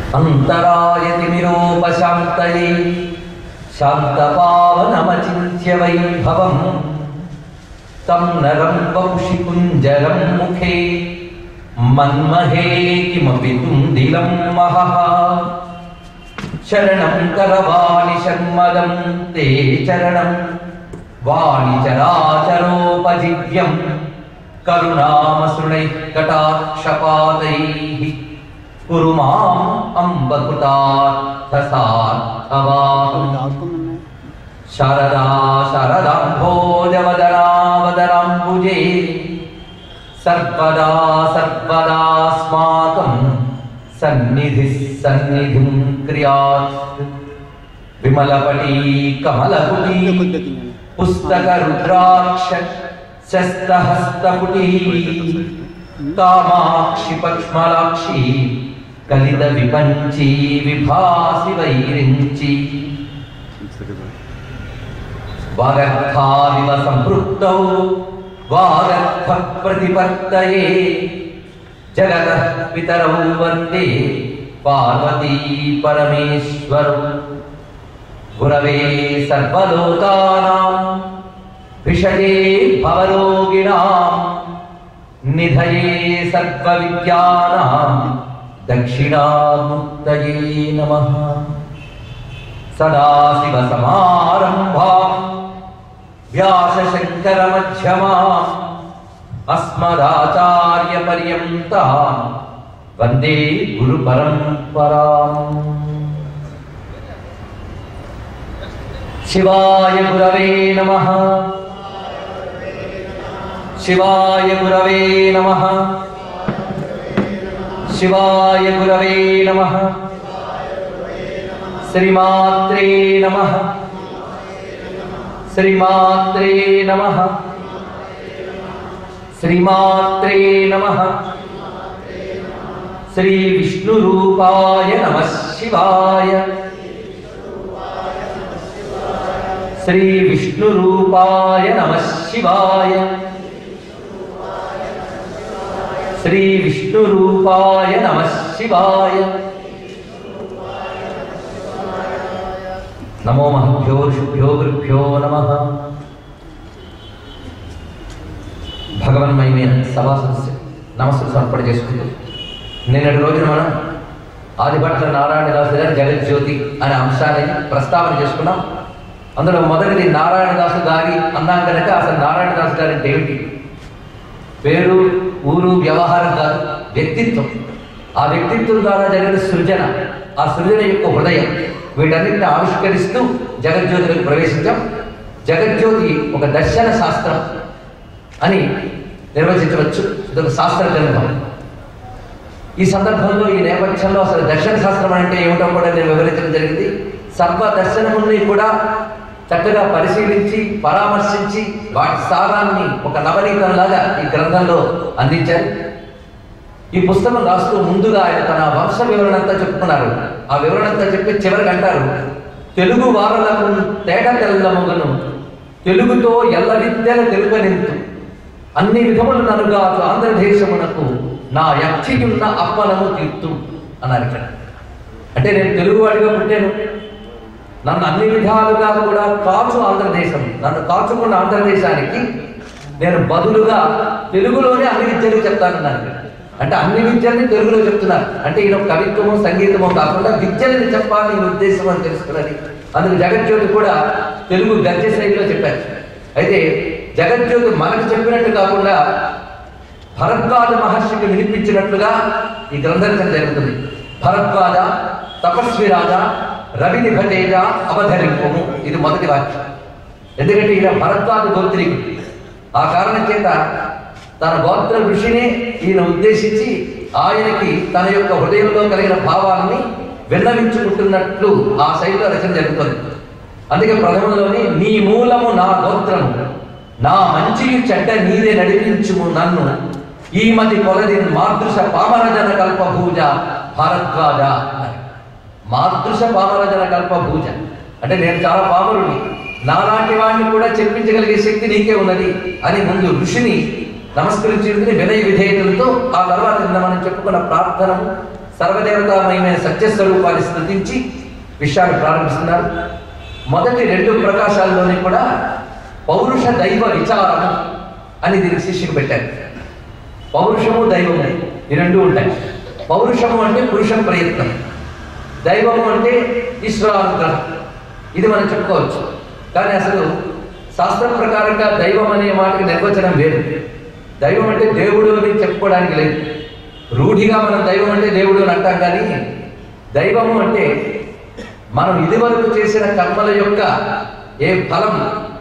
అంతరాయతిమిరోపశాంతయే శాంతపావనమచింత్య వైభవం తం నరం వపుషి కుంజరం ముఖే మన్మహే కిమపి తుందిలం మహః శరణం కరవాణి షణ్మదం తే చరణం వాణి చరాచరోపజివ్యం కరుణామసృణైః కటాక్షపాతైః కురు మాం అంబకృతార్థసార్థవాహం శారదా శారదాంభోజవదనావదనాంబుజే సర్వదా సర్వదాస్మాకం సన్నిధి సన్నిధిం క్రియాత్ విమలపటీ కమలపుటీ పుస్తక రుద్రాక్ష శస్తహస్తపుటీ కామాక్షి పక్ష్మలాక్షి కలిత విపంచి విభాసి వైరించి వాగర్థావివ సంపృక్తౌ వాగర్థ ప్రతిపత్తయే జగత పితరౌ వందే పార్వతీ పరమేశ్వరౌ గురవే సర్వలోకానాం విషయే భవరోగిణాం నిధయే సర్వవిద్యానాం దక్షిణాముక్తయే నమః సదాశివసమారంభాం వ్యాసశంకరమధ్యమాం అస్మదాచార్యపర్యంతాం వందే గురుపరంపరాం శివాయ గురవే నమ శివాయ గురవే నమ శివాయ గురవే నమ శ్రీమాత్రే నమ శ్రీమాత్రే నమ శ్రీమాత్రే నమ శ్రీ విష్ణురూపాయ నమ శివాయ శ్రీ విష్ణురూపాయ నమ శివాయ శ్రీ విష్ణురూపాయ నమ శివాయ నమో మహభ్యో ఋషిభ్యో గురుభ్యో నమ భగవన్మయమైన సభా సదస్సు నమస్సు సమర్పణ చేసుకుంటూ నిన్నటి రోజున మనం ఆదిభట్ల నారాయణదాసు గారి జగజ్యోతి అనే అంశాన్ని ప్రస్తావన చేసుకున్నాం అందులో మొదటిది నారాయణదాసు గారి అన్నాం కనుక అసలు నారాయణదాసు గారి అంటే ఏమిటి పేరు ఊరు వ్యవహారం కాదు వ్యక్తిత్వం ఆ వ్యక్తిత్వం ద్వారా జరిగిన సృజన ఆ సృజన యొక్క హృదయం వీటన్నిటిని ఆవిష్కరిస్తూ జగజ్యోతిలోకి ప్రవేశించాం జగజ్యోతి ఒక దర్శన శాస్త్రం అని నిర్వచించవచ్చు ఇది ఒక శాస్త్ర గ్రంథం ఈ సందర్భంలో ఈ నేపథ్యంలో అసలు దర్శన శాస్త్రం అంటే ఏమిటో కూడా నేను వివరించడం జరిగింది సర్వ దర్శనముల్ని కూడా చక్కగా పరిశీలించి పరామర్శించి వాటి సారాన్ని ఒక నవనీతంలాగా ఈ గ్రంథంలో అందించారు ఈ పుస్తకం రాస్తూ ముందుగా ఆయన తన వంశ వివరణ అంతా చెప్పుకున్నారు ఆ వివరణ అంతా చెప్పి చివరికి అంటారు తెలుగు వారలకు తేట తెల్లముగను తెలుగుతో ఎల్ల విద్యల తెలుగనింతు అన్ని విధములు నలుగా ఆంధ్రదేశమునకు నా యక్షియున్న అప్పనము తీర్తు అన్నారు ఇక్కడ అంటే నేను తెలుగువాడిగా పుట్టాను నన్ను అన్ని విధాలుగా కూడా కాచు ఆంధ్రదేశం నన్ను కాచుకున్న ఆంధ్రదేశానికి నేను బదులుగా తెలుగులోనే అన్ని విద్యలు చెప్తానన్నాను ఇక్కడ. అంటే అన్ని విద్యల్ని తెలుగులో చెప్తున్నారు అంటే ఈయన కవిత్వము సంగీతము కాకుండా విద్యలని చెప్పాలని ఈయన ఉద్దేశం అని తెలుసుకున్నది అందుకు జగజ్యోతి కూడా తెలుగు గద్య శైలిలో చెప్పారు అయితే జగజ్యోతి మనకు చెప్పినట్టు కాకుండా భరద్వాజ మహర్షికి వినిపించినట్లుగా ఈ గ్రంథరచన జరుగుతుంది భరద్వాజ తపస్వి రాజా రవి నిభతేజ అవధరింపము ఇది మొదటి వాక్యం ఎందుకంటే ఈయన భరద్వాజ గోత్రీకుడు ఆ కారణం చేత తన గోత్ర ఋషిని ఈయన ఉద్దేశించి ఆయనకి తన యొక్క హృదయంలో కలిగిన భావాన్ని విన్నవించుకుంటున్నట్లు ఆ శైలిలో రచన జరుగుతుంది అందుకే ప్రథమంలోని నీ మూలము నా గోత్రము నా మంచియు చెడ్డ నీదే నడిపించుము నన్ను ఈ మది కొలది మాదృశ పామరజన కల్పభూజ భారద్వాజ అని. మాదృశ పామరజన కల్పభూజ అంటే నేను చాలా పామరుని నాలాంటి వాడిని కూడా చెప్పించగలిగే శక్తి నీకే ఉన్నది అని ముందు ఋషిని నమస్కరించింది వినయ విధేయతలతో ఆ తర్వాత నిన్న మనం చెప్పుకున్న ప్రార్థనము సర్వదేవతామయమైన సత్యస్వరూపాన్ని స్థుతించి విషయాన్ని ప్రారంభిస్తున్నారు మొదటి రెండు ప్రకాశాల్లోనే కూడా పౌరుష దైవ విచారము అని దీనికి శిష్యుకు పెట్టారు పౌరుషము దైవము ఈ రెండు ఉంటాయి పౌరుషము అంటే పురుషం ప్రయత్నం దైవము అంటే ఈశ్వరానుగ్రహం ఇది మనం చెప్పుకోవచ్చు కానీ అసలు శాస్త్రం ప్రకారంగా దైవం అనే మాటకి నిర్వచనం వేరు దైవం అంటే దేవుడు అని చెప్పుకోవడానికి లేదు రూఢిగా మనం దైవం అంటే దేవుడు అని అంటాం కానీ దైవము అంటే మనం ఇదివరకు చేసిన కర్మల యొక్క ఏ ఫలం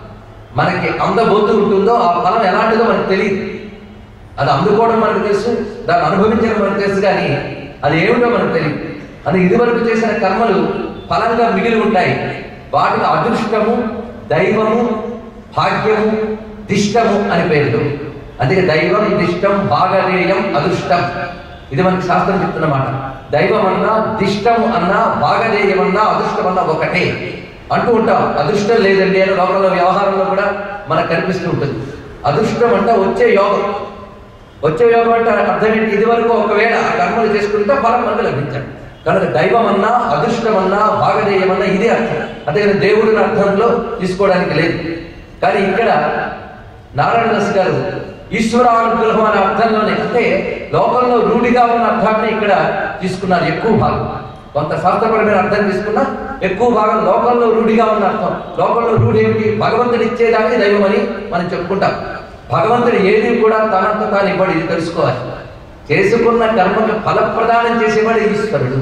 మనకి అందబోతూ ఉంటుందో ఆ ఫలం ఎలాంటిదో మనకు తెలియదు అది అందుకోవడం మనకు తెలుసు దాన్ని అనుభవించడం మనకు తెలుసు కానీ అది ఏమిటో మనకు తెలియదు అది ఇదివరకు చేసిన కర్మలు ఫలంగా మిగిలి ఉంటాయి వాటికి అదృష్టము దైవము భాగ్యము దిష్టము అని పేర్లు అందుకే దైవం దిష్టం భాగనేయం అదృష్టం ఇది మనకి శాస్త్రం చెప్తున్నమాట దైవం అన్నా దిష్టం అన్నా భాగనేయం అన్నా అదృష్టం అన్నా ఒకటే అంటూ ఉంటాం అదృష్టం లేదండి అని లోకంలో వ్యవహారంలో కూడా మనకు కనిపిస్తూ ఉంటుంది అదృష్టం అంటే వచ్చే యోగం వచ్చే యోగం అంటే అర్థం ఏంటి ఇది వరకు ఒకవేళ ఆ కర్మలు చేసుకుంటే ఫలం మనకు లభించాడు కనుక దైవం అన్నా అదృష్టం అన్నా భాగదేయమన్నా ఇదే అర్థం అంతేగాని దేవుడిని అర్థంలో తీసుకోవడానికి లేదు కానీ ఇక్కడ నారాయణ దాస్ గారు ఈశ్వరానుగ్రహం అనే అర్థంలోనే అంటే లోకంలో రూఢిగా ఉన్న అర్థాన్ని ఇక్కడ తీసుకున్నారు ఎక్కువ భాగం కొంత శాస్త్రపరమైన అర్థం తీసుకున్నా ఎక్కువ భాగం లోకంలో రూఢిగా ఉన్న అర్థం లోకంలో రూఢి ఏమిటి భగవంతుడు ఇచ్చేదానికి దైవం అని మనం చెప్పుకుంటాం భగవంతుడు ఏది కూడా తనంత తాను ఇవ్వడు ఇది తెలుసుకోవాలి చేసుకున్న కర్మకు ఫలప్రదానం చేసేవాడు ఈశ్వరుడు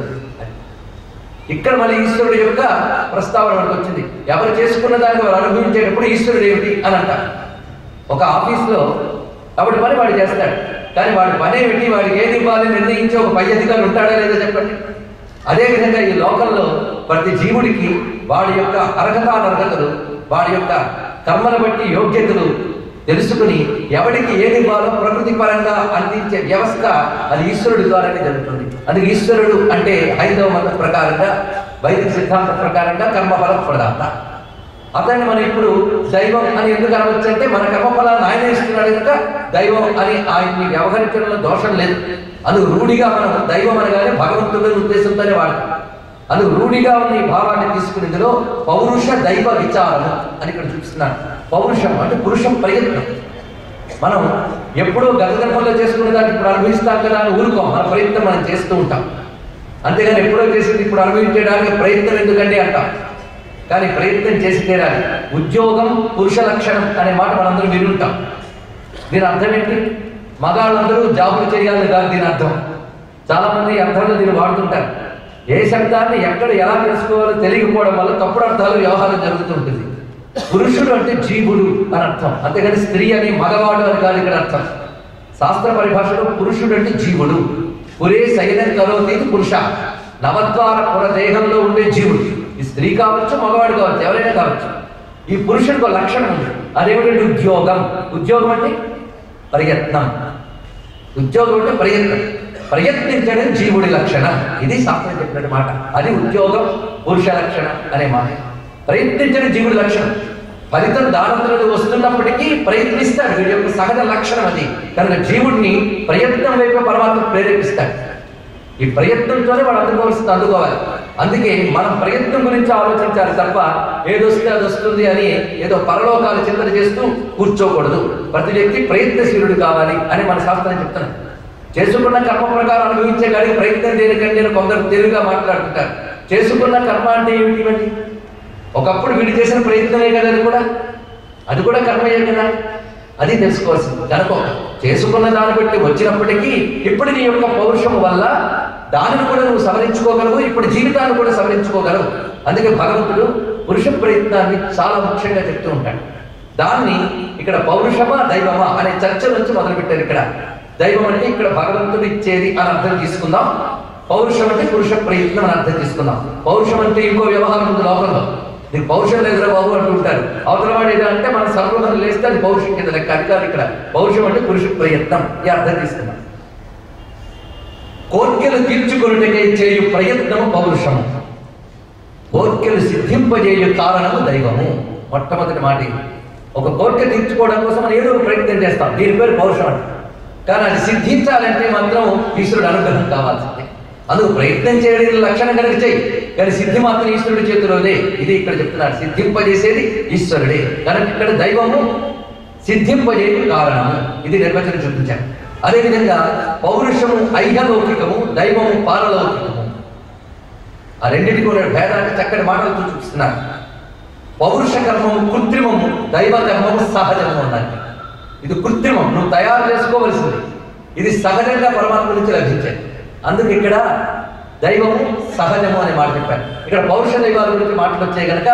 ఇక్కడ మళ్ళీ ఈశ్వరుడు యొక్క ప్రస్తావన మనకు వచ్చింది ఎవరు చేసుకున్న దాన్ని వారు అనుభవించేటప్పుడు ఈశ్వరుడు ఏమిటి అని అంటారు ఒక ఆఫీస్లో వాడి పని వాడు చేస్తాడు కానీ వాడి పని ఏమిటి వాడికి ఏది ఇవ్వాలి నిర్ణయించే ఒక పై అధికారి ఉంటాడా లేదా చెప్పండి అదేవిధంగా ఈ లోకంలో ప్రతి జీవుడికి వాడి యొక్క అర్హత అనర్హతలు వాడి యొక్క కర్మను బట్టి యోగ్యతలు తెలుసుకుని ఎవడికి ఏది ఇవ్వాలో ప్రకృతి పరంగా అందించే వ్యవస్థ అది ఈశ్వరుడి ద్వారానే జరుగుతుంది అది ఈశ్వరుడు అంటే హైందవ మత ప్రకారంగా వైదిక సిద్ధాంత ప్రకారంగా కర్మఫల ప్రదాత అతన్ని మనం ఇప్పుడు దైవం అని ఎందుకు అనవచ్చు అంటే మన కర్మఫలాన్ని ఆయన ఇస్తున్నాడు కనుక దైవం అని ఆయన్ని వ్యవహరించడంలో దోషం లేదు అందుకు రూఢిగా మనం దైవం అనగానే భగవంతుడి ఉద్దేశంతోనే వాడతాం అందుకు రూఢిగా ఉన్న ఈ భావాన్ని తీసుకుని ఇందులో పౌరుష దైవ విచారము అని ఇక్కడ చూపిస్తున్నాను పౌరుషం అంటే పురుషం ప్రయత్నం మనం ఎప్పుడూ గత జన్మలో చేసుకునే దాన్ని ఇప్పుడు అనుభవిస్తాం కదా అని ఊరుకోం మన ప్రయత్నం మనం చేస్తూ ఉంటాం అంతేగాని ఎప్పుడో చేసింది ఇప్పుడు అనుభవించడానికి ప్రయత్నం ఎందుకండి అంటాం కానీ ప్రయత్నం చేసి తీరాలి ఉద్యోగం పురుష లక్షణం అనే మాట మనందరం విని ఉంటాం దీని అర్థం ఏంటి మగాళ్ళందరూ జాబులు చేయాలని కాదు దీని అర్థం చాలా మంది ఈ అర్థంలో దీన్ని వాడుతుంటారు ఏ శబ్దాన్ని ఎక్కడ ఎలా తెలుసుకోవాలో తెలియకపోవడం వల్ల తప్పుడు అర్థాలు వ్యవహారం జరుగుతూ ఉంటుంది పురుషుడు అంటే జీవుడు అని అర్థం అంతేగాని స్త్రీ అని మగవాడు అని కాదు ఇక్కడ అర్థం శాస్త్ర పరిభాషలో పురుషుడు అంటే జీవుడు పురే సైనం కరోతి ఇది పురుష నవద్వార పుర దేహంలో ఉండే జీవుడు ఈ స్త్రీ కావచ్చు మగవాడు కావచ్చు ఎవరైనా కావచ్చు ఈ పురుషుడికి ఒక లక్షణం ఉంది అదేమిటంటే ఉద్యోగం ఉద్యోగం అంటే ప్రయత్నం ఉద్యోగం అంటే ప్రయత్నం ప్రయత్నించడం జీవుడి లక్షణం ఇది శాస్త్రం చెప్పినట్టు మాట అది ఉద్యోగం పురుష లక్షణం అనే మాట ప్రయత్నించడం జీవుడి లక్షణం ఫలితం దానంతరం వస్తున్నప్పటికీ ప్రయత్నిస్తాడు వీడి యొక్క సహజ లక్షణం అది కనుక జీవుడిని ప్రయత్నం వైపు పరమాత్మ ప్రేరేపిస్తాడు ఈ ప్రయత్నంతోనే వాడు అందుకోవాల్సింది అందుకోవాలి అందుకే మనం ప్రయత్నం గురించి ఆలోచించాలి తప్ప ఏదొస్తే అది వస్తుంది అని ఏదో పరలోకాలు చింతన చేస్తూ కూర్చోకూడదు ప్రతి వ్యక్తి ప్రయత్నశీలుడు కావాలి అని మన శాస్త్రం చెప్తున్నాం చేసుకున్న కర్మ ప్రకారం అనుభవించే కానీ ప్రయత్నం దేనికంటే అని కొందరు తెలుగుగా మాట్లాడుతుంటారు చేసుకున్న కర్మ అంటే ఏమిటి ఇవన్నీ ఒకప్పుడు వీడు చేసిన ప్రయత్నమే కదా అది కూడా అది కూడా కర్మయే కదా అది తెలుసుకోవాల్సింది కనుక చేసుకున్న దాన్ని బట్టి వచ్చినప్పటికీ ఇప్పుడు నీ యొక్క పౌరుషం వల్ల దానిని కూడా నువ్వు సవరించుకోగలవు ఇప్పుడు జీవితాన్ని కూడా సవరించుకోగలవు అందుకే భగవంతుడు పురుష ప్రయత్నాన్ని చాలా ముఖ్యంగా చెప్తూ ఉంటాడు దాన్ని ఇక్కడ పౌరుషమా దైవమా అనే చర్చ నుంచి మొదలుపెట్టారు ఇక్కడ దైవం అంటే ఇక్కడ భగవంతుడు ఇచ్చేది అని అర్థం తీసుకుందాం పౌరుషం అంటే పురుష ప్రయత్నం అని అర్థం తీసుకుందాం పౌరుషం అంటే ఇంకో వ్యవహారం ఉంది లోకంలో నీకు పౌరుషం లేదురా బాబు అంటూ ఉంటారు అవతల వాడు ఏదో అంటే మన సర్వధం లేస్తే అది పౌరుషం కింద లెక్క అది కాదు ఇక్కడ పౌరుషం అంటే పురుష ప్రయత్నం ఈ అర్థం తీసుకున్నాం కోర్కెలు తీర్చుకొనుటకై చేయు ప్రయత్నము పౌరుషము కోర్కెలు సిద్ధింపజేయు కారణము దైవము మొట్టమొదటి మాట ఇది. ఒక కోరిక తీర్చుకోవడం కోసం మనం ఏదో ఒక ప్రయత్నం చేస్తాం దీని పేరు పౌరుషం అంటే కానీ అది సిద్ధించాలంటే మాత్రం ఈశ్వరుడు అనుగ్రహం కావాల్సిందే అందుకు ప్రయత్నం చేయడం లక్షణం కనుక చెయ్యి కానీ సిద్ధి మాత్రం ఈశ్వరుడి చేతిలోనే ఇది ఇక్కడ చెప్తున్నాడు సిద్ధింపజేసేది ఈశ్వరుడే కనుక ఇక్కడ దైవము సిద్ధింపజేయ కారణము ఇది నిర్వచనం చూపించాను అదేవిధంగా పౌరుషము ఐహలౌకికము దైవము పారలౌకికము ఆ రెండింటికి ఉన్న భేదాన్ని చక్కటి మాటలతో చూపిస్తున్నారు పౌరుష కర్మము కృత్రిమము దైవ కర్మము సహజము అన్నారు ఇది కృత్రిమం నువ్వు తయారు చేసుకోవలసింది ఇది సహజంగా పరమాత్మ నుంచి లభించేది అందుకు ఇక్కడ దైవము సహజము అనే మాట చెప్పారు ఇక్కడ పౌరుష దైవాల గురించి మాటలు వచ్చాయి కనుక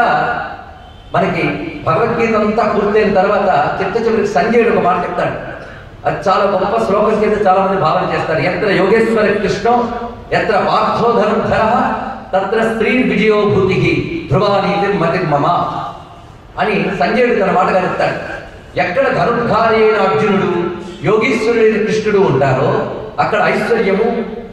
మనకి భగవద్గీత అంతా పూర్తయిన తర్వాత చిత్త చివరికి సంజయుడు ఒక మాట చెప్తాడు అది చాలా గొప్ప శ్లోకం కింద చాలా మంది భావన చేస్తారు ఎత్ర యోగేశ్వర కృష్ణం ఎత్ర పార్థోధరం ధర తత్ర స్త్రీ విజయోభూతి ధ్రువానీతి మతి మమ అని సంజయుడు తన మాటగా చెప్తాడు ఎక్కడ ధనుర్ధారి అయిన అర్జునుడు యోగీశ్వరుడైన కృష్ణుడు ఉంటారో అక్కడ ఐశ్వర్యము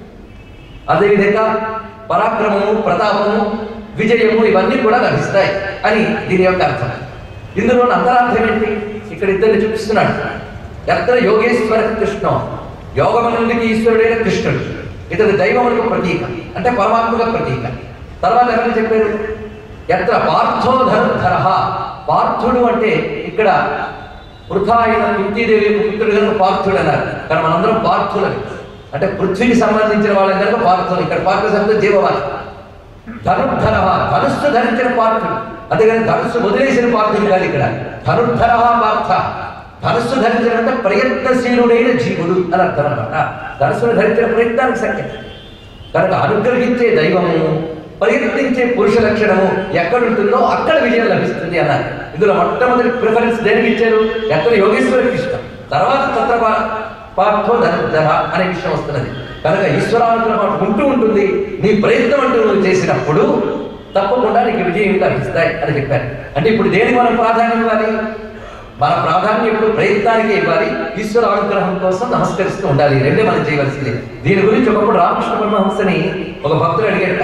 అదేవిధంగా పరాక్రమము ప్రతాపము విజయము ఇవన్నీ కూడా లభిస్తాయి అని దీని యొక్క అర్థం ఇందులో అంతరార్థం ఏంటి ఇక్కడ ఇద్దరిని చూపిస్తున్నాడు ఎత్ర యోగేశ్వర కృష్ణం యోగమనుడికి ఈశ్వరుడైన కృష్ణుడు ఇతడు దైవములకు ప్రతీక అంటే పరమాత్మక ప్రతీక తర్వాత ఎవరు చెప్పారు ఎత్ర పార్థోధర పార్థుడు అంటే ఇక్కడ వృథా అయిన కుంతీదేవి యొక్క పుత్రుడు కనుక పార్థుడు అన్నారు కానీ మనందరం పార్థులని అంటే పృథ్వీకి సంబంధించిన వాళ్ళని కనుక పార్థులు ఇక్కడ పార్థ శబ్దం జీవవాలి ధనుర్ధర ధనుస్సు ధరించిన పార్థుడు అంతేగాని ధనుస్సు వదిలేసిన పార్థుడు కాదు ఇక్కడ ధనుర్ధర పార్థ ధనుస్సు ధరించిన అంటే ప్రయత్నశీలుడైన జీవుడు అని అర్థం అనమాట ధనుస్సును ధరించిన ప్రయత్నానికి సంఖ్య కనుక అనుగ్రహించే దైవము ప్రయత్నించే పురుష లక్షణము ఎక్కడ ఉంటుందో అక్కడ విజయం లభిస్తుంది అన్నారు ఇందులో మొట్టమొదటి ప్రిఫరెన్స్ దేనికి ఇచ్చారు ఎక్కడ యోగేశ్వరికి ఇష్టం తర్వాత తత్ర పా- పార్థో ధన అనే విషయం వస్తున్నది కనుక ఈశ్వరానుగ్రహం ఉంటూ ఉంటుంది నీ ప్రయత్నం అంటూ నువ్వు చేసినప్పుడు తప్పకుండా నీకు విజయం లభిస్తాయి అని చెప్పారు అంటే ఇప్పుడు దేనికి మనం ప్రాధాన్యం ఇవ్వాలి మన ప్రాధాన్యం ఇప్పుడు ప్రయత్నానికి ఇవ్వాలి ఈశ్వర అనుగ్రహం కోసం నమస్కరిస్తూ ఉండాలి ఈ రెండే మనం చేయవలసింది దీని గురించి ఒకప్పుడు రామకృష్ణ పరమహంసని ఒక భక్తుడు అడిగాట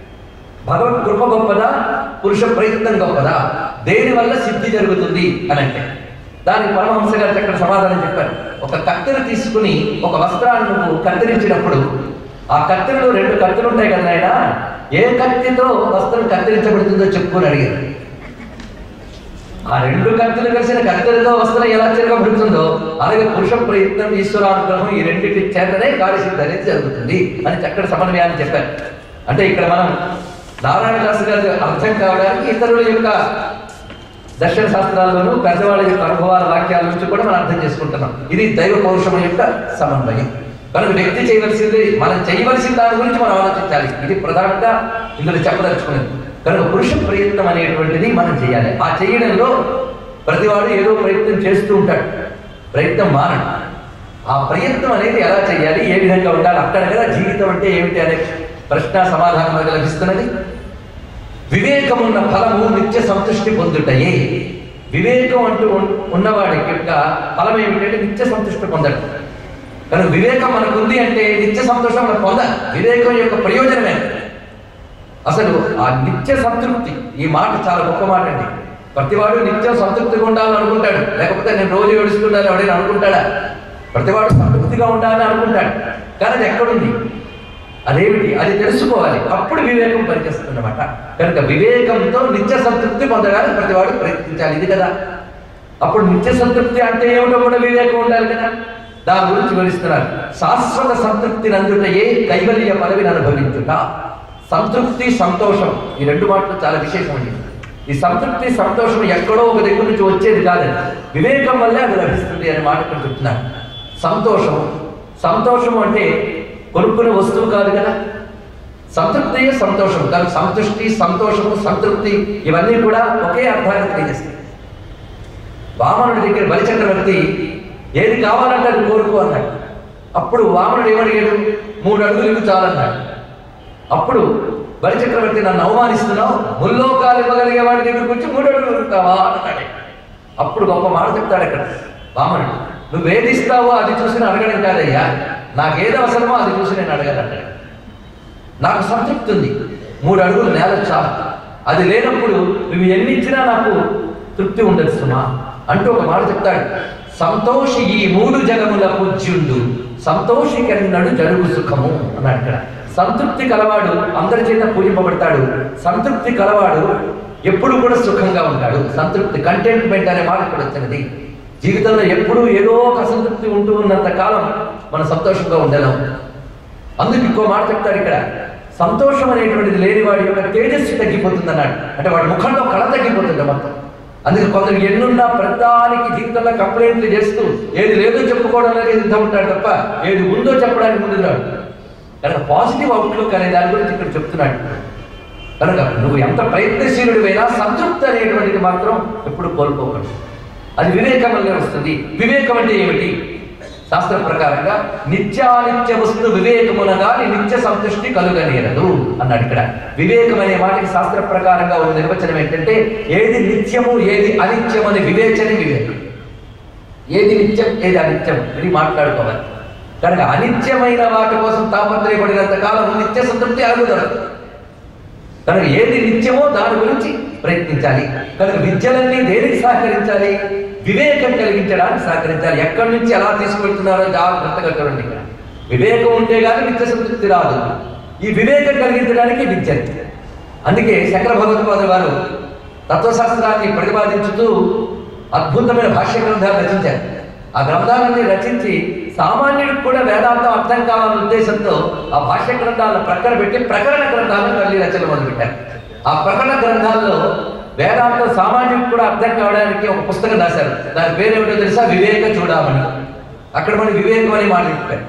భగవత్ కృప గొప్పదా పురుష ప్రయత్నం గొప్పదా దేని వల్ల సిద్ధి జరుగుతుంది అని అంటే దానికి పరమహంస గారు చక్కటి సమాధానం చెప్పారు ఒక కత్తెర తీసుకుని ఒక వస్త్రాన్ని నువ్వు కత్తిరించినప్పుడు ఆ కత్తెరలో రెండు కత్తులు ఉంటాయి కదా ఆయన ఏ కత్తితో వస్త్రం కత్తిరించబడుతుందో చెప్పుకొని అడిగారు ఆ రెండు కత్తులు కలిసిన కత్తెరతో వస్త్రం ఎలా తిరగబడుతుందో అలాగే పురుష ప్రయత్నం ఈశ్వరానుగ్రహం ఈ రెండింటి చేతనే కార్యసిద్ధి అనేది జరుగుతుంది అని చక్కటి సమన్వయాన్ని చెప్పారు అంటే ఇక్కడ మనం నారాయణ దాస్ గారి అర్థం కావడానికి ఇతరుల యొక్క దర్శన శాస్త్రాల్లోనూ పెద్దవాళ్ళ యొక్క అనుభవాల వాక్యాల నుంచి కూడా మనం అర్థం చేసుకుంటున్నాం ఇది దైవ పౌరుషం యొక్క సమన్వయం కనుక వ్యక్తి చేయవలసింది మనం చేయవలసిన దాని గురించి మనం ఆలోచించాలి ఇది ప్రధానంగా ఇందులో చెప్పదలుచుకున్నది కనుక పురుష ప్రయత్నం అనేటువంటిది మనం చేయాలి ఆ చేయడంలో ప్రతివాడు ఏదో ప్రయత్నం చేస్తూ ఉంటాడు ప్రయత్నం మానడు ఆ ప్రయత్నం అనేది ఎలా చేయాలి ఏ విధంగా ఉండాలి అక్కడ కదా జీవితం అంటే ఏమిటి అనే ప్రశ్న సమాధానం మనకు లభిస్తున్నది వివేకమున్న ఫలము నిత్య సంతృష్టి పొందుటయే వివేకం అంటూ ఉన్- ఉన్నవాడి యొక్క ఫలం ఏమిటంటే నిత్య సంతృష్టి పొందడం కనుక వివేకం మనకు ఉంది అంటే నిత్య సంతోషం మనం పొందాలి వివేకం యొక్క ప్రయోజనమే అసలు ఆ నిత్య సంతృప్తి ఈ మాట చాలా గొప్ప మాట అండి ప్రతివాడు నిత్యం సంతృప్తిగా ఉండాలని అనుకుంటాడు లేకపోతే నేను రోజు ఏడుస్తుండాలి ఎవడైనా అనుకుంటాడా ప్రతివాడు సంతృప్తిగా ఉండాలని అనుకుంటాడు కానీ అది ఎక్కడుంది అదేమిటి అది తెలుసుకోవాలి అప్పుడు వివేకం పనిచేస్తుందన్నమాట కనుక వివేకంతో నిత్య సంతృప్తి పొందడానికి ప్రతివాడు ప్రయత్నించాలి ఇది కదా అప్పుడు నిత్య సంతృప్తి అంటే ఏమిటో కూడా వివేకం ఉండాలి కదా దాని గురించి వివరిస్తున్నారు శాశ్వత సంతృప్తి నందుటయే కైవల్య పదవిని అనుభవించుట సంతృప్తి సంతోషం ఈ రెండు మాటలు చాలా విశేషమండి ఈ సంతృప్తి సంతోషం ఎక్కడో ఒక దగ్గర నుంచి వచ్చేది కాదండి వివేకం వల్లే అది లభిస్తుంది అనే మాట ఇక్కడ చెప్తున్నారు సంతోషము సంతోషము అంటే కొనుక్కునే వస్తువు కాదు కదా సంతృప్తి సంతోషం కానీ సంతృష్టి సంతోషము సంతృప్తి ఇవన్నీ కూడా ఒకే అర్థాన్ని తెలియజేస్తాయి వామనుడి దగ్గర బలిచక్రవర్తి ఏది కావాలంటే అది కోరుకో అన్నాడు అప్పుడు వామనుడు ఏమడిగాడు మూడు అడుగులు ఇవ్వు చాలన్నాడు అప్పుడు బలిచక్రవర్తి నన్ను అవమానిస్తున్నావు ముల్లోకాలు ఇవ్వగలిగే వాడి దగ్గరికి వచ్చి మూడు అడుగులు ఇవ్వుతావా అన్నాడు అప్పుడు గొప్ప మాట చెప్తాడు అక్కడ వామనుడు నువ్వు ఏది ఇస్తావో అది చూసి నేను అడగడం కాదయ్యా నాకేది అవసరమో అది చూసి నేను అడగాలంటాడు నాకు సంతృప్తి ఉంది మూడు అడుగులు నేల చాలు అది లేనప్పుడు నువ్వు ఎన్ని ఇచ్చినా నాకు తృప్తి ఉండదు సుమా అంటూ ఒక మాట చెప్తాడు సంతోషి ఈ మూడు జగముల పూజ్యుండు సంతోషికెన్నడు జరుగు సుఖము అన్నాడు ఇక్కడ సంతృప్తి కలవాడు అందరి చేత పూజింపబడతాడు సంతృప్తి కలవాడు ఎప్పుడు కూడా సుఖంగా ఉంటాడు సంతృప్తి కంటెంట్మెంట్ అనే మాట ఇక్కడ వచ్చినది జీవితంలో ఎప్పుడూ ఏదో ఒక అసంతృప్తి ఉంటూ ఉన్నంత కాలం మనం సంతోషంగా ఉండలేం అందుకు ఇంకో మాట చెప్తాడు ఇక్కడ సంతోషం అనేటువంటిది లేని వాడి యొక్క తేజస్సు తగ్గిపోతుంది అన్నాడు అంటే వాడి ముఖంలో కళ తగ్గిపోతుంది మొత్తం అందుకే కొందరు ఎన్నున్నా ప్రధానికి జీవితంలో కంప్లైంట్లు చేస్తూ ఏది లేదో చెప్పుకోవడం అనేది సిద్ధం ఉంటాడు తప్ప ఏది ఉందో చెప్పడానికి ముందు రాడు కనుక పాజిటివ్ అవుట్లుక్ అనే దాని గురించి ఇక్కడ చెప్తున్నాడు కనుక నువ్వు ఎంత ప్రయత్నశీలుడివైనా సంతృప్తి అనేటువంటిది మాత్రం ఎప్పుడు కోల్పోకూడదు అది వివేకం వల్లే వస్తుంది వివేకం అంటే ఏమిటి శాస్త్ర ప్రకారంగా నిత్యానిత్య వస్తు వివేకమునగాని నిత్య సంతృష్టి కలుగనేరదు అన్నాడు ఇక్కడ వివేకం అనే మాటకి శాస్త్ర ప్రకారంగా ఉన్న నిర్వచనం ఏంటంటే ఏది నిత్యము ఏది అనిత్యం అనే వివేచనే వివేకం ఏది నిత్యం ఏది అనిత్యం ఇది మాట్లాడుకోవాలి కనుక అనిత్యమైన వాటి కోసం తాపత్రయపడినంత కాలం నిత్య సంతృప్తి అరుగుదలదు కనుక ఏది నిత్యమో దాని గురించి ప్రయత్నించాలి కనుక విద్యలన్నీ దేనికి సహకరించాలి వివేకం కలిగించడానికి సహకరించాలి ఎక్కడి నుంచి ఎలా తీసుకెళ్తున్నారో జాగ్రత్తగా చూడండి ఇక్కడ వివేకం ఉంటే కానీ నిత్య సంతృప్తి రాదు ఈ వివేకం కలిగించడానికి విద్య అందుకే శంకర భగవత్పాద వారు తత్వశాస్త్రాన్ని ప్రతిపాదించుతూ అద్భుతమైన భాష్య గ్రంథాలు రచించారు ఆ గ్రంథాలన్నీ రచించి సామాన్యుడికి కూడా వేదాంతం అర్థం కావాలనే ఉద్దేశంతో ఆ భాష్య గ్రంథాలను ప్రక్కన పెట్టి ప్రకరణ గ్రంథాలను మళ్ళీ రచన మొదలుపెట్టారు ఆ ప్రకరణ గ్రంథాల్లో వేదాంతం సామాన్యుడికి కూడా అర్థం కావడానికి ఒక పుస్తకం రాశారు దాని పేరు ఏమిటో తెలుసా వివేక చూడమని అక్కడ మనం వివేకం అనే మాట చెప్పారు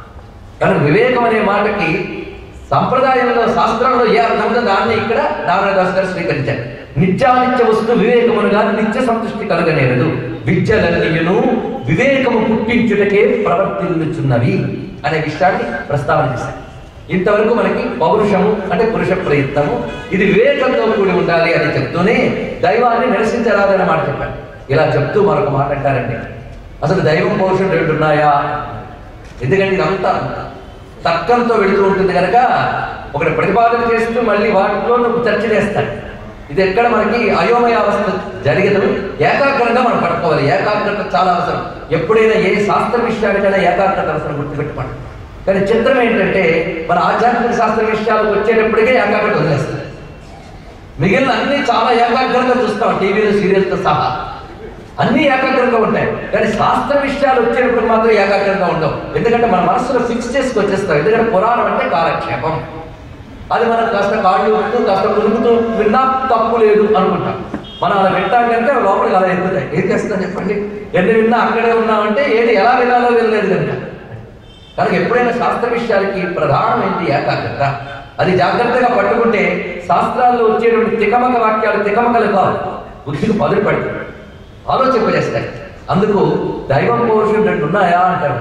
కనుక వివేకం అనే మాటకి సంప్రదాయంలో శాస్త్రంలో ఏ అర్థం ఉందో దాన్ని ఇక్కడ నారాయణదాస్ గారు స్వీకరించారు నిత్యానిత్య వస్తు వివేకమునుగా నిత్య సంతృష్టి కలగనేరదు విద్యలన్నీయును వివేకము పుట్టించుటకే ప్రవర్తిల్లుచున్నవి అనే విషయాన్ని ప్రస్తావన చేశారు ఇంతవరకు మనకి పౌరుషము అంటే పురుష ప్రయత్నము ఇది వివేకంతో కూడి ఉండాలి అని చెప్తూనే దైవాన్ని నిరసించరాదనే మాట చెప్పారు ఇలా చెప్తూ మరొక మాట అంటారండి అసలు దైవం పౌరుషం రెండు ఉన్నాయా ఎందుకంటే ఇదంతా తర్కంతో వెళుతూ ఉంటుంది కనుక ఒకటి ప్రతిపాదన చేస్తూ మళ్ళీ వాటిలో నువ్వు చర్చ చేస్తాడు ఇది ఎక్కడ మనకి అయోమయ అవస్థ జరిగదు ఏకాగ్రంగా మనం పట్టుకోవాలి ఏకాగ్రత చాలా అవసరం ఎప్పుడైనా ఏ శాస్త్ర విషయానికైనా ఏకాగ్రత అవసరం గుర్తుపెట్టుకోండి కానీ చిత్రం ఏంటంటే మన ఆధ్యాత్మిక శాస్త్ర విషయాలకు వచ్చేటప్పటికే ఏకాగ్రత వదిలేస్తుంది మిగిలిన అన్ని చాలా ఏకాగ్రంగా చూస్తాం టీవీలో సీరియల్తో సహా అన్ని ఏకాగ్రంగా ఉంటాయి కానీ శాస్త్ర విషయాలు వచ్చేటప్పుడు మాత్రం ఏకాగ్రంగా ఉండవు ఎందుకంటే మన మనసులో ఫిక్స్ చేసుకు వచ్చేస్తాం ఎందుకంటే పురాణం అంటే కాలక్షేపం అది మనం కాస్త కాళ్ళు ఊపుతూ కాస్త కులుపుతూ విన్నా తప్పు లేదు అనుకుంటాం మనం అలా వింటాం కనుక లోపలికి అలా ఎక్కుతాయి ఏం చేస్తాం చెప్పండి ఎన్ని విన్నా అక్కడే ఉన్నామంటే ఏది ఎలా వినాలో వెళ్ళలేదు కనుక కనుక ఎప్పుడైనా శాస్త్ర విషయాలకి ప్రధానమైంది ఏకాగ్రత అది జాగ్రత్తగా పట్టుకుంటే శాస్త్రాల్లో వచ్చేటువంటి తికమక వాక్యాలు తికమకలు కావు బుద్ధికి పదులు పడుతుంది ఆలోచింపజేస్తాయి అందుకు దైవం పౌరుషం రెండు ఉన్నాయా అంటారు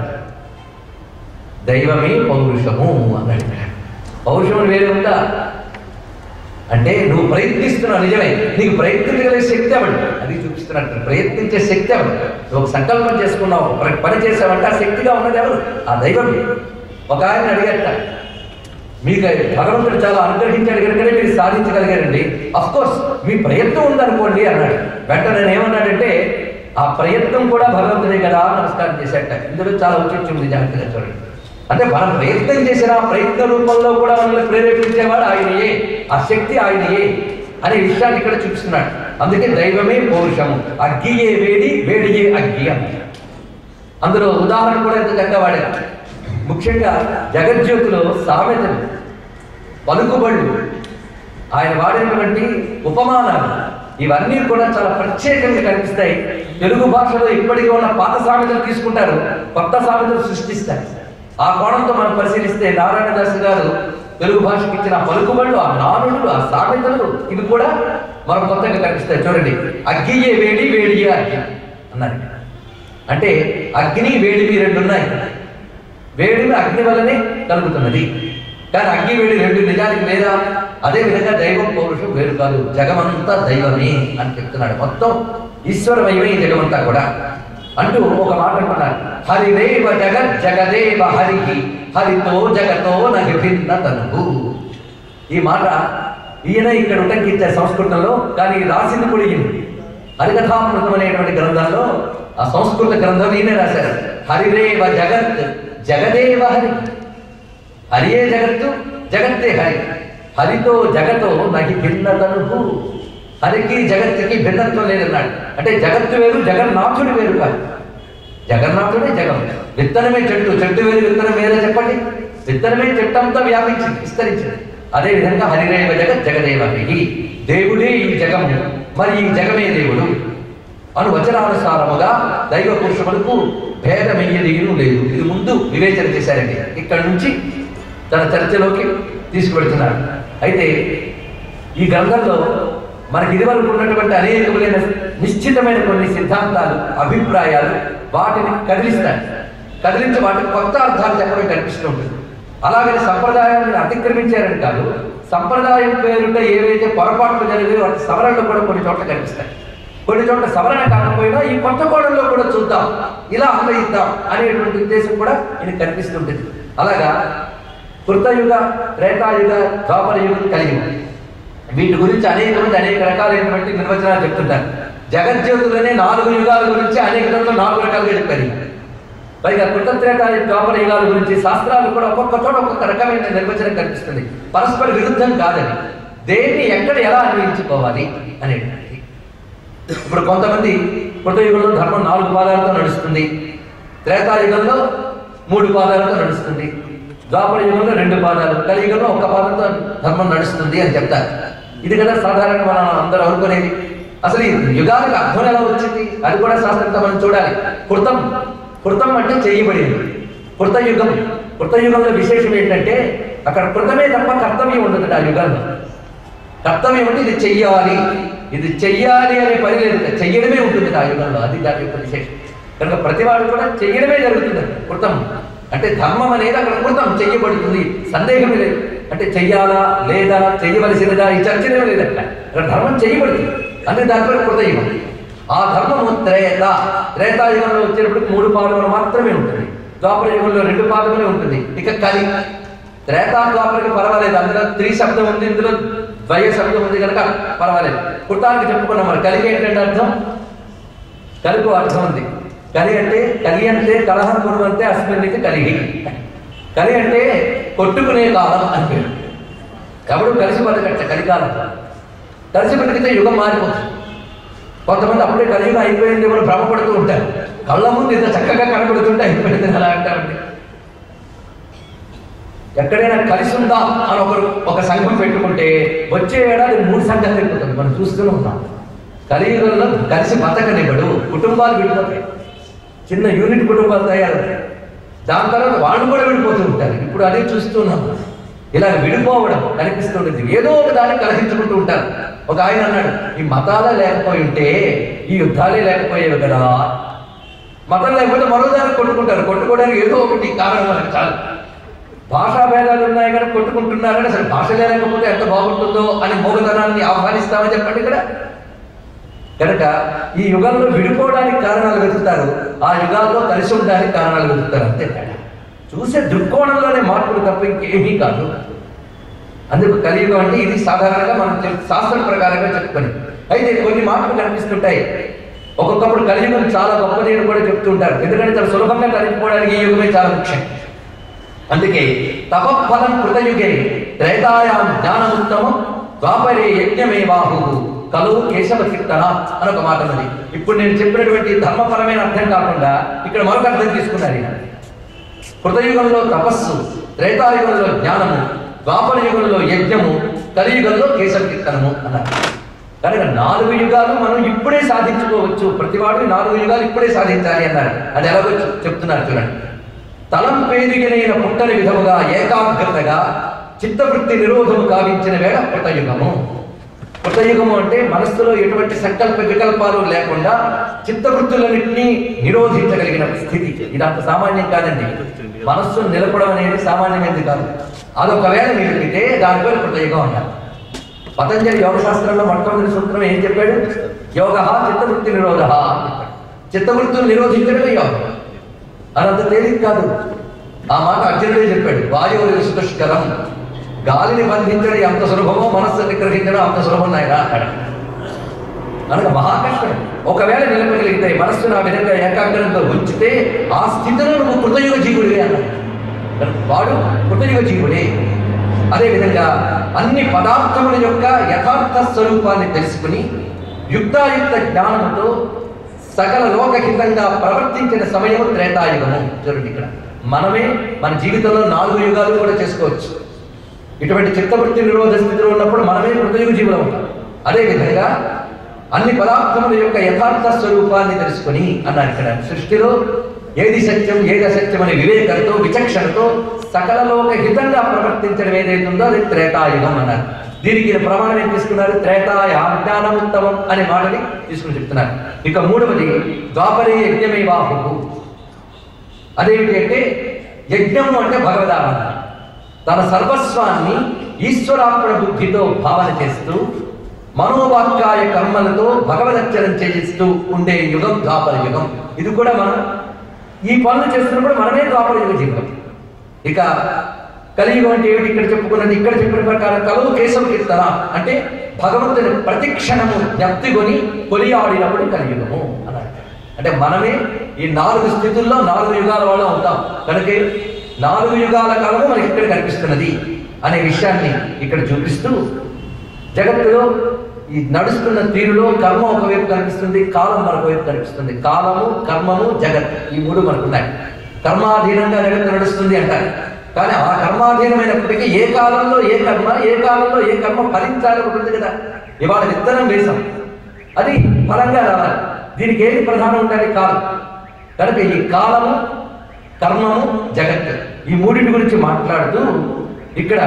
దైవమే పౌరుషము అన్నాడు పౌరుషం అని వేరే ఉందా అంటే నువ్వు ప్రయత్నిస్తున్నావు నిజమే నీకు ప్రయత్నించగలిగే శక్తి అవ్వండి అది చూపిస్తున్నట్టు ప్రయత్నించే శక్తి అవ్వండి నువ్వు ఒక సంకల్పం చేసుకున్నావు ఒక పని చేసావంటే ఆ శక్తిగా ఉన్నది ఎవరు ఆ దైవం ఒక ఆయన అడిగట మీకు భగవంతుడు చాలా అనుగ్రహించాడు కనుకనే మీరు సాధించగలిగారండి అఫ్ కోర్స్ మీ ప్రయత్నం ఉందనుకోండి అన్నాడు వెంటనే నేను ఏమన్నాడంటే ఆ ప్రయత్నం కూడా భగవంతుడే కదా అని నమస్కారం చేశాట ఇందులో చాలా ఉచితం ఉంది జాగ్రత్తగా చూడండి అంటే మనం ప్రయత్నం చేసిన ఆ ప్రయత్న రూపంలో కూడా మనల్ని ప్రేరేపించేవాడు ఆయనయే ఆ శక్తి ఆయనయే అనే విషయాన్ని ఇక్కడ చూపిస్తున్నాడు అందుకే దైవమే పౌరుషము అగ్గియే వేడి వేడియే అగ్గి అన్నారు అందులో ఉదాహరణ కూడా ఎంత చక్కగా వాడారు ముఖ్యంగా జగజ్యోతిలో సామెతలు పలుకుబళ్ళు ఆయన వాడినటువంటి ఉపమానాలు ఇవన్నీ కూడా చాలా ప్రత్యేకంగా కనిపిస్తాయి తెలుగు భాషలో ఇప్పటికీ ఉన్న పాత సామెతలు తీసుకుంటారు కొత్త సామెతలు సృష్టిస్తారు ఆ కోణంతో మనం పరిశీలిస్తే నారాయణదాస్ గారు తెలుగు భాషకి ఇచ్చిన ఆ పలుకుబళ్ళు ఆ నానుడు ఆ సామెతలు ఇవి కూడా మనం కొత్తగా కనిపిస్తాయి చూడండి అగ్గియే వేడి వేడియే అగ్గి అన్నారు అంటే అగ్ని వేడిమి రెండు ఉన్నాయి వేడిమి అగ్ని వల్లనే కలుగుతున్నది కానీ అగ్ని వేడి రెండు నిజానికి లేదా అదే విధంగా దైవం పౌరుషం వేరు కాదు జగమంతా దైవమే అని చెప్తున్నాడు మొత్తం ఈశ్వరమయమే ఈ జగమంతా కూడా అంటూ ఒక మాట అంటున్నాడు హరిదేవ జగత్ జగదేవ హరికి హరితో జగతో నగిభిన్న తనువు ఈ మాట ఈయన ఇక్కడ ఉటంకించే సంస్కృతంలో కానీ రాసింది కూడా ఈయన హరికథామృతం అనేటువంటి గ్రంథంలో ఆ సంస్కృత గ్రంథం ఈయనే రాశారు హరిరేవ జగత్ జగదేవ హరి హరియే జగత్తు జగత్తే హరి హరితో జగతో నహి భిన్నతను హరికి జగత్తుకి భిన్నత్వం లేదన్నాడు అంటే జగత్తు వేరు జగన్నాథుడు వేరు కాదు జగన్నాథుడే జగం విత్తనమే చెట్టు చెట్టు వేరు విత్తనం వేరే చెప్పండి విత్తనమే చెట్టు అంతా వ్యాపించింది విస్తరించింది అదే విధంగా హరిరేవ జగత్ జగదేవ హరి దేవుడే ఈ జగము మరి ఈ జగమే దేవుడు అను వచనానుసారముగా దైవ పురుషులకు భేదమయ్యేదిను లేదు ఇది ముందు వివేచన చేశారండి ఇక్కడ నుంచి తన చర్చలోకి తీసుకువెడుతున్నాడు అయితే ఈ గ్రంథంలో మనకి ఇదివరకు ఉన్నటువంటి అనేకములైన నిశ్చితమైన కొన్ని సిద్ధాంతాలు అభిప్రాయాలు వాటిని కదిలిస్తాయి కదిలించి వాటికి కొత్త అర్థాలు చెప్పడం కనిపిస్తూ ఉంటుంది అలాగని సంప్రదాయాలను అతిక్రమించారని కాదు సంప్రదాయం పేరుట ఏవైతే పొరపాట్లు జరిగాయో వాటి సవరణలు కూడా కొన్ని చోట్ల కనిపిస్తాయి కొన్ని చోట్ల సవరణ కాకపోయినా ఈ కొత్త కోణంలో కూడా చూద్దాం ఇలా అన్వయిద్దాం అనేటువంటి ఉద్దేశం కూడా ఇది కనిపిస్తుంటుంది అలాగా కృతయుగ త్రేతాయుగ ద్వాపర యుగం కలియుగం వీటి గురించి అనేక మంది అనేక రకాలైనటువంటి నిర్వచనాలు చెప్తుంటారు జగజ్యోతులనే నాలుగు యుగాల గురించి అనేక చోట్ల నాలుగు రకాలుగా చెప్పారు పైగా కృతత్రేతాయ ద్వాపర యుగాల గురించి శాస్త్రాలు కూడా ఒక్కొక్క చోట ఒక్కొక్క రకమైన నిర్వచనం కనిపిస్తుంది పరస్పర విరుద్ధం కాదని దేన్ని ఎక్కడ ఎలా అన్వయించుకోవాలి అనేటువంటిది ఇప్పుడు కొంతమంది కృతయుగంలో ధర్మం నాలుగు పాదాలతో నడుస్తుంది త్రేతాయుగంలో మూడు పాదాలతో నడుస్తుంది ద్వాపర యుగంలో రెండు పాదాలు కలియుగంలో ఒక్క పాదంతో ధర్మం నడుస్తుంది అని చెప్తారు ఇది కదా సాధారణ మనం అందరూ అనుకునేది అసలు ఈ యుగానికి అర్థం ఎలా వచ్చింది అది కూడా శాస్త్రంతో మనం చూడాలి కృతం కృతం అంటే చేయబడింది కృతయుగం కృతయుగంలో విశేషం ఏంటంటే అక్కడ కృతమే తప్ప కర్తవ్యం ఉండదు ఆ యుగంలో కర్తవ్యం అంటే ఇది చెయ్యాలి ఇది చెయ్యాలి అనే పని లేదు చెయ్యడమే ఉంటుంది ఆ యుగంలో అది దాని యొక్క విశేషం కనుక ప్రతివాడు కూడా చెయ్యడమే జరుగుతుంది కృతం అంటే ధర్మం అనేది అక్కడ కృతం చెయ్యబడుతుంది సందేహమే లేదు అంటే చెయ్యాలా లేదా చెయ్యవలసినదా ఈ చర్చనే లేదు అక్కడ అక్కడ ధర్మం చెయ్యబడుతుంది అందుకే దాంట్లో కృతయుగం ఆ ధర్మము త్రేత త్రేతాయుగంలో వచ్చేటప్పటికి మూడు పాదములు మాత్రమే ఉంటుంది ద్వాపర యుగంలో రెండు పాదములే ఉంటుంది ఇక కలి త్రేతా ద్వాపరకి పర్వాలేదు అందులో త్రీ శబ్దం ఉంది ఇందులో ద్వయ శబ్దం ఉంది కనుక పర్వాలేదు కుట్టానికి చెప్పుకున్నాం మరి కలిగి ఏంటంటే అర్థం కలుపు అర్థం ఉంది కలి అంటే కలి అంటే కలహం కురువంతే అస్మిన్నికి కలిగి కలి అంటే కొట్టుకునే కాలం అని పేరు ఎవడు కలిసి బతకట్ట కలికాలం కలిసి బతికితే యుగం మారిపోతుంది కొంతమంది అప్పుడే కలియుగం అయిపోయింది కూడా భ్రమపడుతూ ఉంటారు కళ్ళ ముందు ఇంత చక్కగా కనబడుతుంటే అయిపోయింది అలా అంటారండి ఎక్కడైనా కలిసి ఉందా అని ఒకరు ఒక సంఘం పెట్టుకుంటే వచ్చే ఏడాది మూడు సంఘాలు అయిపోతుంది మనం చూస్తూనే ఉన్నాం కలియుగంలో కలిసి బతకనివ్వడు కుటుంబాలు విడిపోతాయి చిన్న యూనిట్ కుటుంబాలు తయారవుతాయి దాని తర్వాత వాళ్ళు కూడా విడిపోతూ ఉంటారు ఇప్పుడు అదే చూస్తున్నాం ఇలా విడిపోవడం కనిపిస్తుంటుంది ఏదో ఒక దాన్ని కలహించుకుంటూ ఉంటారు ఒక ఆయన అన్నాడు ఈ మతాలే లేకపోయి ఉంటే ఈ యుద్ధాలే లేకపోయేవి కదా మతం లేకపోతే మరో దాన్ని కొట్టుకుంటారు కొట్టుకోవడానికి ఏదో ఒకటి కారణం మనకు చాలు భాషా భేదాలు ఉన్నాయి కానీ కొట్టుకుంటున్నారని అసలు భాష లేకపోతే ఎంత బాగుంటుందో అని మోగతనాన్ని ఆహ్వానిస్తామని చెప్పండి ఇక్కడ కనుక ఈ యుగంలో విడిపోవడానికి కారణాలు వెతుకుతారు ఆ యుగాల్లో కలిసి ఉండడానికి కారణాలు వెతుకుతారు అంతే తేడా చూసే దృక్కోణంలోనే మార్పులు తప్ప ఇంకేమీ కాదు అందుకు కలియుగం అంటే ఇది సాధారణంగా మనం చెప్- శాస్త్రం ప్రకారంగా చెప్పుకొని అయితే కొన్ని మార్పులు కనిపిస్తుంటాయి ఒక్కొక్కప్పుడు కలియుగం చాలా గొప్పది అని కూడా చెప్తుంటారు ఎందుకంటే చాలా సులభంగా కలిగిపోవడానికి ఈ యుగమే చాలా ముఖ్యం అందుకే తపఫలం కృతయుగే త్రేతాయాం జ్ఞానముత్తమం ద్వాపరే యజ్ఞమేవాహు కలువు కేశవ కీర్తన అని ఒక మాట ఉన్నది ఇప్పుడు నేను చెప్పినటువంటి ధర్మపరమైన అర్థం కాకుండా ఇక్కడ మరొక అర్థం తీసుకున్నారు ఈయన. కృతయుగంలో తపస్సు త్రేతాయుగంలో జ్ఞానము ద్వాపర యుగంలో యజ్ఞము కలియుగంలో కేశవ కీర్తనము అన్నారు కనుక నాలుగు యుగాలు మనం ఇప్పుడే సాధించుకోవచ్చు ప్రతివాడు నాలుగు యుగాలు ఇప్పుడే సాధించాలి అన్నారు అది ఎలాగో చెప్- చెప్తున్నారు చూడండి తలం పేదిగినైన పుట్టని విధముగా ఏకాగ్రతగా చిత్తవృత్తి నిరోధము కావించిన వేళ కృతయుగము కృతయుగము అంటే మనస్సులో ఎటువంటి సంకల్ప వికల్పాలు లేకుండా చిత్తవృత్తులన్నింటినీ నిరోధించగలిగిన స్థితి ఇది అంత సామాన్యం కాదండి మనస్సు నిలపడం అనేది సామాన్యమైనది కాదు అదొకవేళ నిలిపితే దాని పేరు కృతయుగం అన్నారు పతంజలి యోగ శాస్త్రంలో మొట్టమొదటి సూత్రం ఏం చెప్పాడు యోగ చిత్తవృత్తి నిరోధ చిత్తవృత్తులు నిరోధించడమే యోగం అదంత తేలిక కాదు ఆ మాట అర్జునుడే చెప్పాడు వాయువు సుదుష్కరం గాలిని బంధించడం ఎంత సులభమో మనస్సుని గ్రహించడం అంత సులభం నాయన అన్నాడు కనుక మహాకష్టం ఒకవేళ నిలపగలిగితే మనస్సును ఆ విధంగా ఏకాగ్రంతో ఉంచితే ఆ స్థితిలో నువ్వు కృతయుగ జీవుడివే అన్నాడు కనుక వాడు కృతయుగ జీవుడే అదేవిధంగా అన్ని పదార్థముల యొక్క యథార్థ స్వరూపాన్ని తెలుసుకుని యుక్తాయుక్త జ్ఞానముతో సకల లోకహితంగా ప్రవర్తించిన సమయం త్రేతాయుగము చూడండి ఇక్కడ మనమే మన జీవితంలో నాలుగు యుగాలు కూడా చేసుకోవచ్చు ఇటువంటి చిత్తవృత్తి నిరోధ స్థితిలో ఉన్నప్పుడు మనమే కృతయుగ జీవులు ఉంటాం అదేవిధంగా అన్ని పదార్థముల యొక్క యథార్థ స్వరూపాన్ని తెలుసుకొని అన్నారు ఇక్కడ సృష్టిలో ఏది సత్యం ఏది అసత్యం అనే వివేకంతో విచక్షణతో సకల లోక హితంగా ప్రవర్తించడం ఏదైతుందో అది త్రేతాయుగం అన్నారు దీనికి ఈయన ప్రమాణం ఏం తీసుకున్నారు త్రేతాయ జ్ఞానముత్తమం అనే మాటని తీసుకుని చెప్తున్నారు ఇక మూడవది ద్వాపరే యజ్ఞమే వాహుకు అదేమిటి అంటే యజ్ఞము అంటే భగవదారాధన తన సర్వస్వాన్ని ఈశ్వరార్పణ బుద్ధితో భావన చేస్తూ మనోవాక్యాయ కర్మలతో భగవదర్చనం చేయిస్తూ ఉండే యుగం ద్వాపర యుగం ఇది కూడా మనం ఈ పనులు చేస్తున్నప్పుడు మనమే ద్వాపర యుగ జీవితం ఇక కలియుగం అంటే ఏమిటి ఇక్కడ చెప్పుకున్నది ఇక్కడ చెప్పిన ప్రకారం కలువు కేశవ కీర్తన అంటే భగవంతుని ప్రతిక్షణము జ్ఞప్తికొని కొలియాడినప్పుడు కలియుగము అన్నారు అంటే మనమే ఈ నాలుగు స్థితుల్లో నాలుగు యుగాల వాళ్ళు అవుతాం కనుక నాలుగు యుగాల కాలము మనకి ఇక్కడ కనిపిస్తున్నది అనే విషయాన్ని ఇక్కడ చూపిస్తూ జగత్తులో ఈ నడుస్తున్న తీరులో కర్మ ఒకవైపు కనిపిస్తుంది కాలం మరొక వైపు కనిపిస్తుంది కాలము కర్మము జగత్ ఈ మూడు మనకున్నాయి కర్మాధీనంగా జగత్తు నడుస్తుంది అంటారు కానీ ఆ కర్మాధీనమైనప్పటికీ ఏ కాలంలో ఏ కర్మ ఏ కాలంలో ఏ కర్మ ఫలించాలి ఒకటి ఉంది కదా ఇవాళ విత్తనం వేశాం అది ఫలంగా రావాలి దీనికి ఏది ప్రధానం ఉండాలి కాలం కనుక ఈ కాలము కర్మము జగత్ ఈ మూడింటి గురించి మాట్లాడుతూ ఇక్కడ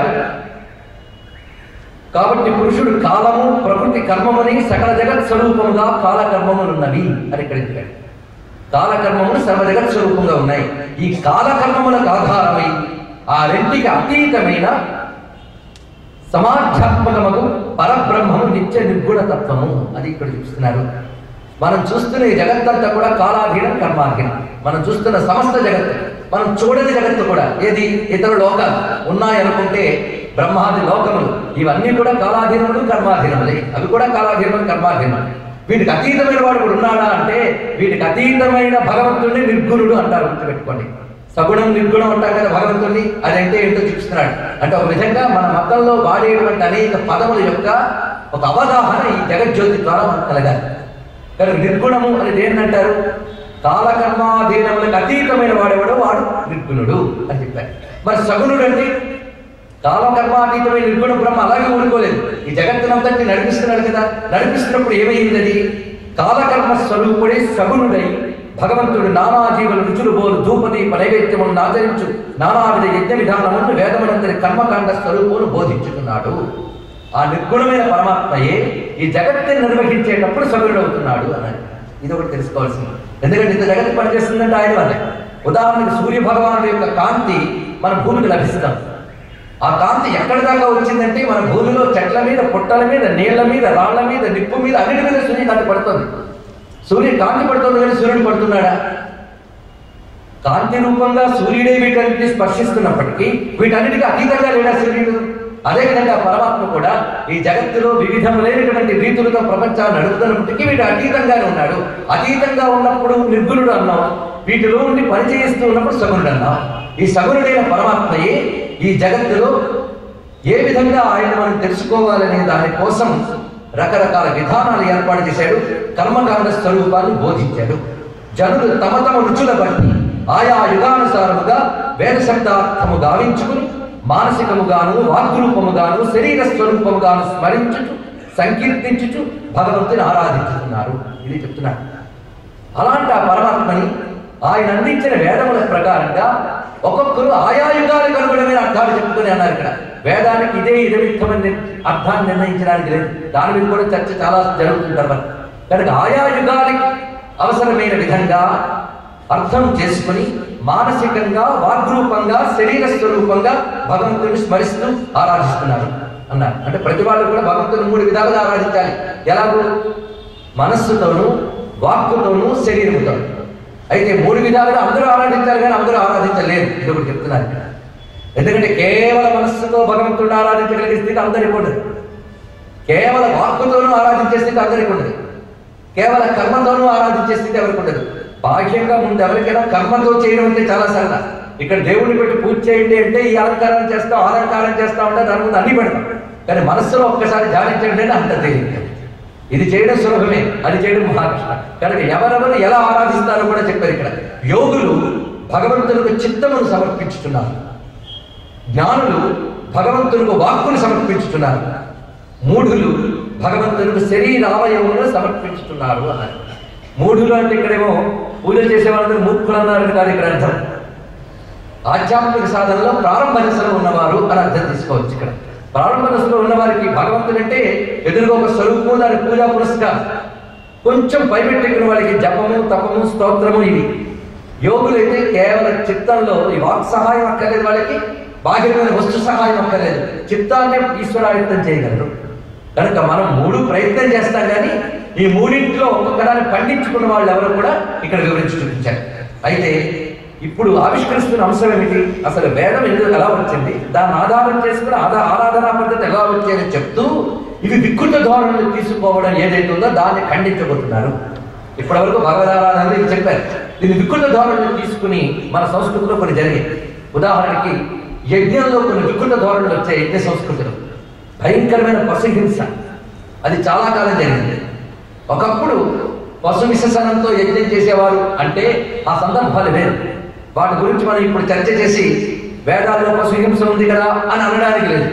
కాబట్టి పురుషుడు కాలము ప్రకృతి కర్మముని సకల జగత్ స్వరూపముగా కాలకర్మములున్నవి అని ఇక్కడ చెప్పాడు కాలకర్మములు సర్వ జగత్ స్వరూపంగా ఉన్నాయి ఈ కాలకర్మములకు ఆధారమై ఆ రెంటికి అతీతమైన సమాధ్యాత్మకముకు పరబ్రహ్మము నిత్య నిర్గుణ తత్వము అది ఇక్కడ చూస్తున్నారు మనం చూస్తున్న ఈ జగత్తంతా కూడా కాలాధీనం కర్మాధీనం మనం చూస్తున్న సమస్త జగత్తు మనం చూడని జగత్తు కూడా ఏది ఇతర లోకాలు ఉన్నాయనుకుంటే బ్రహ్మాది లోకములు ఇవన్నీ కూడా కాలాధీనములు కర్మాధీనములే అవి కూడా కాలాధీనములు కర్మాధీనం వీటికి అతీతమైన వాడు కూడా ఉన్నాడా అంటే వీటికి అతీతమైన భగవంతుడిని నిర్గుణుడు అంటారు గుర్తుపెట్టుకోండి సగుణం నిర్గుణం అంటారు కదా భగవంతుడిని అదంటే ఏంటో చూపిస్తున్నాడు అంటే ఒక విధంగా మన మతంలో వాడేటువంటి అనేక పదముల యొక్క ఒక అవగాహన ఈ జగజ్యోతి ద్వారా మనకు కలగాలి కనుక నిర్గుణము అనేది ఏంటంటారు కాలకర్మాధీనములకు అతీతమైన వాడెవడో వాడు నిర్గుణుడు అని చెప్పారు మరి సగుణుడు అంటే కాలకర్మాతీతమైన నిర్గుణ బ్రహ్మ అలాగే ఊరుకోలేదు ఈ జగత్తునంతటి నడిపిస్తున్నాడు కదా నడిపిస్తున్నప్పుడు ఏమైంది అది కాలకర్మ స్వరూపుడే సగుణుడై భగవంతుడు నానా జీవుల రుచులు బోలు ధూపదీప నైవేద్యములను ఆచరించు నానావిధ యజ్ఞ విధానములను వేదమునంతరి కర్మకాండ స్వరూపును బోధించుతున్నాడు ఆ నిర్గుణమైన పరమాత్మయే ఈ జగత్తుని నిర్వహించేటప్పుడు సగుణుడు అవుతున్నాడు అన్నాడు ఇది ఒకటి తెలుసుకోవాల్సింది ఎందుకంటే ఇంత జగత్తు పనిచేస్తుందంటే ఆయన వల్లే ఉదాహరణకు సూర్య భగవానుడి యొక్క కాంతి మన భూమికి లభిస్తాం ఆ కాంతి ఎక్కడి దాకా వచ్చిందంటే మన భూమిలో చెట్ల మీద పుట్టల మీద నీళ్ల మీద రాళ్ల మీద నిప్పు మీద అన్నిటి మీద సూర్యకాంతి పడుతుంది సూర్య కాంతి పడుతుంది కానీ సూర్యుడు పడుతున్నాడా కాంతి రూపంగా సూర్యుడే వీటన్నిటిని స్పర్శిస్తున్నప్పటికీ వీటన్నిటికీ అతీతంగా లేడా సూర్యుడు అదేవిధంగా పరమాత్మ కూడా ఈ జగత్తులో వివిధములైనటువంటి రీతులతో ప్రపంచాన్ని నడుపుతున్నప్పటికీ వీడు అతీతంగానే ఉన్నాడు అతీతంగా ఉన్నప్పుడు నిర్గుణుడు అన్నాం వీటిలో ఉండి పనిచేస్తూ ఉన్నప్పుడు సగుణుడు అన్నాం ఈ సగుణుడైన పరమాత్మయే ఈ జగత్తులో ఏ విధంగా ఆయన మనం తెలుసుకోవాలనే దాని కోసం రకరకాల విధానాలు ఏర్పాటు చేశాడు కర్మకాండ స్వరూపాన్ని బోధించాడు జనులు తమ తమ రుచుల బట్టి ఆయా యుగానుసారముగా వేద శబ్దార్థము గావించుకుని మానసికముగాను వాగ్రూపముగాను శరీర స్వరూపముగాను స్మరించుచు సంకీర్తించుచు భగవంతుని ఆరాధించుతున్నారు ఇది చెప్తున్నారు అలాంటి ఆ పరమాత్మని ఆయన అందించిన వేదముల ప్రకారంగా ఒక్కొక్కరు ఆయా యుగాలకు అనుగుణమైన అర్థాలు చెప్పుకుని అన్నారు ఇక్కడ వేదానికి ఇదే ఇదమిత్తమని అర్థాన్ని నిర్ణయించడానికి లేదు దాని మీద కూడా చర్చ చాలా జరుగుతుంది తర్వాత కనుక ఆయా యుగాలకి అవసరమైన విధంగా అర్థం చేసుకుని మానసికంగా వాగ్రూపంగా శరీర స్వరూపంగా భగవంతుని స్మరిస్తూ ఆరాధిస్తున్నారు అన్నారు అంటే ప్రతి వాళ్ళు కూడా భగవంతుని మూడు విధాలుగా ఆరాధించాలి ఎలాగో మనస్సుతోనూ వాక్కుతోనూ శరీరముతోనూ అయితే మూడు విధాలుగా అందరూ ఆరాధించాలి కానీ అందరూ ఆరాధించలేరు ఇది ఒకటి చెప్తున్నారు ఇక్కడ. ఎందుకంటే కేవల మనస్సుతో భగవంతుడిని ఆరాధించగలిగే స్థితి అందరికీ ఉండదు కేవల వాక్కుతోనూ ఆరాధించే స్థితి అందరికీ ఉండదు కేవల కర్మతోనూ ఆరాధించే స్థితి ఎవరికి ఉండదు బాహ్యంగా ముందు ఎవరికైనా కర్మతో చేయడం అంటే చాలా సరదా ఇక్కడ దేవుడిని పెట్టి పూజ చేయండి అంటే ఈ అలంకారం చేస్తాం అలంకారం చేస్తాం అంటే దాని ముందు అన్ని పెడతాం కానీ మనస్సులో ఒక్కసారి ధ్యానించండి అంటే అంత తెలియదు ఇది చేయడం సులభమే అది చేయడం మహాకృష్ణ కనుక ఎవరెవరు ఎలా ఆరాధిస్తారో కూడా చెప్పారు ఇక్కడ యోగులు భగవంతునికి చిత్తమును సమర్పించుతున్నారు జ్ఞానులు భగవంతునికి వాక్కును సమర్పించుతున్నారు మూఢులు భగవంతునికి శరీరావయములను సమర్పించుతున్నారు అన్నారు మూఢులు అంటే ఇక్కడేమో పూజలు చేసే వాళ్ళందరూ మూర్ఖులు అన్నారని కాదు ఇక్కడ అర్థం ఆధ్యాత్మిక సాధనలో ప్రారంభ దశలో ఉన్నవారు అని అర్థం తీసుకోవచ్చు ఇక్కడ ప్రారంభ దశలో ఉన్నవారికి భగవంతుడు అంటే ఎదురుగా ఒక స్వరూపము దాని పూజా పురస్కారం కొంచెం పైపెట్టుకున్న వాళ్ళకి జపము తపము స్తోత్రము ఇవి యోగులైతే కేవలం చిత్తంలో ఈ వాక్ సహాయం అక్కర్లేదు వాళ్ళకి బాహ్యమైన వస్తు సహాయం అక్కర్లేదు చిత్తాన్ని ఈశ్వరాయుక్తం చేయగలరు కనుక మనం మూడు ప్రయత్నం చేస్తాం కానీ ఈ మూడింటిలో ఒక్కొక్కదాన్ని పండించుకున్న వాళ్ళు ఎవరు కూడా ఇక్కడ వివరించి చూపించారు అయితే ఇప్పుడు ఆవిష్కరిస్తున్న అంశం ఏమిటి అసలు వేదం ఎందుకు ఎలా వచ్చింది దాన్ని ఆధారం చేసుకుని ఆదా ఆరాధనా పద్ధతి ఎలా వచ్చేది చెప్తూ ఇవి వికృత ధోరణులు తీసుకోవడం ఏదైతే ఉందో దాన్ని ఖండించబోతున్నారు ఇప్పటివరకు భగవదారాధన ఇది చెప్పారు దీన్ని వికృత ధోరణులు తీసుకుని మన సంస్కృతిలో కొన్ని జరిగాయి ఉదాహరణకి యజ్ఞంలో కొన్ని వికృత ధోరణులు వచ్చాయి యజ్ఞ సంస్కృతిలో భయంకరమైన పశుహింస అది చాలా కాలం జరిగింది ఒకప్పుడు పశు విశేషణంతో యజ్ఞం చేసేవారు అంటే ఆ సందర్భాలు వేరు వాటి గురించి మనం ఇప్పుడు చర్చ చేసి వేదాల్లో పశుహింస ఉంది కదా అని అనడానికి లేదు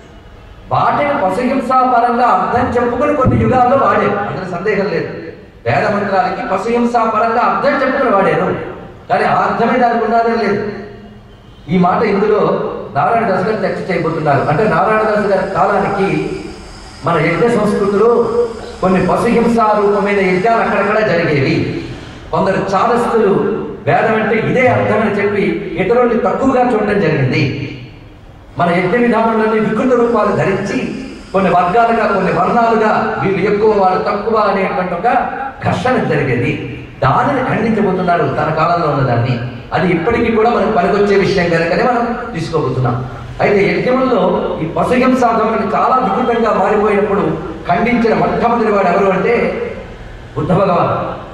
వాటిని పశుహింసా పరంగా అర్థం చెప్పుకుని కొన్ని యుగాల్లో వాడారు అందులో సందేహం లేదు వేద మంత్రాలకి పశుహింసా పరంగా అర్థం చెప్పుకుని వాడారు కానీ ఆ అర్థమే దానికి ఉన్నదే లేదు ఈ మాట ఇందులో నారాయణ దాస్ గారు చర్చ చేయబోతున్నారు అంటే నారాయణ దాస్ గారి కాలానికి మన యజ్ఞ సంస్కృతిలో కొన్ని పశుహింసా రూపమైన యజ్ఞాలు అక్కడక్కడ జరిగేవి కొందరు చాదస్తులు వేదం అంటే ఇదే అర్థమని చెప్పి ఇతరుల్ని తక్కువగా చూడడం జరిగింది మన యజ్ఞ విధానంలోని వికృత రూపాలు ధరించి కొన్ని వర్గాలుగా కొన్ని వర్ణాలుగా వీళ్ళు ఎక్కువ వాళ్ళు తక్కువ అనేటువంటి ఒక ఘర్షణ జరిగేది దానిని ఖండించబోతున్నారు తన కాలంలో ఉన్నదాన్ని అది ఇప్పటికీ కూడా మనకు పనికొచ్చే విషయం కనుకనే మనం తీసుకోబోతున్నాం అయితే యజ్ఞంలో ఈ పశుహింసా ధోరణి చాలా వికృతంగా మారిపోయినప్పుడు ఖండించిన మొట్టమొదటి వాడు ఎవరు అంటే బుద్ధ భగవాన్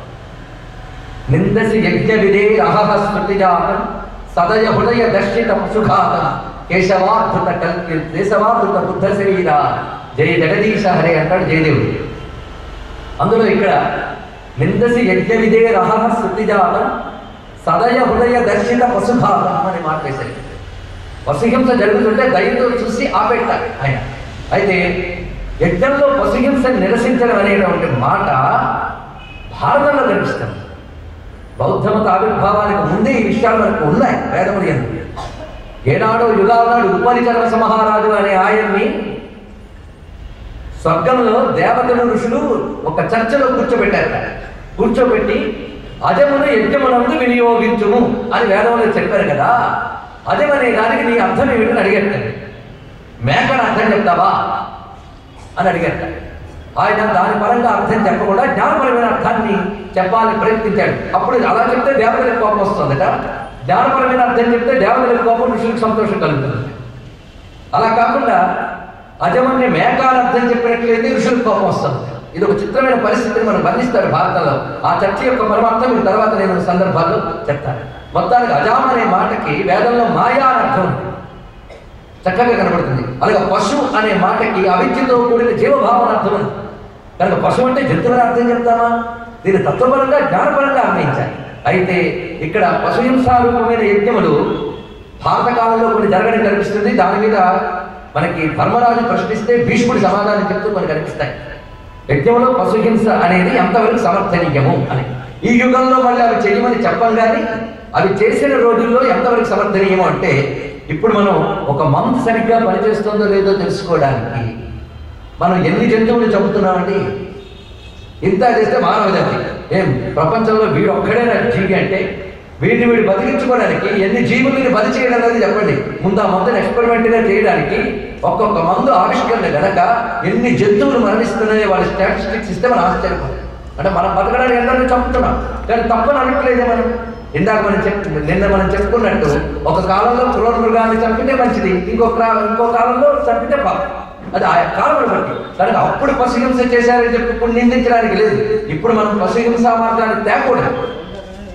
నిందసి యజ్ఞ విధే అహహ స్మృతిజాతం సదయ హృదయ దర్శిత పశుఘాతం కేశవాధృత కల్కి దేశవాధృత బుద్ధ శరీర జయ జగదీశ హరే అంటాడు జయదేవుడు అందులో ఇక్కడ నిందసి యజ్ఞ విధే రహహ శృతిజాతం సదయ హృదయ దర్శిత పశుఘాతం అని మాట వేశారు పశుహింస జరుగుతుంటే దయతో చూసి ఆపెట్టాలి ఆయన అయితే యజ్ఞంలో పశుహింసను నిరసించడం అనేటువంటి మాట భారతంలో కనిపిస్తుంది బౌద్ధమత ఆవిర్భావానికి ముందే ఈ విషయాలు మనకు ఉన్నాయి వేదములు ఎందుకు ఏనాడో యుగాల నాడు ఉపరిచరణ మహారాజు అనే ఆయన్ని స్వర్గంలో దేవతలు ఋషులు ఒక చర్చలో కూర్చోబెట్టారు కూర్చోబెట్టి అజమును యజ్ఞమునందు వినియోగించుము అని వేదంలో చెప్పారు కదా అజమనే దానికి నీ అర్థం ఏమిటని అడిగారు మేకను అర్థం చెప్తావా అని అడిగారు ఆయన దాని పరంగా అర్థం చెప్పకుండా జ్ఞానపరమైన అర్థాన్ని చెప్పాలని ప్రయత్నించాడు అప్పుడు అలా చెప్తే దేవతలకు కోపం వస్తుందట జ్ఞానపరమైన అర్థం చెప్తే దేవతలకు కోపం ఋషులకు సంతోషం కలుగుతుంది అలా కాకుండా అజమన్య మేకాల అర్థం చెప్పినట్లయితే ఋషులకు కోపం వస్తుంది ఇది ఒక చిత్రమైన పరిస్థితిని మనం వర్ణిస్తారు భారతంలో ఆ చర్చ యొక్క పరమార్థం మీకు తర్వాత నేను సందర్భాల్లో చెప్తాను మొత్తానికి అజాం అనే మాటకి వేదంలో మాయా అని అర్థం ఉంది చక్కగా కనబడుతుంది అలాగే పశు అనే మాటకి అవిద్యతో కూడిన జీవభావన అర్థం ఉంది కనుక పశువు అంటే జంతువుల అర్థం చెప్తామా దీని తత్వపరంగా జ్ఞానపరంగా అన్వయించాలి అయితే ఇక్కడ పశుహింసారూపమైన యజ్ఞములు భారత కాలంలో కొన్ని జరగడం కనిపిస్తుంది దాని మీద మనకి ధర్మరాజు ప్రశ్నిస్తే భీష్ముడి సమాధానం చెప్తూ మనకు కనిపిస్తాయి యజ్ఞంలో పశుహింస అనేది ఎంతవరకు సమర్థనీయము అని ఈ యుగంలో మళ్ళీ అవి చేయమని చెప్పం కానీ అవి చేసిన రోజుల్లో ఎంతవరకు సమర్థనీయము అంటే ఇప్పుడు మనం ఒక మంత్ సరిగ్గా పనిచేస్తుందో లేదో తెలుసుకోవడానికి మనం ఎన్ని జంతువులు చంపుతున్నామండి ఇంత చేస్తే మానవ జాతి ఏం ప్రపంచంలో వీడు ఒక్కడేనా జీవి అంటే వీడిని వీడు బతికించుకోవడానికి ఎన్ని జీవులని బతి చేయడం అనేది చెప్పండి ముందు ఆ మందుని ఎక్స్పెరిమెంట్గా చేయడానికి ఒక్కొక్క మందు ఆవిష్కరణ గనక ఎన్ని జంతువులు మరణిస్తున్నాయో వాళ్ళ స్టాటిస్టిక్స్ ఇస్తే మనం ఆశ్చర్యపోతాం అంటే మనం బతకడానికి ఎందరిని చంపుతున్నాం కానీ తప్పని అనట్లేదే మనం ఇందాక మనం చెప్పు నిన్న మనం చెప్పుకున్నట్టు ఒక కాలంలో క్రూర మృగాన్ని చంపితే మంచిది ఇంకో కా- ఇంకో కాలంలో చంపితే పాపం అది ఆ కాలం బట్టి కనుక అప్పుడు పశుహింస చేశారని చెప్పి ఇప్పుడు నిందించడానికి లేదు ఇప్పుడు మనం పశుహింస మార్గాన్ని తేకూడదు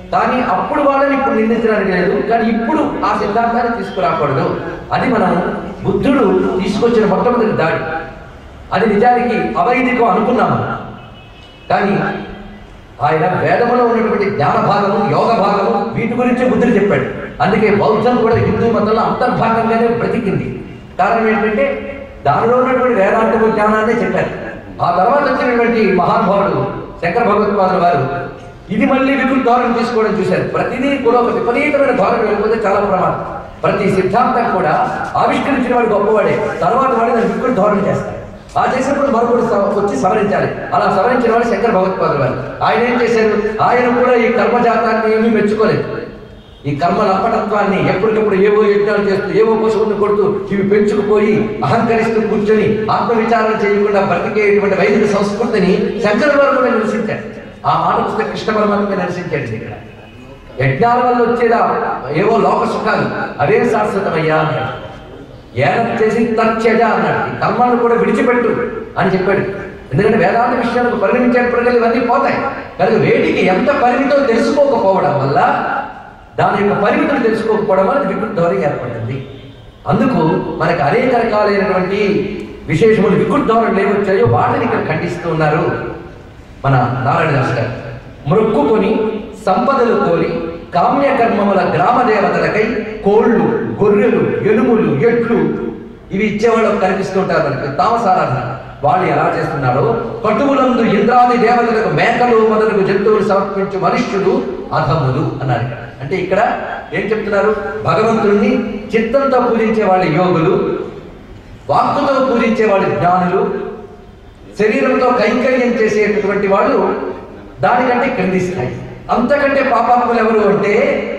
కానీ అప్పుడు వాళ్ళని ఇప్పుడు నిందించడానికి లేదు కానీ ఇప్పుడు ఆ సిద్ధాంతాన్ని తీసుకురాకూడదు అది మనం బుద్ధుడు తీసుకొచ్చిన మొట్టమొదటి దాడి అది నిజానికి అవైదికం అనుకున్నాము కానీ ఆయన వేదములో ఉన్నటువంటి జ్ఞాన భాగము యోగ భాగము వీటి గురించి బుద్ధుడు చెప్పాడు అందుకే బౌద్ధం కూడా హిందూ మతంలో అంతర్భాగంగానే బ్రతికింది కారణం ఏంటంటే దానిలో ఉన్నటువంటి వేదాంతము జ్ఞానాన్ని చెప్పారు ఆ తర్వాత వచ్చినటువంటి మహానుభావుడు శంకర భగవత్పాదుల వారు ఇది మళ్ళీ వికృత ధోరణి తీసుకోవడం చూశారు ప్రతిదీ కూడా ఒక విపరీతమైన ధోరణి వెళ్ళిపోతే చాలా ప్రమాదం ప్రతి సిద్ధాంతం కూడా ఆవిష్కరించిన వాడు గొప్పవాడే తర్వాత వాడు దాన్ని వికృత ధోరణి చేస్తారు ఆ చేసినప్పుడు మరొకటి సవ- వచ్చి సవరించాలి అలా సవరించిన వాడు శంకర భగవత్పాదులు వారు ఆయన ఏం చేశారు ఆయన కూడా ఈ కర్మజాతాన్ని ఏమీ మెచ్చుకోలేదు ఈ కర్మ నప్పటత్వాన్ని ఎప్పటికప్పుడు ఏవో యజ్ఞాలు చేస్తూ ఏవో పశువులను కొడుతూ ఇవి పెంచుకుపోయి అహంకరిస్తూ కూర్చొని ఆత్మవిచారణ చేయకుండా బ్రతికేటువంటి వైదిక సంస్కృతిని శంకర వారు కూడా నిరసించారు ఆ మాట పుస్తక కృష్ణ పరమాత్మ నిరసించాడు ఇక్కడ యజ్ఞాల వల్ల వచ్చేదా ఏవో లోక సుఖాలు అవే శాశ్వతమయ్యా అన్నాడు ఏనం చేసి తర్చజ అన్నాడు ఈ కర్మలను కూడా విడిచిపెట్టు అని చెప్పాడు ఎందుకంటే వేదాంత విషయాలకు పరిగణించేటప్పటికల్లా ఇవన్నీ పోతాయి కనుక వేడికి ఎంత పరిమితో తెలుసుకోకపోవడం వల్ల దాని యొక్క పరిమితులు తెలుసుకోకపోవడం వల్ల వికృత ధోరణి ఏర్పడింది అందుకు మనకు అనేక రకాలైనటువంటి విశేషములు వికృత ధోరణులు ఏమొచ్చాయో వాటిని ఇక్కడ ఖండిస్తూ ఉన్నారు మన నారాయణ దాస్ గారు మొక్కుకొని సంపదలు కోరి కామ్యకర్మముల గ్రామ దేవతలకై కోళ్ళు గొర్రెలు ఎనుములు ఎట్లు ఇవి ఇచ్చేవాళ్ళు కనిపిస్తుంటారు మనకి తామసారాధన వాళ్ళు ఎలా చేస్తున్నారో కటువులందు ఇంద్రాది దేవతలకు మేకలు మొదలగు జంతువులు సమర్పించు మనుష్యులు అధములు అన్నారు ఇక్కడ అంటే ఇక్కడ ఏం చెప్తున్నారు భగవంతుడిని చిత్తంతో పూజించే వాళ్ళు యోగులు వాక్కుతో పూజించే వాళ్ళు జ్ఞానులు శరీరంతో కైంకర్యం చేసేటటువంటి వాళ్ళు దానికంటే క్రింది స్థాయి అంతకంటే పాపాత్ములు ఎవరు అంటే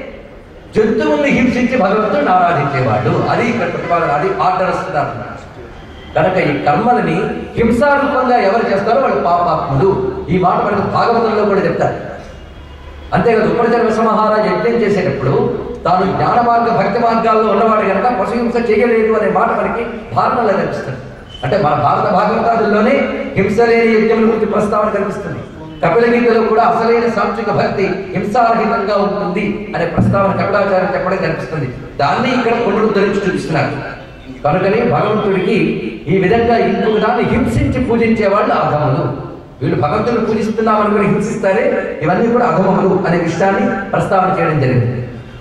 జంతువుల్ని హింసించి భగవంతుడిని ఆరాధించేవాడు అది ఇక్కడ ప్రతిపాదన అది ఆర్డర్ వస్తున్నారు కనుక ఈ కర్మలని హింసారూపంగా ఎవరు చేస్తారో వాళ్ళు పాపాత్ములు ఈ మాట మనకు భాగవతంలో కూడా చెప్తారు అంతేకాదు ఉపరిజన్మ సంహార యజ్ఞం చేసేటప్పుడు తాను జ్ఞాన మార్గ భక్తి మార్గాల్లో ఉన్నవాడు కనుక పశుహింస చేయలేదు అనే మాట మనకి భారతంలో కనిపిస్తుంది అంటే మన భారత భాగవతాదుల్లోనే హింస లేని యజ్ఞం గురించి ప్రస్తావన కనిపిస్తుంది కపిల గీతలో కూడా అసలైన సాత్విక భక్తి హింసారహితంగా ఉంటుంది అనే ప్రస్తావన కపిలాచార్య చెప్పడం కనిపిస్తుంది దాన్ని ఇక్కడ పునరుద్ధరించి చూపిస్తున్నారు కనుకనే భగవంతుడికి ఈ విధంగా ఇంకొక దాన్ని హింసించి పూజించే వాళ్ళు అధములు వీళ్ళు భగవంతుని పూజిస్తున్నాం అనుకుని హింసిస్తారే ఇవన్నీ కూడా అధమములు అనే విషయాన్ని ప్రస్తావన చేయడం జరిగింది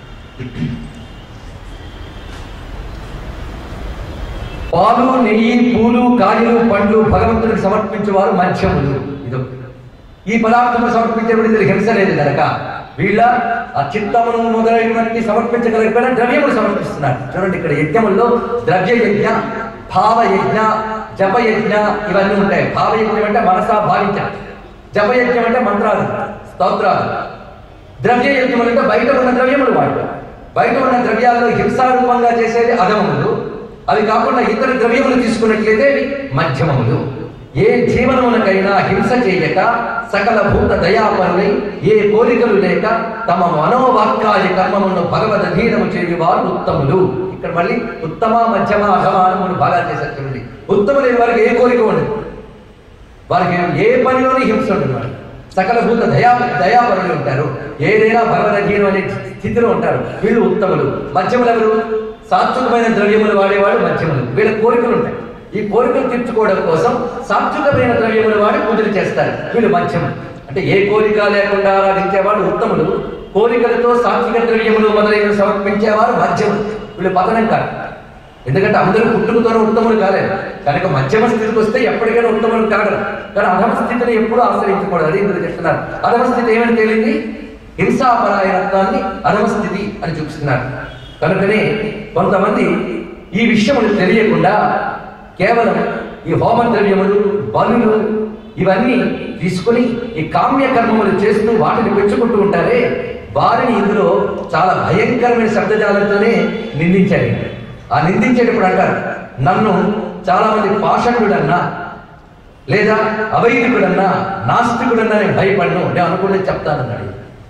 పాలు నెయ్యి పూలు కాయలు పండ్లు భగవంతుడికి సమర్పించేవారు మధ్యములు ఇదో ఈ పదార్థములు సమర్పించేటువంటి ఇందులో హింస లేదు కనుక వీళ్ళ ఆ చిత్తమును మొదలైనటువంటి సమర్పించగలిగిపోయిన ద్రవ్యములు సమర్పిస్తున్నారు చూడండి ఇక్కడ యజ్ఞముల్లో ద్రవ్య యజ్ఞ భావ యజ్ఞ జప యజ్ఞ ఇవన్నీ ఉంటాయి భావ యజ్ఞం అంటే మనసా భావించాలి జప యజ్ఞం అంటే మంత్రాలు స్తోత్రాలు ద్రవ్య యజ్ఞం అంటే బయట ఉన్న ద్రవ్యములు వాడు బయట ఉన్న ద్రవ్యాల్లో హింసారూపంగా చేసేది అధమములు అవి కాకుండా ఇతర ద్రవ్యములు తీసుకున్నట్లయితే అవి మధ్యమములు ఏ జీవనమునకైనా హింస చేయక సకల భూత దయాపరులై ఏ కోరికలు లేక తమ మనోవాక్కాయ కర్మములను భగవద్ అధీనము చేయువారు ఉత్తములు ఇక్కడ మళ్ళీ ఉత్తమ మధ్యమ అధమ అని మూడు భాగాలు చేశారు చూడండి ఉత్తములైన వారికి ఏ కోరిక ఉండదు వారికి ఏ పనిలోని హింస ఉండదు వారికి. సకల భూత దయా దయాపరులు ఉంటారు ఏదైనా భగవదగీనం అనే స్థితిలో ఉంటారు వీళ్ళు ఉత్తములు మధ్యములు ఎవరు సాత్వికమైన ద్రవ్యములు వాడేవాడు మధ్యములు వీళ్ళ కోరికలు ఉంటాయి ఈ కోరికలు తీర్చుకోవడం కోసం సాత్వికమైన ద్రవ్యములు వాడి పూజలు చేస్తారు వీళ్ళు మధ్యములు అంటే ఏ కోరిక లేకుండా ఆరాధించేవాడు ఉత్తములు కోరికలతో సాత్విక ద్రవ్యములు మొదలైన సమర్పించేవారు మధ్యములు వీళ్ళు పతనం కాదు ఎందుకంటే అందరూ పుట్టుకతోనే ఉత్తములు కాలేదు కనుక మధ్యమ స్థితికి వస్తే ఎప్పటికైనా ఉత్తములు కాగలరు కానీ అధమ స్థితిని ఎప్పుడూ ఆశ్రయించకూడదు అది ఇందులో చెప్తున్నారు అధమ స్థితి ఏమని తేలింది హింసాపరాయణత్వాన్ని అధమ స్థితి అని చూపిస్తున్నారు కనుకనే కొంతమంది ఈ విషయములు తెలియకుండా కేవలం ఈ హోమ ద్రవ్యములు బలులు ఇవన్నీ తీసుకొని ఈ కామ్య కర్మములు చేస్తూ వాటిని పెంచుకుంటూ ఉంటారే వారిని ఇందులో చాలా భయంకరమైన శబ్దజాలంతోనే నిందించారు ఆ నిందించేటప్పుడు అంటారు నన్ను చాలా మంది పాషండుడన్నా లేదా అవైదికుడన్నా నాస్తికుడన్నా నేను భయపడను నేను అనుకునే చెప్తానన్నాడు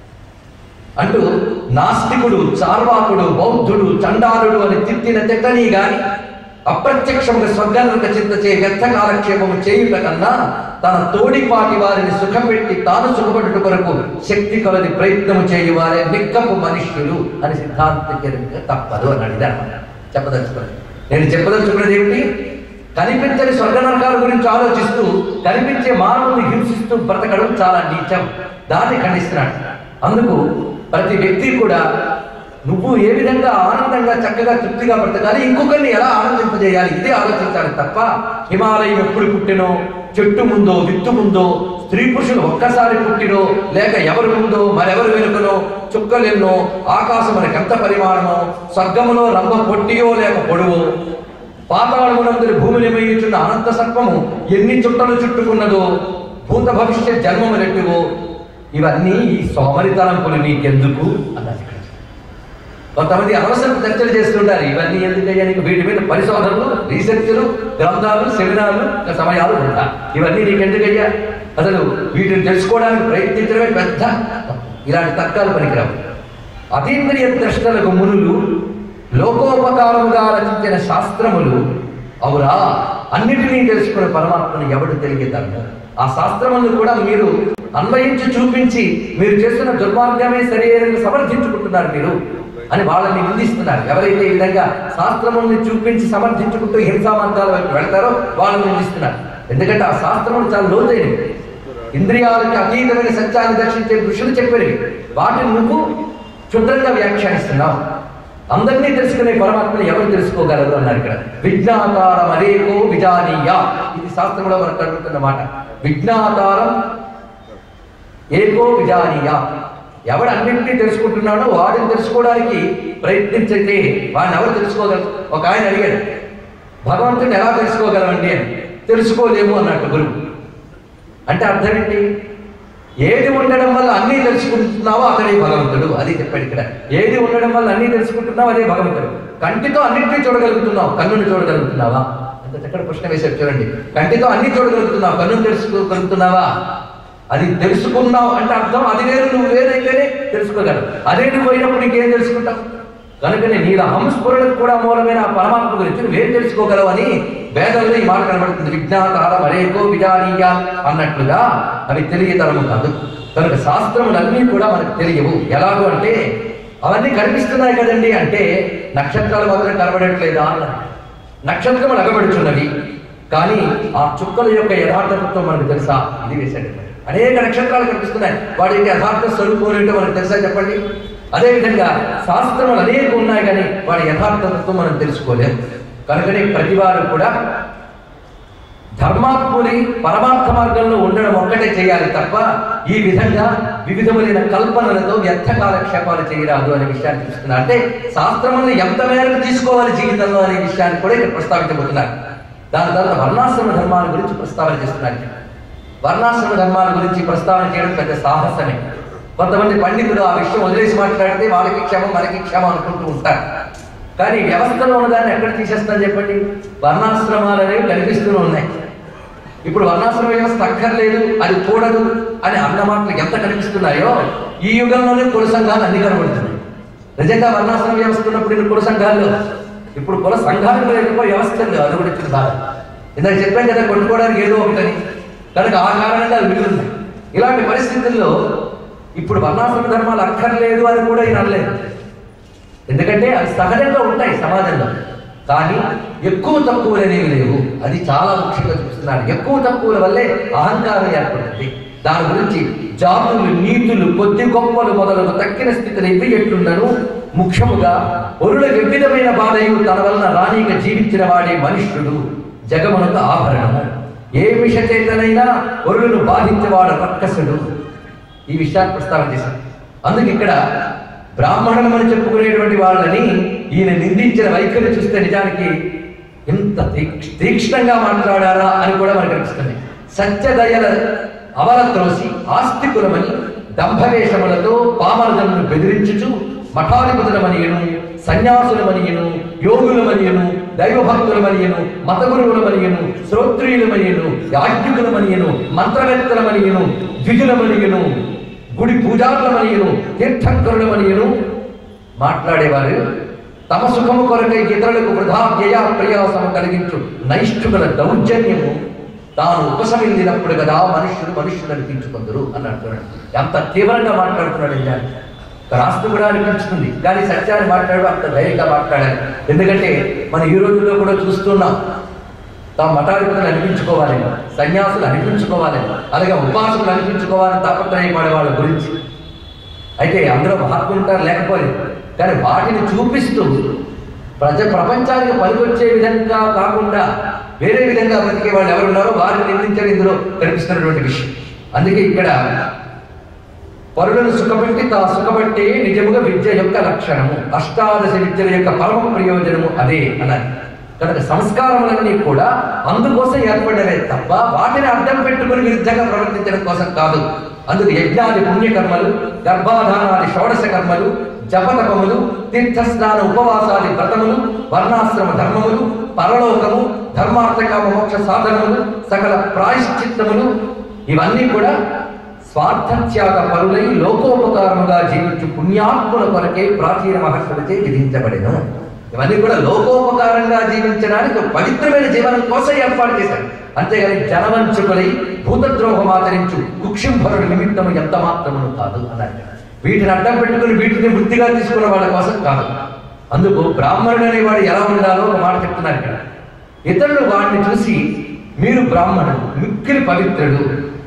అంటూ నాస్తికుడు చార్వాకుడు బౌద్ధుడు చండాలుడు అని తిట్టిన తిట్టని గాని అప్రత్యక్షముగా స్వర్గానికి చింత చే వ్యర్థ కాలక్షేపము చేయుట కన్నా తన తోడిపాటి వారిని సుఖపెట్టి తాను సుఖపడుట కొరకు శక్తి కొలది ప్రయత్నము చేయువారే నిక్కపు మనుష్యులు అని సిద్ధాంత తప్పదు అని అడిగాను చెప్పదలుచుకున్నది నేను చెప్పదలుచుకున్నది ఏమిటి కనిపించని స్వర్గ నరకాల గురించి ఆలోచిస్తూ కనిపించే మానవుని హింసిస్తూ బ్రతకడం చాలా నీచం దాన్ని ఖండిస్తున్నాడు అందుకు ప్రతి వ్యక్తి కూడా నువ్వు ఏ విధంగా ఆనందంగా చక్కగా తృప్తిగా బ్రతకాలి ఇంకొకరిని ఎలా ఆనందింపజేయాలి ఇదే ఆలోచించాలి తప్ప హిమాలయం ఎప్పుడు పుట్టినో చెట్టు ముందో విత్తు ముందో స్త్రీ పురుషులు ఒక్కసారి పుట్టినో లేక ఎవరు ముందో మరెవరు వెనుకనో చుక్కలెన్నో ఆకాశం మనకి ఎంత పరిమాణమో స్వర్గములో రంభ పొట్టియో లేక పొడువో పాతాళమునందరి భూమిని మేయుచున్న అనంత సర్పము ఎన్ని చుట్టలు చుట్టుకున్నదో భూత భవిష్యత్ జన్మములెట్టువో ఇవన్నీ ఈ సోమరితలంపులు నీకెందుకు అన్నది ఇక్కడ. కొంతమంది అనవసరపు చర్చలు చేస్తుంటారు ఇవన్నీ ఎందుకయ్యా నీకు వీటి మీద పరిశోధనలు రీసెర్చ్లు గ్రంథాలు సెమినార్లు ఇంకా సమయాలు ఉంటా ఇవన్నీ నీకు ఎందుకయ్యా అసలు వీటిని తెలుసుకోవడానికి ప్రయత్నించడమే పెద్ద తప్పు. ఇలాంటి తర్కాలు పనికిరావు అతీంద్రియ ద్రష్టలకు మునులు లోకోపకారముగా రచించిన శాస్త్రములు అవురా అన్నిటినీ తెలుసుకున్న పరమాత్మను ఎవడు తెలియగలరు ఆ శాస్త్రములను కూడా మీరు అన్వయించి చూపించి మీరు చేస్తున్న దుర్మార్గమే సరైన సమర్థించుకుంటున్నారు మీరు అని వాళ్ళని నిందిస్తున్నారు ఎవరైతే ఈ విధంగా శాస్త్రముల్ని చూపించి సమర్థించుకుంటూ హింసా మార్గాల వైపు వెళ్తారో వాళ్ళని నిందిస్తున్నారు ఎందుకంటే ఆ శాస్త్రములు చాలా లోతైనవి ఇంద్రియాలకి అతీతమైన సత్యాన్ని దర్శించే ఋషులు చెప్పినవి వాటిని నువ్వు క్షుద్రంగా వ్యాఖ్యానిస్తున్నావు అందరినీ తెలుసుకునే పరమాత్మని ఎవరు తెలుసుకోగలరు అన్నారు ఇక్కడ విజ్ఞాతారం అనేకో విజానీయ ఇది శాస్త్రంలో మనకు కలుగుతున్న మాట విజ్ఞాతారం ఏకో విజానీయ ఎవడు అన్నింటినీ తెలుసుకుంటున్నాడో వాడిని తెలుసుకోవడానికి ప్రయత్నించండి వాడిని ఎవరు తెలుసుకోగలరు ఒక ఆయన అడిగాడు భగవంతుని ఎలా తెలుసుకోగలమండి అని తెలుసుకోలేము అన్నట్టు గురువు అంటే అర్థం ఏంటి ఏది ఉండడం వల్ల అన్నీ తెలుసుకుంటున్నావో అక్కడే భగవంతుడు అది చెప్పాడు ఇక్కడ ఏది ఉండడం వల్ల అన్నీ తెలుసుకుంటున్నావు అదే భగవంతుడు కంటితో అన్నింటినీ చూడగలుగుతున్నావు కన్నుని చూడగలుగుతున్నావా అంత చక్కటి ప్రశ్న వేశారు చూడండి కంటితో అన్ని చూడగలుగుతున్నావు కన్నుని తెలుసుకోగలుగుతున్నావా అది తెలుసుకున్నావు అంటే అర్థం అది వేరు నువ్వు వేరైతేనే తెలుసుకోగలవు అదే నువ్వు పోయినప్పుడు నీకేం తెలుసుకుంటావు కనుకనే నీల హంస్ఫురణకు కూడా మూలమైన ఆ పరమాత్మ గురించి నువ్వేం తెలుసుకోగలవు అని వేదంలో ఈ మాట కనబడుతుంది విజ్ఞాతార మరేకో విజానీయ అన్నట్లుగా అవి తెలియతరము కాదు కనుక శాస్త్రములన్నీ కూడా మనకు తెలియవు ఎలాగో అంటే అవన్నీ కనిపిస్తున్నాయి కదండి అంటే నక్షత్రాలు మాత్రం కనబడట్లేదా అన్నారు నక్షత్రములు అగబడుచున్నవి కానీ ఆ చుక్కల యొక్క యథార్థతత్వం మనకు తెలుసా ఇది వేశాడు అనేక నక్షత్రాలు కనిపిస్తున్నాయి వాటి యొక్క యథార్థ స్వరూపం ఏంటో మనకు తెలుసా చెప్పండి అదేవిధంగా శాస్త్రములు అనేక ఉన్నాయి కానీ వాడి యథార్థతత్వం మనం తెలుసుకోలేం కనుకనే ప్రతి వారు కూడా ధర్మాత్ముని పరమార్థ మార్గంలో ఉండడం ఒక్కటే చేయాలి తప్ప ఈ విధంగా వివిధమైన కల్పనలతో వ్యర్థ కాలక్షేపాలు చేయరాదు అనే విషయాన్ని చూస్తున్నారు అంటే శాస్త్రములను ఎంత మేరకు తీసుకోవాలి జీవితంలో అనే విషయాన్ని కూడా ఇక్కడ ప్రస్తావించబోతున్నారు దాని తర్వాత వర్ణాశ్రమ ధర్మాల గురించి ప్రస్తావన చేస్తున్నారు ఇక్కడ. వర్ణాశ్రమ ధర్మాల గురించి ప్రస్తావన చేయడం పెద్ద సాహసమే కొంతమంది పండితులు ఆ విషయం వదిలేసి మాట్లాడితే వాళ్ళకి క్షమం మనకి క్షమం అనుకుంటూ ఉంటారు కానీ వ్యవస్థలో ఉన్నదాన్ని ఎక్కడ తీసేస్తాను చెప్పండి వర్ణాశ్రమాలు అనేవి కనిపిస్తూనే ఉన్నాయి ఇప్పుడు వర్ణాశ్రమ వ్యవస్థ అక్కర్లేదు అది కూడదు అని అన్న మాటలు ఎంత కనిపిస్తున్నాయో ఈ యుగంలోనే కుల సంఘాలు అన్ని కనబడుతున్నాయి నిజంగా వర్ణాశ్రమ వ్యవస్థ ఉన్నప్పుడు ఇన్ని కుల సంఘాలు ఇప్పుడు కుల సంఘాలు ఎక్కువ వ్యవస్థ లేదు అది కూడా వచ్చింది బాధ ఇందాక చెప్పాను కదా కొట్టుకోవడానికి ఏదో ఒకటని కనుక ఆ కారణంగా అది మిగులున్నాయి ఇలాంటి పరిస్థితుల్లో ఇప్పుడు వర్ణాశ్రమ ధర్మాలు అక్కర్లేదు అని కూడా ఈయన అనలేదు ఎందుకంటే అవి సహజంగా ఉంటాయి సమాజంలో కానీ ఎక్కువ తక్కువలు అనేవి లేవు అది చాలా ముఖ్యంగా చూస్తున్నారు ఎక్కువ తక్కువల వల్లే అహంకారం ఏర్పడుతుంది దాని గురించి జాతులు నీతులు కొద్ది గొప్పలు మొదలగు తక్కిన స్థితిని ఇవి ఎట్లుండను ముఖ్యముగా ఒరులకు ఎవ్విధమైన బాధయు తన వలన రానీక జీవించిన వాడే మనుష్యుడు జగమునకు ఆభరణము ఏ విషచేతనైనా ఒరులను బాధించేవాడు రక్కసుడు ఈ విషయాన్ని ప్రస్తావన చేశారు అందుకు ఇక్కడ బ్రాహ్మణులు అని చెప్పుకునేటువంటి వాళ్ళని ఈయన నిందించిన వైఖరి చూస్తే నిజానికి ఇంత తీక్ష- తీక్ష్ణంగా మాట్లాడారా అని కూడా మనకు అనిపిస్తుంది సత్యదయల అవలత్రోసి ఆస్తికులమని దంభవేషములతో పామరజనులను బెదిరించుచు మఠాధిపతులమనియను సన్యాసులమనియను యోగులమనియను దైవభక్తులమనియను మతగురువులమనియను శ్రోత్రియులమనియను యాజ్ఞికులమనియను మంత్రవేత్తలమనియను ద్విజులమనియను గుడి పూజారులమనియను తీర్థంకరులమనియను మాట్లాడేవారు తమ సుఖము కొరకై ఇతరులకు వృధా వ్యయ ప్రయాసము కలిగించు నైష్ఠుగల దౌర్జన్యము తాను ఉపశమిల్లినప్పుడు కదా మనుష్యుడు మనుష్యుడు అనిపించుకుందరు అన్నాడు చూడండి ఎంత తీవ్రంగా మాట్లాడుతున్నాడు నిజాన్ని రాస్తూ కూడా అనిపించుకుంది కానీ సత్యాన్ని మాట్లాడు అంత ధైర్యంగా మాట్లాడాలి ఎందుకంటే మన ఈ రోజుల్లో కూడా చూస్తున్నాం తాము మఠాధిపతులు అనిపించుకోవాలేమో సన్యాసులు అనిపించుకోవాలేమో అలాగే ఉపాసకులు అనిపించుకోవాలని తాపత్రయపడే వాళ్ళ గురించి అయితే అందరూ మహాత్ములు ఉంటారు లేకపోలేదు కానీ వాటిని చూపిస్తూ ప్రజ ప్రపంచానికి పనికొచ్చే విధంగా కాకుండా వేరే విధంగా బతికే వాళ్ళు ఎవరున్నారో వారిని నిందించడం ఇందులో కనిపిస్తున్నటువంటి విషయం అందుకే ఇక్కడ పరులను సుఖపెట్టి తా సుఖపట్టే నిజముగా విద్య యొక్క లక్షణము అష్టాదశ విద్యల యొక్క పరమ ప్రయోజనము అదే అన్నది కనుక సంస్కారములన్నీ కూడా అందుకోసం ఏర్పడలే తప్ప వాటిని అడ్డం పెట్టుకుని విరుద్ధంగా ప్రవర్తించడం కోసం కాదు అందుకు యజ్ఞాది పుణ్యకర్మలు గర్భాధానాది షోడశ కర్మలు జపతపములు తీర్థస్నాన ఉపవాసాది వ్రతములు వర్ణాశ్రమ ధర్మములు పరలోకము ధర్మార్థకామ మోక్ష సాధనములు సకల ప్రాయశ్చిత్తములు ఇవన్నీ కూడా స్వార్థత్యాగ పరులై లోకోపకారముగా జీవించు పుణ్యాత్ముల కొరకే ప్రాచీన మహర్షులచే విధించబడెను ఇవన్నీ కూడా లోకోపకారంగా జీవించడానికి ఒక పవిత్రమైన జీవనం కోసం ఏర్పాటు చేశారు అంతేగాని జనవంచుకులై భూతద్రోహం ఆచరించు కుక్షింభరుడు నిమిత్తము ఎంత మాత్రమును కాదు అన్నారు వీటిని అడ్డం పెట్టుకుని వీటిని వృత్తిగా తీసుకున్న వాళ్ళ కోసం కాదు అందుకు బ్రాహ్మణుడు అనేవాడు ఎలా ఉండాలో ఒక మాట చెప్తున్నారు ఇక్కడ ఇతరులు వాడిని చూసి మీరు బ్రాహ్మణుడు మిక్కిలి పవిత్రుడు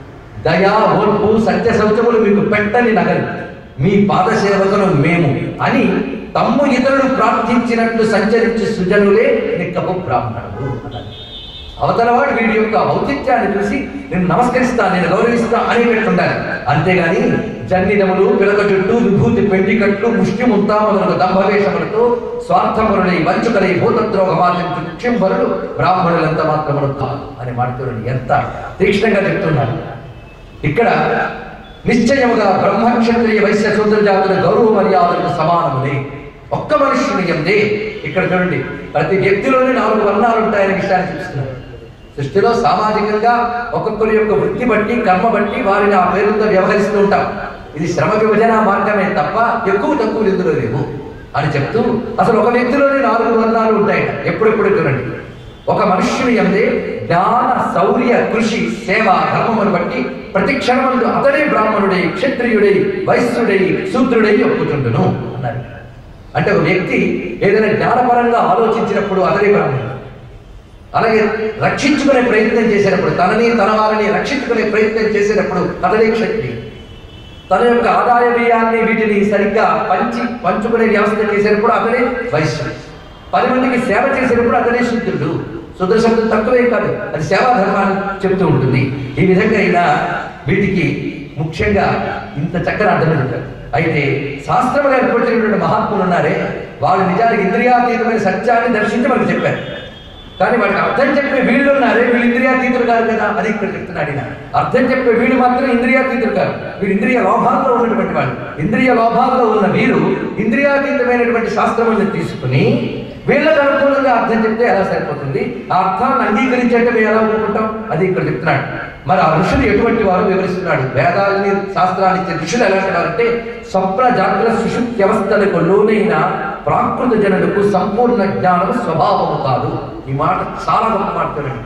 దయా ఓర్పు సత్య శౌచములు మీకు పెట్టని నగలు మీ పాదసేవకులు మేము అని తమ్ము ఇతరులు ప్రార్థించినట్లు సంచరించి సుజనులే నిక్కపు బ్రాహ్మణుడు అన్నారు అవతలవాడు వీడి యొక్క ఔచిత్యాన్ని చూసి నేను నమస్కరిస్తా నేను గౌరవిస్తా అనేటట్టు ఉండాలి అంతేగాని జన్నిదములు పిలక చుట్టూ విభూతి పెండికట్లు ముష్టి ముంతామలకు దంభవేషములతో స్వార్థములై వంచుకలై భూతద్రోహమాచరించు ముఖ్యంబరులు బ్రాహ్మణులంత మాత్రములు కాదు అని మాట్లాడండి ఎంత తీక్ష్ణంగా చెప్తున్నారు ఇక్కడ నిశ్చయముగా బ్రహ్మక్షత్రియ వైశ్య శూద్ర జాతుల గౌరవ మర్యాదలకు సమానములే ఒక్క మనుష్యుని ఎందే ఇక్కడ చూడండి ప్రతి వ్యక్తిలోనే నాలుగు వర్ణాలు ఉంటాయనే విషయాన్ని చూస్తున్నారు సృష్టిలో సామాజికంగా ఒక్కొక్కరి యొక్క వృత్తి బట్టి కర్మ బట్టి వారిని ఆ పేరుతో వ్యవహరిస్తూ ఉంటాం ఇది శ్రమ విభజన మార్గమే తప్ప ఎక్కువ తక్కువ ఇందులో లేవు అని చెప్తూ అసలు ఒక వ్యక్తిలోనే నాలుగు వర్ణాలు ఉంటాయి ఎప్పుడెప్పుడు చూడండి ఒక మనుష్యుని ఎందే జ్ఞాన శౌర్య కృషి సేవ ధర్మమును బట్టి ప్రతి క్షణమందు అతడే బ్రాహ్మణుడై క్షత్రియుడై వైశ్యుడై శూద్రుడై ఒప్పుతుండును అన్నారు అంటే ఒక వ్యక్తి ఏదైనా జ్ఞానపరంగా ఆలోచించినప్పుడు అతడే బ్రాహ్మణుడు అలాగే రక్షించుకునే ప్రయత్నం చేసేటప్పుడు తనని తన వారిని రక్షించుకునే ప్రయత్నం చేసేటప్పుడు అతడే క్షత్రియుడు తన యొక్క ఆదాయ వ్యయాన్ని వీటిని సరిగ్గా పంచి పంచుకునే వ్యవస్థ చేసేటప్పుడు అతనే వైశ్యుడు పది మందికి సేవ చేసేటప్పుడు అతనే శుద్ధుడు శుద్ధ శబ్దం తక్కువే కాదు అది సేవా ధర్మాన్ని చెప్తూ ఉంటుంది ఈ విధంగా అయినా వీటికి ముఖ్యంగా ఇంత చక్కని అర్థం చెప్తారు అయితే శాస్త్రములు ఏర్పరిచినటువంటి మహాత్ములు ఉన్నారే వాళ్ళు నిజానికి ఇంద్రియాతీతమైన సత్యాన్ని దర్శించి మనకు చెప్పారు కానీ వాడికి అర్థం చెప్పే వీళ్ళు ఉన్నారే వీళ్ళు ఇంద్రియాతీతులు కాదు కదా అది ఇక్కడ చెప్తున్నాడు ఈయన అర్థం చెప్పే వీళ్ళు మాత్రం ఇంద్రియాతీతులు కాదు వీళ్ళు ఇంద్రియ లోభాల్లో ఉన్నటువంటి వాళ్ళు ఇంద్రియ లోభాల్లో ఉన్న వీరు ఇంద్రియాతీతమైనటువంటి శాస్త్రములను తీసుకుని వీళ్ళకు అనుకూలంగా అర్థం చెప్తే ఎలా సరిపోతుంది ఆ అర్థాన్ని అంగీకరించేట్టు మేము ఎలా ఒప్పుకుంటాం అది ఇక్కడ చెప్తున్నాడు మరి ఆ ఋషులు ఎటువంటి వారు వివరిస్తున్నాడు వేదాలని శాస్త్రాన్ని ఇచ్చే ఋషులు ఎలాంటి వారంటే స్వప్న జాగ్రత్త సుషుప్తి వ్యవస్థలకు లోనైన ప్రాకృత జనులకు సంపూర్ణ జ్ఞానము స్వభావము కాదు ఈ మాట చాలా గొప్ప మాట చూడండి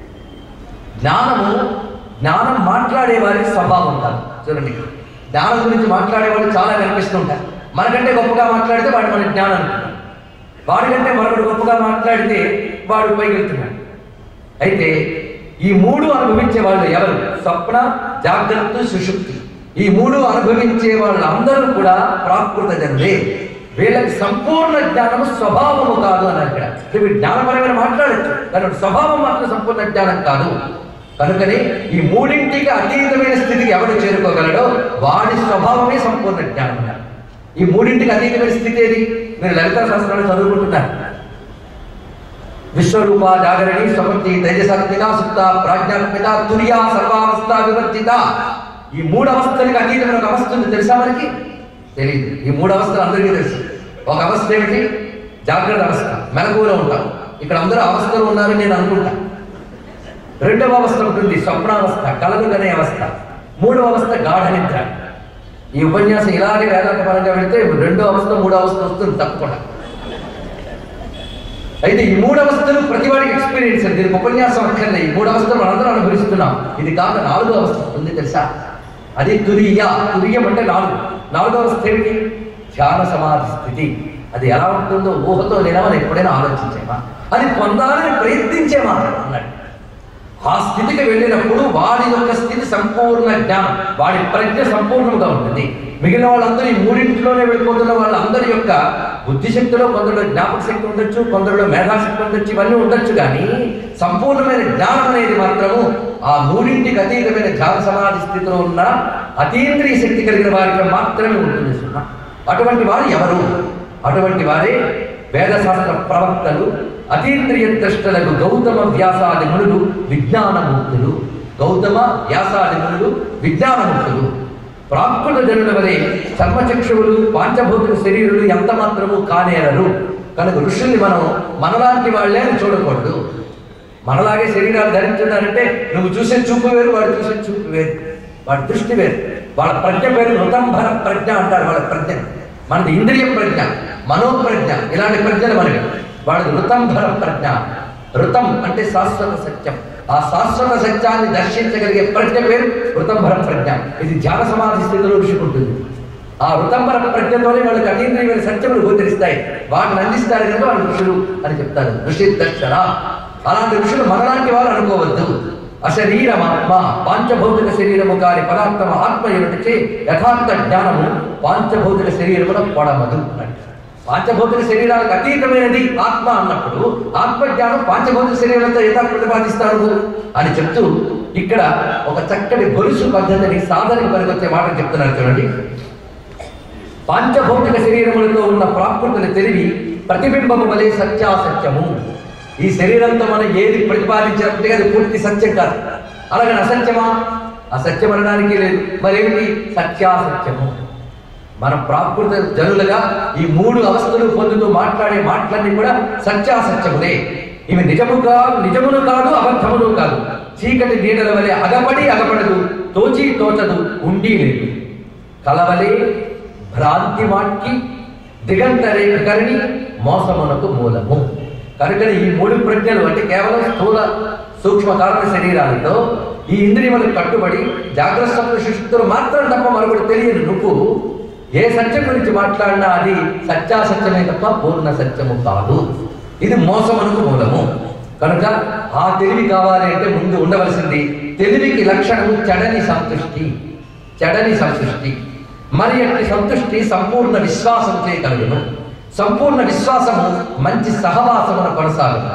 జ్ఞానము జ్ఞానం మాట్లాడే వారికి స్వభావం కాదు చూడండి జ్ఞానం గురించి మాట్లాడే వాళ్ళు చాలా కనిపిస్తూ ఉంటారు మనకంటే గొప్పగా మాట్లాడితే వాడు మన జ్ఞానం అనుకుంటాం వాడికంటే మరొకడు గొప్పగా మాట్లాడితే వాడు పైకి వెళ్తున్నాడు అయితే ఈ మూడు అనుభవించే వాళ్ళు ఎవరు స్వప్న జాగ్రత్త సుషుప్తి ఈ మూడు అనుభవించే వాళ్ళందరూ కూడా ప్రాకృత జనులే వీళ్ళకి సంపూర్ణ జ్ఞానము స్వభావము కాదు అన్నారు ఇక్కడ అంటే వీడు జ్ఞానపరమైన మాట్లాడచ్చు కానీ వాడి స్వభావం మాత్రం సంపూర్ణ జ్ఞానం కాదు కనుకనే ఈ మూడింటికి అతీతమైన స్థితికి ఎవడు చేరుకోగలడో వాడి స్వభావమే సంపూర్ణ జ్ఞానం అన్నారు ఈ మూడింటికి అతీతమైన స్థితి ఏది మీరు లలిత శాస్త్రాలు చదువుకుంటున్నారు విశ్వరూప జాగరణి స్వపతి తేజసాత్మిక సుప్త ప్రాజ్ఞాత్మిక తుర్యా సర్వావస్థ వివర్జిత ఈ మూడు అవస్థలకి అతీతమైన ఒక అవస్థ ఉంది తెలుసా మనకి తెలియదు ఈ మూడు అవస్థలు అందరికీ తెలుసు ఒక అవస్థ ఏమిటి జాగ్రత్త అవస్థ మెలకువలో ఉంటాం ఇక్కడ అందరూ అవస్థలు ఉన్నారని నేను అనుకుంటా రెండవ అవస్థ ఉంటుంది స్వప్నావస్థ కలలుగనే అవస్థ మూడవ అవస్థ గాఢ నిద్ర ఈ ఉపన్యాసం ఇలాగే వేదాంత పరంగా వెళ్తే రెండో అవస్థ మూడో అవస్థ వస్తుంది తప్పకుండా అయితే ఈ మూడు అవస్థలు ప్రతి వాడికి ఎక్స్పీరియన్స్ దీనికి ఉపన్యాసం అక్కర్లే ఈ మూడు అవస్థలు మనందరం అనుభవిస్తున్నాం ఇది కాక నాలుగో అవస్థ ఉంది తెలుసా అది తురియ తురియం అంటే నాలుగు నాలుగో అవస్థ ఏమిటి ధ్యాన సమాధి స్థితి అది ఎలా ఉంటుందో ఊహతో లేదా మనం ఎప్పుడైనా ఆలోచించేమా అది పొందాలని ప్రయత్నించేమా అన్నాడు ఆ స్థితికి వెళ్ళినప్పుడు వాడి యొక్క స్థితి సంపూర్ణ జ్ఞానం వాడి ప్రజ్ఞ సంపూర్ణంగా ఉంటుంది మిగిలిన వాళ్ళందరూ ఈ మూడింటిలోనే వెళ్ళిపోతున్న వాళ్ళందరి యొక్క బుద్ధిశక్తిలో కొందరిలో జ్ఞాపక శక్తి ఉండొచ్చు కొందరిలో మేధాశక్తి ఉండొచ్చు ఇవన్నీ ఉండొచ్చు కానీ సంపూర్ణమైన జ్ఞానం అనేది మాత్రము ఆ మూడింటికి అతీతమైన ధ్యాన సమాధి స్థితిలో ఉన్న అతీంద్రియ శక్తి కలిగిన వారికి మాత్రమే ఉంటుంది సుమా అటువంటి వారు ఎవరు అటువంటి వారే వేదశాస్త్ర ప్రవక్తలు అతీంద్రియ ద్రష్టలకు గౌతమ వ్యాసాది మునులు విజ్ఞానమూర్తులు గౌతమ వ్యాసాది మునులు విజ్ఞానమూర్తులు ప్రాకృత జనుల వలె చర్మచక్షువులు పాంచభౌతిక శరీరులు ఎంత మాత్రము కానేరరు కనుక ఋషుల్ని మనం మనలాంటి వాళ్ళే అని చూడకూడదు మనలాగే శరీరాలు ధరించున్నారంటే నువ్వు చూసే చూపు వేరు వాడు చూసే చూపు వేరు వాడి దృష్టి వేరు వాళ్ళ ప్రజ్ఞ పేరు మృతంభర ప్రజ్ఞ అంటారు వాళ్ళ ప్రజ్ఞ మనది ఇంద్రియ ప్రజ్ఞ మనోప్రజ్ఞ ఇలాంటి ప్రజ్ఞలు మనకి వాళ్ళది ఋతంభర ప్రజ్ఞ ఋతం అంటే శాశ్వత సత్యం ఆ శాశ్వత సత్యాన్ని దర్శించగలిగే ప్రజ్ఞ పేరు ఋతంభర ప్రజ్ఞ ఇది ధ్యాన సమాధి స్థితిలో ఋషుకుంటుంది ఆ ఋతంబర ప్రజ్ఞతోనే వాళ్ళకి అతీంద్రియమైన సత్యములు గోచరిస్తాయి వాటిని అందిస్తారు కనుక వాళ్ళు ఋషులు అని చెప్తారు ఋషి దర్శన అలాంటి ఋషులు మనలాంటి వారు అనుకోవద్దు అశరీరమాత్మ పాంచభౌతిక శరీరము కాని పదార్థం ఆత్మ ఏమిటచే యథార్థ జ్ఞానము పాంచభౌతిక శరీరమున పొడమదు అన్నాడు పాంచభౌతిక శరీరాలకు అతీతమైనది ఆత్మ అన్నప్పుడు ఆత్మజ్ఞానం పాంచభౌతిక శరీరంతో ఎలా ప్రతిపాదిస్తారు అని చెప్తూ ఇక్కడ ఒక చక్కటి గొలుసు పద్ధతిని సాధనకి పనికొచ్చే మాట చెప్తున్నారు చూడండి పాంచభౌతిక శరీరములతో ఉన్న ప్రాకృతిని తెలివి ప్రతిబింబము వలె సత్యాసత్యము ఈ శరీరంతో మనం ఏది ప్రతిపాదించినప్పటికీ అది పూర్తి సత్యం కాదు అలాగని అసత్యమా అసత్యం అనడానికి లేదు మరేమిటి సత్యాసత్యము మన ప్రాకృత జనులుగా ఈ మూడు అవస్థలు పొందుతూ మాట్లాడే మాటలన్నీ కూడా సత్యాసత్యములే ఇవి నిజము కాదు నిజమును కాదు అబద్ధమును కాదు చీకటి నీడల వలె అగపడి అగపడదు తోచి తోచదు ఉండి లేదు కలవలే భ్రాంతి వాక్కి దిగంత రేఖకరిణి మోసమునకు మూలము కనుక ఈ మూడు ప్రజ్ఞలు అంటే కేవలం స్థూల సూక్ష్మ కారణ శరీరాలతో ఈ ఇంద్రియములకు కట్టుబడి జాగ్రత్త స్వప్న సుషుప్తులు మాత్రం తప్ప మరొకటి తెలియదు నువ్వు ఏ సత్యం గురించి మాట్లాడినా అది సత్యాసత్యమే తప్ప పూర్ణ సత్యము కాదు ఇది మోసమునకు మూలము కనుక ఆ తెలివి కావాలి అంటే ముందు ఉండవలసింది తెలివికి లక్షణము చెడని సంతృష్టి చెడని సంతృష్టి మరి అట్టి సంతృష్టి సంపూర్ణ విశ్వాసం చేయగలుగును సంపూర్ణ విశ్వాసము మంచి సహవాసమున కొనసాగును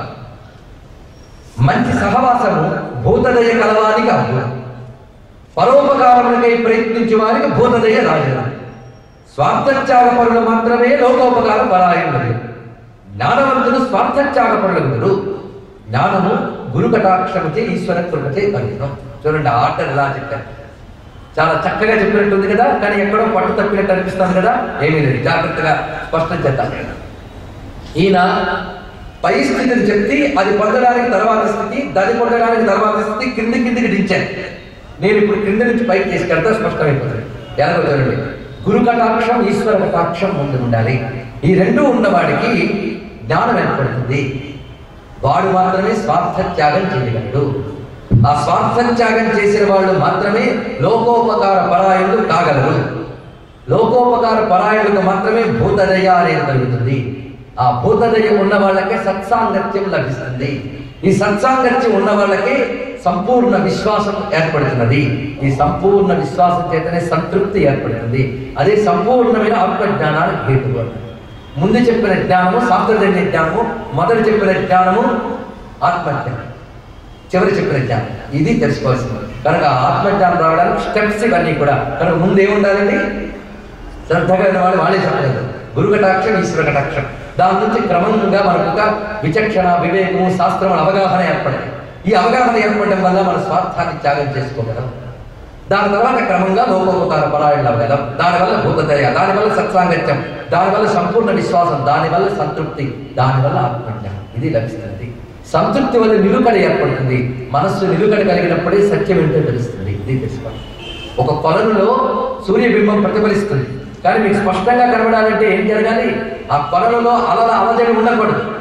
మంచి సహవాసము భూతదయ కలవానికి అవ్వు పరోపకారములకై ప్రయత్నించే వారికి భూతదయ రాజు స్వార్థత్యాగ పరులు మాత్రమే లోకోపకారం పరాయణులు జ్ఞానవంతుడు స్వార్థత్యాగ పరులు జ్ఞానము గురు కటాక్షముచే ఈశ్వర కృపచే కలిగిన చూడండి ఆ ఆట ఎలా చెప్పారు చాలా చక్కగా చెప్పినట్టుంది కదా కానీ ఎక్కడో పట్టు తప్పినట్టు అనిపిస్తుంది కదా ఏమీ లేదు జాగ్రత్తగా స్పష్టం చేద్దాం ఈయన పై స్థితిని చెప్తే అది పొందడానికి తర్వాత స్థితి దాన్ని పొందడానికి తర్వాత స్థితి కింది కిందికి దించాను నేను ఇప్పుడు కింద నుంచి పైకి తీసుకెళ్తా స్పష్టమైపోతుంది ఎలాగో చూడండి గురు కటాక్షం ఈశ్వర కటాక్షం ముందు ఉండాలి ఈ రెండు ఉన్నవాడికి జ్ఞానం ఏర్పడుతుంది వాడు మాత్రమే స్వార్థ త్యాగం చేయగలడు ఆ స్వార్థ త్యాగం చేసిన వాళ్ళు మాత్రమే లోకోపకార పరాయణులు కాగలరు లోకోపకార పరాయణులకు మాత్రమే భూతదయ అనేది కలుగుతుంది ఆ భూతదయ ఉన్న వాళ్ళకే సత్సాంగత్యం లభిస్తుంది ఈ సత్సాంగత్యం ఉన్న వాళ్ళకే సంపూర్ణ విశ్వాసం ఏర్పడుతున్నది ఈ సంపూర్ణ విశ్వాసం చేతనే సంతృప్తి ఏర్పడుతుంది అదే సంపూర్ణమైన ఆత్మజ్ఞానానికి హేతుపడుతుంది ముందు చెప్పిన జ్ఞానము శాస్త్రజన్య జ్ఞానము మొదటి చెప్పిన జ్ఞానము ఆత్మజ్ఞానం చివరి చెప్పిన జ్ఞానం ఇది తెలుసుకోవాల్సింది కనుక ఆత్మజ్ఞానం రావడానికి స్టెప్స్ ఇవన్నీ కూడా కనుక ముందు ఏముండాలండి శ్రద్ధగా ఉన్న వాళ్ళు వాళ్ళే చెప్పలేదు గురు కటాక్షం ఈశ్వర కటాక్షం దాని నుంచి క్రమంగా మనకు ఒక విచక్షణ వివేకము శాస్త్రముల అవగాహన ఏర్పడింది ఈ అవగాహన ఏర్పడడం వల్ల మన స్వార్థాన్ని త్యాగం చేసుకోగలం దాని తర్వాత క్రమంగా లోకోపకార పరాయణలు అవ్వగలం దానివల్ల భూతదయ దానివల్ల సత్సాంగత్యం దానివల్ల సంపూర్ణ విశ్వాసం దానివల్ల సంతృప్తి దానివల్ల ఆత్మజ్ఞానం ఇది లభిస్తుంది సంతృప్తి వల్ల నిలుకడ ఏర్పడుతుంది మనస్సు నిలుకడ కలిగినప్పుడే సత్యం ఏంటో తెలుస్తుంది ఇది తెలుసుకోవాలి ఒక కొలనులో సూర్యబింబం ప్రతిఫలిస్తుంది కానీ మీకు స్పష్టంగా కనబడాలంటే ఏం జరగాలి ఆ కొలనులో అలల అలజడి ఉండకూడదు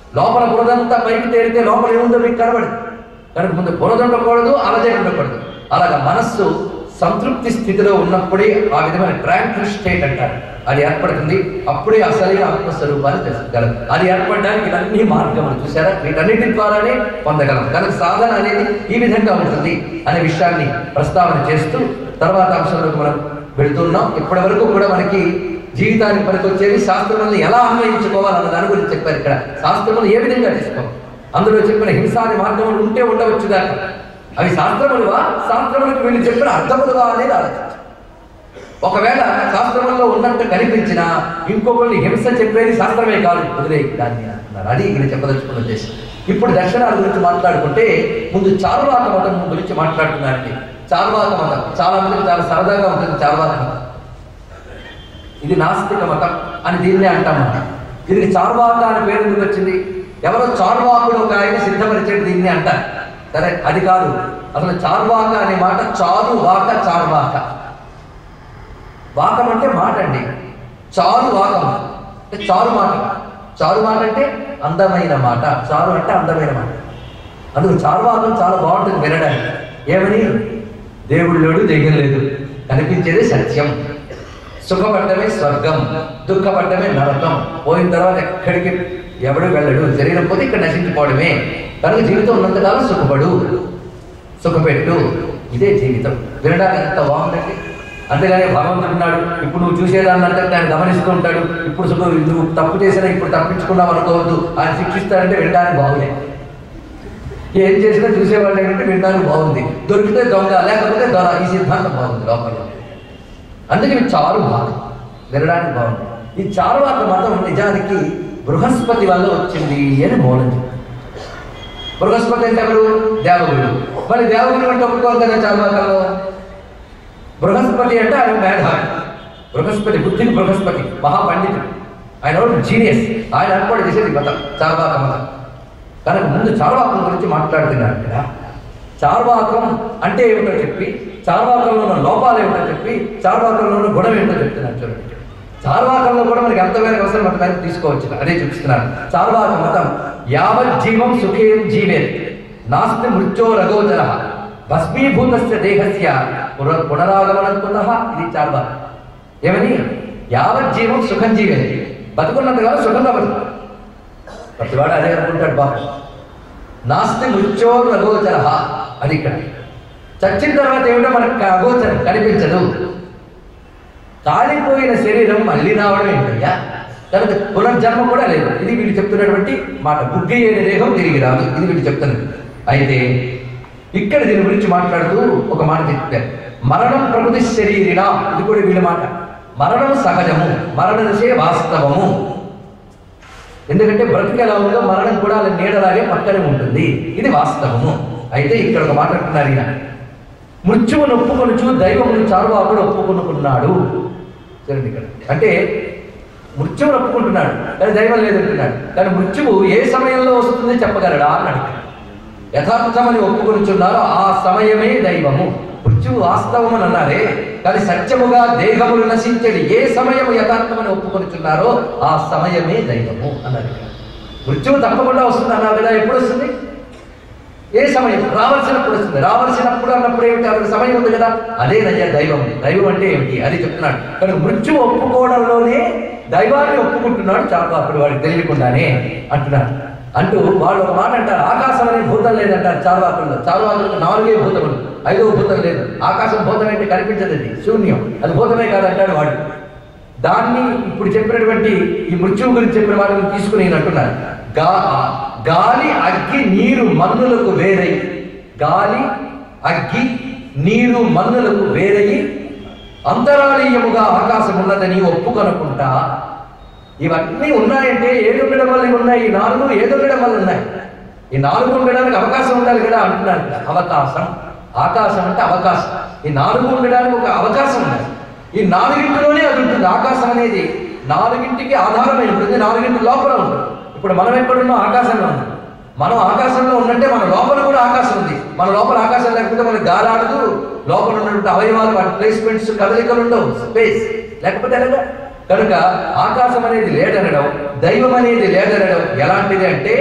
లోపల బురదంతా పైకి తేలితే లోపల ఏముందో మీకు కనబడదు కనుక ముందు బురద ఉండకూడదు అలజడి ఉండకూడదు అలాగా మనస్సు సంతృప్తి స్థితిలో ఉన్నప్పుడే ఆ విధమైన ట్రాంక్విల్ స్టేట్ అంటారు అది ఏర్పడుతుంది అప్పుడే అసలైన ఆత్మస్వరూపాన్ని తెలుసుకోగలం అది ఏర్పడడానికి ఇవన్నీ మార్గములు చూసారా వీటన్నిటి ద్వారానే పొందగలం కనుక సాధన అనేది ఈ విధంగా ఉంటుంది అనే విషయాన్ని ప్రస్తావన చేస్తూ తర్వాత అంశంలోకి మనం వెళుతున్నాం ఇప్పటి వరకు కూడా మనకి జీవితానికి పనికొచ్చేవి శాస్త్రములను ఎలా అన్వయించుకోవాలన్న దాని గురించి చెప్పారు ఇక్కడ శాస్త్రములు ఏ విధంగా తీసుకోవాలి అందులో చెప్పిన హింసాది మార్గములు ఉంటే ఉండవచ్చు దాకా అవి శాస్త్రములువా శాస్త్రములకు వీళ్ళు చెప్పిన అర్థములువా అనేది ఆలోచించాలి ఒకవేళ శాస్త్రముల్లో ఉన్నట్టు కనిపించినా ఇంకొకరిని హింస చెప్పేది శాస్త్రమే కాదు వదిలే దాన్ని అన్నారు అది ఇక్కడ చెప్పదలుచుకున్న ఉద్దేశం ఇప్పుడు దర్శనాల గురించి మాట్లాడుకుంటే ముందు చారువాక మతం గురించి మాట్లాడుతున్నారండి చారువాక మతం చాలా మందికి చాలా సరదాగా ఉంటుంది చారువాక మతం ఇది నాస్తిక మతం అని దీన్నే అంటాం మనం దీనికి చార్వాక అని పేరు ఎందుకు వచ్చింది ఎవరో చార్వాకుడు ఒక ఆయన సిద్ధపరిచేది దీన్ని అంటారు సరే అది కాదు అసలు చార్వాక అనే మాట చారు వాక చార్వాక వాకం అంటే మాట అండి చారు వాకం అంటే చారు మాట చారు మాట అంటే అందమైన మాట చారు అంటే అందమైన మాట అందుకు చారువాకం చాలా బాగుంటుంది వినడానికి ఏమని దేవుడు లేడు దెయ్యం లేదు కనిపించేది సత్యం సుఖపడ్డమే స్వర్గం దుఃఖపడ్డమే నరకం పోయిన తర్వాత ఎక్కడికి ఎవడు వెళ్ళడు శరీరం పోతే ఇక్కడ నశించిపోవడమే కనుక జీవితం ఉన్నంతకాలం సుఖపడు సుఖపెట్టు ఇదే జీవితం వినడానికి ఎంత బాగుందండి అంతేగాని భగవంతుడు ఉన్నాడు ఇప్పుడు నువ్వు చూసేదాన్ని అంటే ఆయన గమనిస్తూ ఉంటాడు ఇప్పుడు సుఖ నువ్వు తప్పు చేసినా ఇప్పుడు తప్పించుకున్నావు అనుకోవద్దు ఆయన శిక్షిస్తాడంటే వినడానికి బాగులే ఏం చేసినా చూసేవాళ్ళు ఏంటంటే వినడానికి బాగుంది దొరికితే దొంగ లేకపోతే దొర ఈ సిద్ధాంతం బాగుంది లోపల అందుకే ఇది చారు భాగం వినడానికి బాగుంది ఈ చారువాక మతం నిజానికి బృహస్పతి వల్ల వచ్చింది అని మూలం బృహస్పతి అంటే ఎవరు దేవగుడు మరి దేవగుడు అంటే ఒప్పుకోవాలి కదా చారువాకంలో బృహస్పతి అంటే ఆయన మేధావి బృహస్పతి బుద్ధికి బృహస్పతి మహాపండితుడు ఆయన ఎవరు జీనియస్ ఆయన ఏర్పాటు చేసేది మతం చార్వాక మతం కనుక ముందు చార్వాకం గురించి మాట్లాడుతున్నారు ఇక్కడ చార్వాకం అంటే ఏమిటో చెప్పి చార్వాకంలో ఉన్న లోపాలు ఏమిటో చెప్పి చార్వాకంలో ఉన్న గుణం ఏమిటో చెప్తున్నారు చూడండి చార్వాకంలో కూడా మనకి ఎంతమైన అవసరం అంత మేరకు తీసుకోవచ్చు అదే చూపిస్తున్నాను చార్వాక మతం యావత్ జీవం సుఖేం జీవేత్ నాస్తి మృత్యో రగోచర భస్మీభూతస్య దేహస్య పున పునరాగమనం పునః ఇది చార్వాక ఏమని యావత్ జీవం సుఖం జీవే బతుకున్నంతగా సుఖంగా బతుకు ప్రతివాడు అదే అనుకుంటాడు బాబు నాస్తి మృత్యో అగోచర అది ఇక్కడ చచ్చిన తర్వాత ఏమిటో మనకు అగోచరం కనిపించదు కాలిపోయిన శరీరం మళ్ళీ రావడం ఏంటయ్యా కనుక పునర్జన్మ కూడా లేదు ఇది వీళ్ళు చెప్తున్నటువంటి మాట బుద్ధి అనే దేహం తిరిగి రాదు ఇది వీళ్ళు చెప్తున్నది అయితే ఇక్కడ దీని గురించి మాట్లాడుతూ ఒక మాట చెప్పారు మరణం ప్రకృతి శరీరినా ఇది కూడా వీళ్ళ మాట మరణం సహజము మరణ దశే వాస్తవము ఎందుకంటే బ్రతికి ఎలా ఉందో మరణం కూడా అలా నీడలాగే పక్కనే ఉంటుంది ఇది వాస్తవము అయితే ఇక్కడ ఒక మాట అంటున్నారు ఈయన మృత్యువును ఒప్పుకొనుచు దైవమును చారువాకుడు ఒప్పుకొనుకున్నాడు చూడండి ఇక్కడ అంటే మృత్యువును ఒప్పుకుంటున్నాడు కానీ దైవం లేదంటున్నాడు కానీ మృత్యువు ఏ సమయంలో వస్తుంది చెప్పగలడా అని అడిగాడు యథార్థమని ఒప్పుకొనుచున్నారో ఆ సమయమే దైవము మృత్యువు వాస్తవమని అన్నారే కానీ సత్యముగా దేహములు నశించడి ఏ సమయము యథార్థమని ఒప్పుకొనుచున్నారో ఆ సమయమే దైవము అన్నారు ఇక్కడ. మృత్యువు తప్పకుండా వస్తుంది అన్నారు కదా ఎప్పుడు వస్తుంది ఏ సమయం రావాల్సినప్పుడు వస్తుంది రావాల్సినప్పుడు అన్నప్పుడు ఏమిటి అక్కడ సమయం ఉంది కదా అదే నయ్య దైవం దైవం అంటే ఏమిటి అది చెప్తున్నాడు కానీ మృత్యు ఒప్పుకోవడంలోనే దైవాన్ని ఒప్పుకుంటున్నాడు చార్వాకుడు వాడికి తెలియకుండానే అంటున్నాడు అంటూ వాళ్ళు ఒక మాట అంటారు ఆకాశం అనే భూతం లేదంటారు చార్వాకుల్లో చార్వాకులకు నాలుగే భూతములు ఐదవ భూతం లేదు ఆకాశం భూతం అంటే కనిపించదండి శూన్యం అది భూతమే కాదంటాడు వాడు దాన్ని ఇప్పుడు చెప్పినటువంటి ఈ మృత్యువు గురించి చెప్పిన వాటిని తీసుకుని ఈయన అంటున్నారు గా గాలి అగ్గి నీరు మన్నులకు వేరై గాలి అగ్గి నీరు మన్నులకు వేరై అంతరాళీయముగా ఆకాశం ఉన్నదని ఒప్పుకొనకుండా ఇవన్నీ ఉన్నాయంటే ఏది ఉండడం వల్ల ఇవి ఉన్నాయి ఈ నాలుగు ఏది ఉండడం వల్ల ఉన్నాయి ఈ నాలుగు ఉండడానికి అవకాశం ఉండాలి కదా అంటున్నారు ఇక్కడ. అవకాశం ఆకాశం అంటే అవకాశం ఈ నాలుగు ఉండడానికి ఒక అవకాశం ఉంది ఈ నాలుగింటిలోనే అది ఉంటుంది ఆకాశం అనేది నాలుగింటికి ఆధారమై ఉంటుంది నాలుగింటి లోపల ఉంటుంది ఇప్పుడు మనం ఎక్కడున్నాం ఆకాశంలో ఉంది మనం ఆకాశంలో ఉన్నట్టే మన లోపల కూడా ఆకాశం ఉంది మన లోపల ఆకాశం లేకపోతే మనకి గాలి ఆడదు లోపల ఉన్నటువంటి అవయవాలు వాటి ప్లేస్మెంట్స్ కదలికలు ఉండవు స్పేస్ లేకపోతే ఎలాగా కనుక ఆకాశం అనేది లేదనడం దైవం అనేది లేదనడం ఎలాంటిది అంటే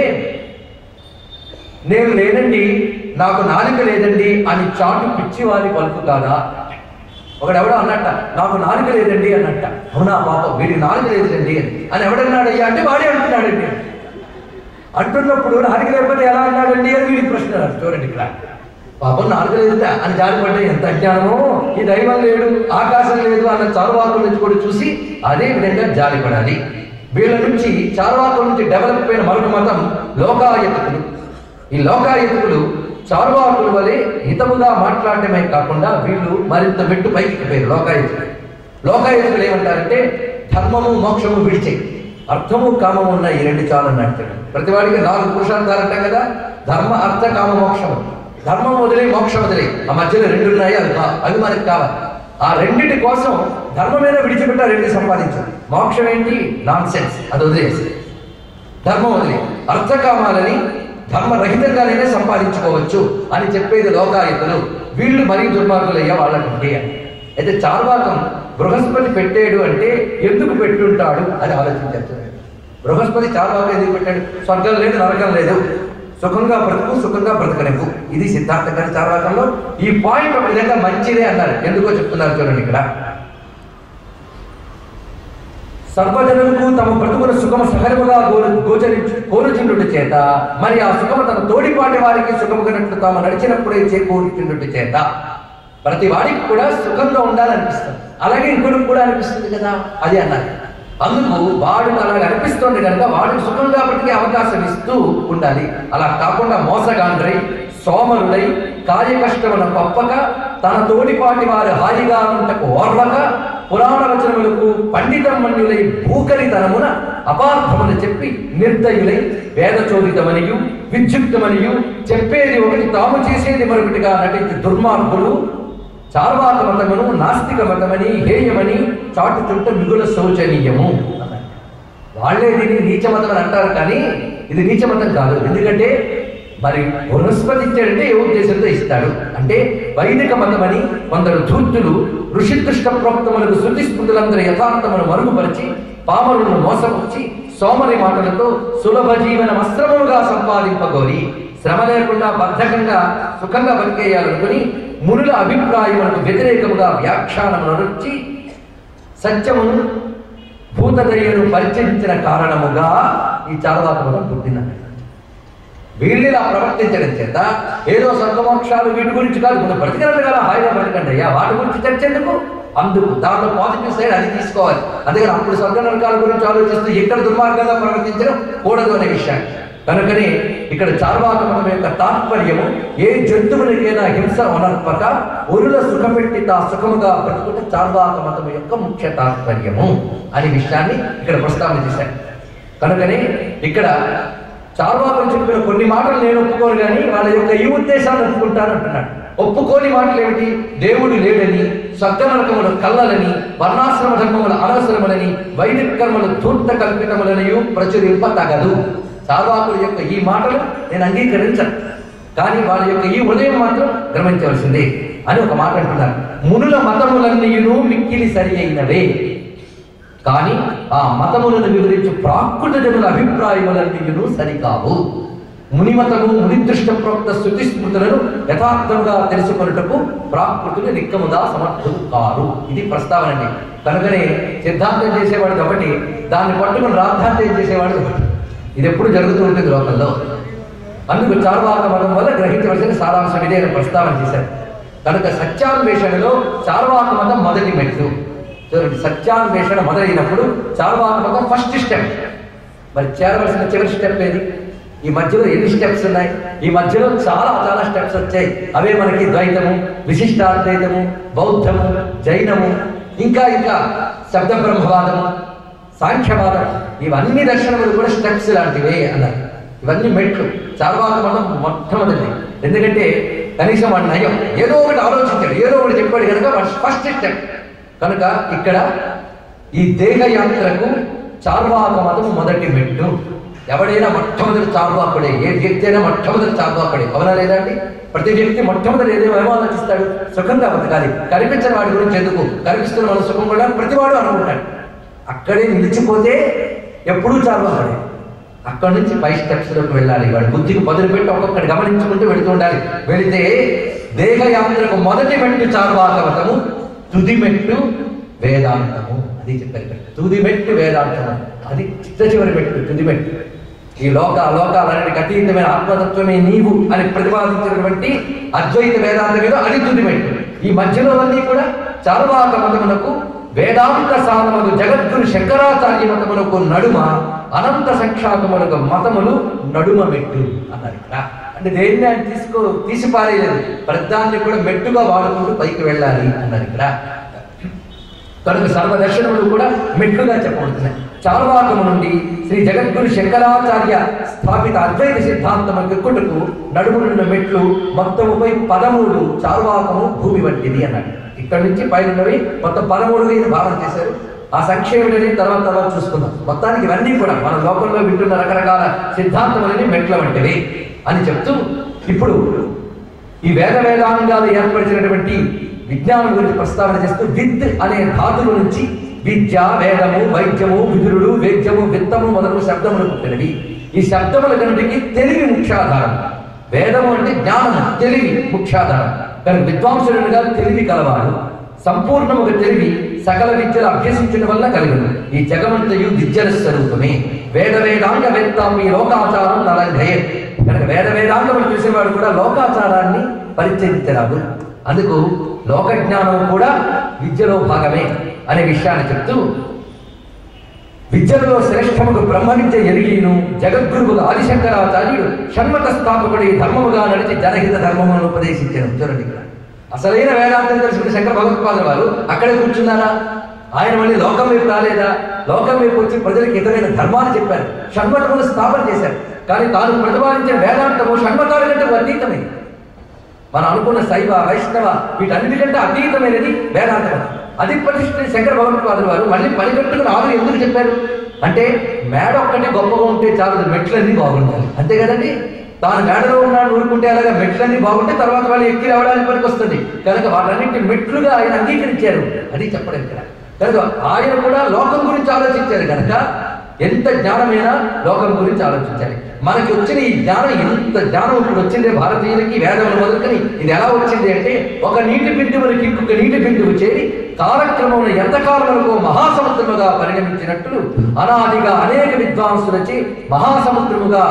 నేను లేనండి నాకు నాలుక లేదండి అని చాటు పిచ్చి వారి పలుకు కాదా ఒకడెవడో అన్నట్ట నాకు నాలుక లేదండి అన్నట్ట అవునా పాపం వీడికి నాలుక లేదండి అని అని ఎవడన్నాడయ్యా అంటే వాడే అంటున్నాడండి అంటున్నప్పుడు నాలుక లేకపోతే ఎలా అన్నాడండి అని వీడి ప్రశ్న చూడండి ఇక్కడ పాపం నాలుక లేదుట అని జారిపడ్డా ఎంత అజ్ఞానమో ఈ దైవం లేడు ఆకాశం లేదు అన్న చారువాకుల నుంచి కూడా చూసి అదే విధంగా జారిపడాలి వీళ్ళ నుంచి చారువాకుల నుంచి డెవలప్ అయిన మరొక మతం లోకాయతకులు ఈ లోకాయతకులు చారువాకుల వలె హితముగా మాట్లాడటమే కాకుండా వీళ్ళు మరింత మెట్టు పైకి ఎక్కిపోయారు లోకాయతులు లోకాయతులు ఏమంటారంటే ధర్మము మోక్షము విడిచే అర్థము కామము ఉన్న ఈ రెండు చాలు అన్నట్టు ప్రతి వాడికి నాలుగు పురుషార్థాలు అంటాం కదా ధర్మ అర్థ కామ మోక్షము ధర్మం వదిలే మోక్షం వదిలే ఆ మధ్యలో రెండు ఉన్నాయి అవి కా- అవి మనకి కావాలి ఆ రెండిటి కోసం ధర్మమైన విడిచిపెట్ట రెండు సంపాదించాలి మోక్షం ఏంటి నాన్ సెన్స్ అది వదిలేసి ధర్మం వదిలే అర్థకామాలని ధర్మరహితంగానే సంపాదించుకోవచ్చు అని చెప్పేది లోకాయుతులు వీళ్ళు మరీ దుర్మార్గులయ్యా వాళ్ళకంటే అని అయితే చార్వాకం బృహస్పతి పెట్టాడు అంటే ఎందుకు పెట్టుంటాడు అని ఆలోచించారు బృహస్పతి చార్వాకం ఎందుకు పెట్టాడు స్వర్గం లేదు నరకం లేదు సుఖంగా బ్రతుకు సుఖంగా బ్రతకనివ్వు ఇది సిద్ధాంత గారి చార్వాకంలో ఈ పాయింట్ ఒక విధంగా మంచిదే అన్నారు ఎందుకో చెప్తున్నారు చూడండి ఇక్కడ సర్వజనులకు తమ బ్రతుకుల సుఖము సహజముగా గోరు గోచరించు కోరుచుండుట చేత మరి ఆ సుఖము తన తోడిపాటి వారికి సుఖముగానట్లు తాము నడిచినప్పుడే చేకూరుచుండుట చేత ప్రతి వాడికి కూడా సుఖంగా ఉండాలనిపిస్తుంది అలాగే ఇంకొకరికి కూడా అనిపిస్తుంది కదా అది అన్నారు అందుకు వాడు అలాగ అనిపిస్తుంది కనుక వాడికి సుఖంగా బ్రతికే అవకాశం ఇస్తూ ఉండాలి అలా కాకుండా మోసగాండ్రై సోమరులై కార్య కష్టమున పప్పక తన తోడిపాటి వారు హాయిగా ఉంటకు ఓర్వక పురాణ రచనములకు పండితమన్యులై భూకరితనమున అపార్థములు చెప్పి నిర్దయులై వేద చోదితమనియు విద్యుక్తమనియు చెప్పేది ఒకటి తాము చేసేది మరొకటిగా నటించి దుర్మార్గులు చార్వాక మతమును నాస్తిక మతమని హేయమని చాటుచుంట మిగుల శోచనీయము అన్నారు. వాళ్ళే దీన్ని నీచమతం అని అంటారు కానీ ఇది నీచమతం కాదు ఎందుకంటే మరి బృహస్పతి ఇచ్చాడంటే ఏ ఉద్దేశంతో ఇస్తాడు అంటే వైదిక మతమని కొందరు ధూర్తులు ఋషిదృష్ట ప్రోక్తములకు శృతి స్మృతులందరి యథార్థమును మరుగుపరిచి పామరులను మోసపుచ్చి సోమరి మాటలతో సులభ జీవన వస్త్రములుగా సంపాదింపగోరి శ్రమ లేకుండా బద్ధకంగా సుఖంగా బతికేయాలనుకుని మునుల అభిప్రాయములకు వ్యతిరేకముగా వ్యాఖ్యానమును వచ్చి సత్యమును భూతదయ్యను పరిచయించిన కారణముగా ఈ చాలవాకములం పుట్టిందండి వీళ్ళు ఇలా ప్రవర్తించడం చేత ఏదో స్వర్గమోక్షాలు వీటి గురించి కాదు మనం బ్రతికినట్టు కదా హాయిగా బ్రతకండి అయ్యా వాటి గురించి చర్చ ఎందుకు అందుకు దాంట్లో పాజిటివ్ సైడ్ అది తీసుకోవాలి అందుకని అప్పుడు స్వర్గ నరకాల గురించి ఆలోచిస్తూ ఎక్కడ దుర్మార్గంగా ప్రవర్తించడం కూడదు అనే విషయాన్ని కనుకనే ఇక్కడ చార్వాక మతం యొక్క తాత్పర్యము ఏ జంతువునికైనా హింస అనర్పక ఒరుల సుఖపెట్టి తా సుఖముగా బ్రతుకుట చార్వాక మతం యొక్క ముఖ్య తాత్పర్యము అనే విషయాన్ని ఇక్కడ ప్రస్తావన చేశారు కనుకనే ఇక్కడ చార్వాకులు చెప్పిన కొన్ని మాటలు నేను ఒప్పుకోను కానీ వాళ్ళ యొక్క ఈ ఉద్దేశాన్ని ఒప్పుకుంటాను అంటున్నాడు ఒప్పుకోని మాటలు ఏమిటి దేవుడు లేడని స్వర్గనరకములు కల్లలని వర్ణాశ్రమ ధర్మముల అనవసరములని వైదిక కర్మలు ధూర్త కల్పితములనియు ప్రచురింప తగదు చార్వాకుల యొక్క ఈ మాటలు నేను అంగీకరించను కానీ వాళ్ళ యొక్క ఈ ఉదయం మాత్రం గమనించవలసిందే అని ఒక మాట అంటున్నారు మునుల మతములన్నీయును మిక్కిలి సరి అయినవే కానీ ఆ మతములను వివరించు ప్రాకృత జనుల అభిప్రాయములన్నీయును సరికావు మునిమతము మునిదృష్ట ప్రోక్త శృతి స్మృతులను యథార్థంగా తెలుసుకొనుటకు ప్రాకృతులు నిక్కముగా సమర్థులు కారు ఇది ప్రస్తావన అండి కనుకనే సిద్ధాంతం చేసేవాడు ఒకటి దాన్ని పట్టుకుని రాద్ధాంతం చేసేవాడు ఒకటి ఇది ఎప్పుడు జరుగుతూ ఉంటుంది లోకంలో అందుకు చార్వాక మతం వల్ల గ్రహించవలసిన సారాంశం ఇదే అని ప్రస్తావన చేశారు కనుక సత్యాన్వేషణలో చార్వాక మతం మొదటి మెట్టు చూడండి సత్యాన్వేషణ మొదలైనప్పుడు చార్వాక మతం ఫస్ట్ స్టెప్ మరి చేరవలసిన చివరి స్టెప్ ఏది ఈ మధ్యలో ఎన్ని స్టెప్స్ ఉన్నాయి ఈ మధ్యలో చాలా చాలా స్టెప్స్ వచ్చాయి అవే మనకి ద్వైతము విశిష్టాద్వైతము బౌద్ధము జైనము ఇంకా ఇంకా శబ్ద బ్రహ్మవాదము సాంఖ్యవాదం ఇవన్నీ దర్శనములు కూడా స్టెప్స్ లాంటివే అన్నారు ఇవన్నీ మెట్లు చార్వాక మతం మొట్టమొదటి ఎందుకంటే కనీసం వాడి నయం ఏదో ఒకటి ఆలోచించాడు ఏదో ఒకటి చెప్పాడు కనుక వాడు ఫస్ట్ స్టెప్ కనుక ఇక్కడ ఈ దేహయాత్రకు చార్వాక మతం మొదటి మెట్టు ఎవడైనా మొట్టమొదటి చార్వాకుడే ఏ వ్యక్తి అయినా మొట్టమొదటి చార్వాకుడే అవునా లేదా అండి ప్రతి వ్యక్తి మొట్టమొదటి ఏదేమో ఏమో ఆలోచిస్తాడు సుఖంగా బతకాలి కనిపించిన వాడి గురించి ఎందుకు కనిపిస్తున్న మన సుఖం కూడా ప్రతివాడు అనుకుంటాడు అక్కడే నిలిచిపోతే ఎప్పుడూ చార్వాకుడే అక్కడి నుంచి పై స్టెప్స్లోకి వెళ్ళాలి వాడు బుద్ధికి పదులు పెట్టి ఒక్కొక్కటి గమనించుకుంటూ వెళుతూ ఉండాలి వెళితే దేహయాత్రకు మొదటి మెట్టు చార్వాకవతము తుది మెట్టు వేదాంతము అది చెప్పారు ఇక్కడ. తుది మెట్టు వేదాంతము అది చిట్ట చివరి మెట్టు తుది మెట్టు ఈ లోక లోకాలన్నిటికి అతీతమైన ఆత్మతత్వమే నీవు అని ప్రతిపాదించినటువంటి అద్వైత వేదాంతం ఏదో అది తుది మెట్టు ఈ మధ్యలో అన్నీ కూడా చార్వాక మతమునకు వేదాంత సాధనలు జగద్గురు శంకరాచార్య మతమునకు నడుమ అనంత సంక్షాకములకు మతములు నడుమ మెట్టు అన్నారు ఇక్కడ అంటే దేన్ని ఆయన తీసుకో తీసిపారేయలేదు ప్రధాన్ని కూడా మెట్టుగా వాడుకుంటూ పైకి వెళ్ళాలి అన్నారు ఇక్కడ కనుక సర్వదర్శనములు కూడా మెట్లుగా చెప్పబడుతున్నాయి చార్వాకము నుండి శ్రీ జగద్గురు శంకరాచార్య స్థాపిత అద్వైత సిద్ధాంతము ఎక్కుటకు నడుములున్న మెట్లు మొత్తముపై పదమూడు చార్వాకము భూమి వంటిది అన్నాడు ఇక్కడ నుంచి పైనవి మొత్తం పదమూడు ఇది భావన చేశారు ఆ సంక్షేమని తర్వాత తర్వాత చూసుకుందాం మొత్తానికి ఇవన్నీ కూడా మన లోకంలో వింటున్న రకరకాల సిద్ధాంతములని మెట్ల వంటివి అని చెప్తూ ఇప్పుడు ఈ వేద వేదాంగాలు ఏర్పరిచినటువంటి విజ్ఞానం గురించి ప్రస్తావన చేస్తూ విద్ అనే ధాతువు నుంచి విద్య వేదము వైద్యము విదురుడు వేద్యము విత్తము మొదలగు శబ్దములు పుట్టినవి ఈ శబ్దముల కనుటికి తెలివి ముఖ్యాధారం వేదము అంటే జ్ఞానము తెలివి ముఖ్యాధారం కానీ విద్వాంసుడుగా తెలివి కలవాడు సంపూర్ణముగా తెలివి సకల విద్యలు అభ్యసించడం వల్ల కలిగిన ఈ జగమంతయు విద్యల స్వరూపమే వేద వేదాంగ వేత్తాం ఈ లోకాచారం నలంఘయే కనుక వేద వేదాంగములు చూసేవాడు కూడా లోకాచారాన్ని పరిచయించరాదు అందుకు లోక జ్ఞానం కూడా విద్యలో భాగమే అనే విషయాన్ని చెప్తూ విద్యలో శ్రేష్టముకు బ్రహ్మ విద్య ఎరిగిను జగద్గురువుగా ఆదిశంకరాచార్యుడు షణ్మత స్థాపకుడు ఈ ధర్మముగా నడిచి జనహిత ధర్మమును ఉపదేశించారు చూడండి ఇక్కడ అసలైన వేదాంతం తెలుసుకున్న శంకర భగవత్పాదుల వారు అక్కడే కూర్చున్నారా ఆయన మళ్ళీ లోకం వైపు రాలేదా లోకం వైపు వచ్చి ప్రజలకు ఇతరైన ధర్మాన్ని చెప్పారు షణ్మతమును స్థాపన చేశారు కానీ తాను ప్రతిపాదించిన వేదాంతము షణ్మతాల కంటే అతీతమైంది మనం అనుకున్న శైవ వైష్ణవ వీటన్నిటికంటే అతీతమైనది వేదాంతం అది ప్రతిష్ఠ శంకర భగవత్పాదుల వారు మళ్ళీ పని కట్టుకుని ఆవిడ ఎందుకు చెప్పారు అంటే మేడ ఒక్కటి గొప్పగా ఉంటే చాలు మెట్లన్నీ బాగుండాలి అంతే కదండి తాను మేడలో ఉన్నాడు ఊరుకుంటే అలాగా మెట్లన్నీ బాగుంటే తర్వాత వాళ్ళు ఎక్కి రావడానికి పనికి వస్తుంది కనుక వాళ్ళన్నింటి మెట్లుగా ఆయన అంగీకరించారు అది చెప్పడం ఇక్కడ కనుక ఆయన కూడా లోకం గురించి ఆలోచించారు కనుక ఎంత జ్ఞానమైనా లోకం గురించి ఆలోచించాలి మనకి వచ్చిన ఈ జ్ఞానం ఎంత జ్ఞానం ఇప్పుడు వచ్చిందే భారతీయులకి వేదములు మొదలుకొని ఇది ఎలా వచ్చింది అంటే ఒక నీటి బిందువులకి ఇంకొక నీటి బిందువు చేరి కాలక్రమంలో ఎంతకాలములకు మహాసముద్రముగా పరిగణించినట్లు అనాదిగా అనేక విద్వాంసులచే మహాసముద్రముగా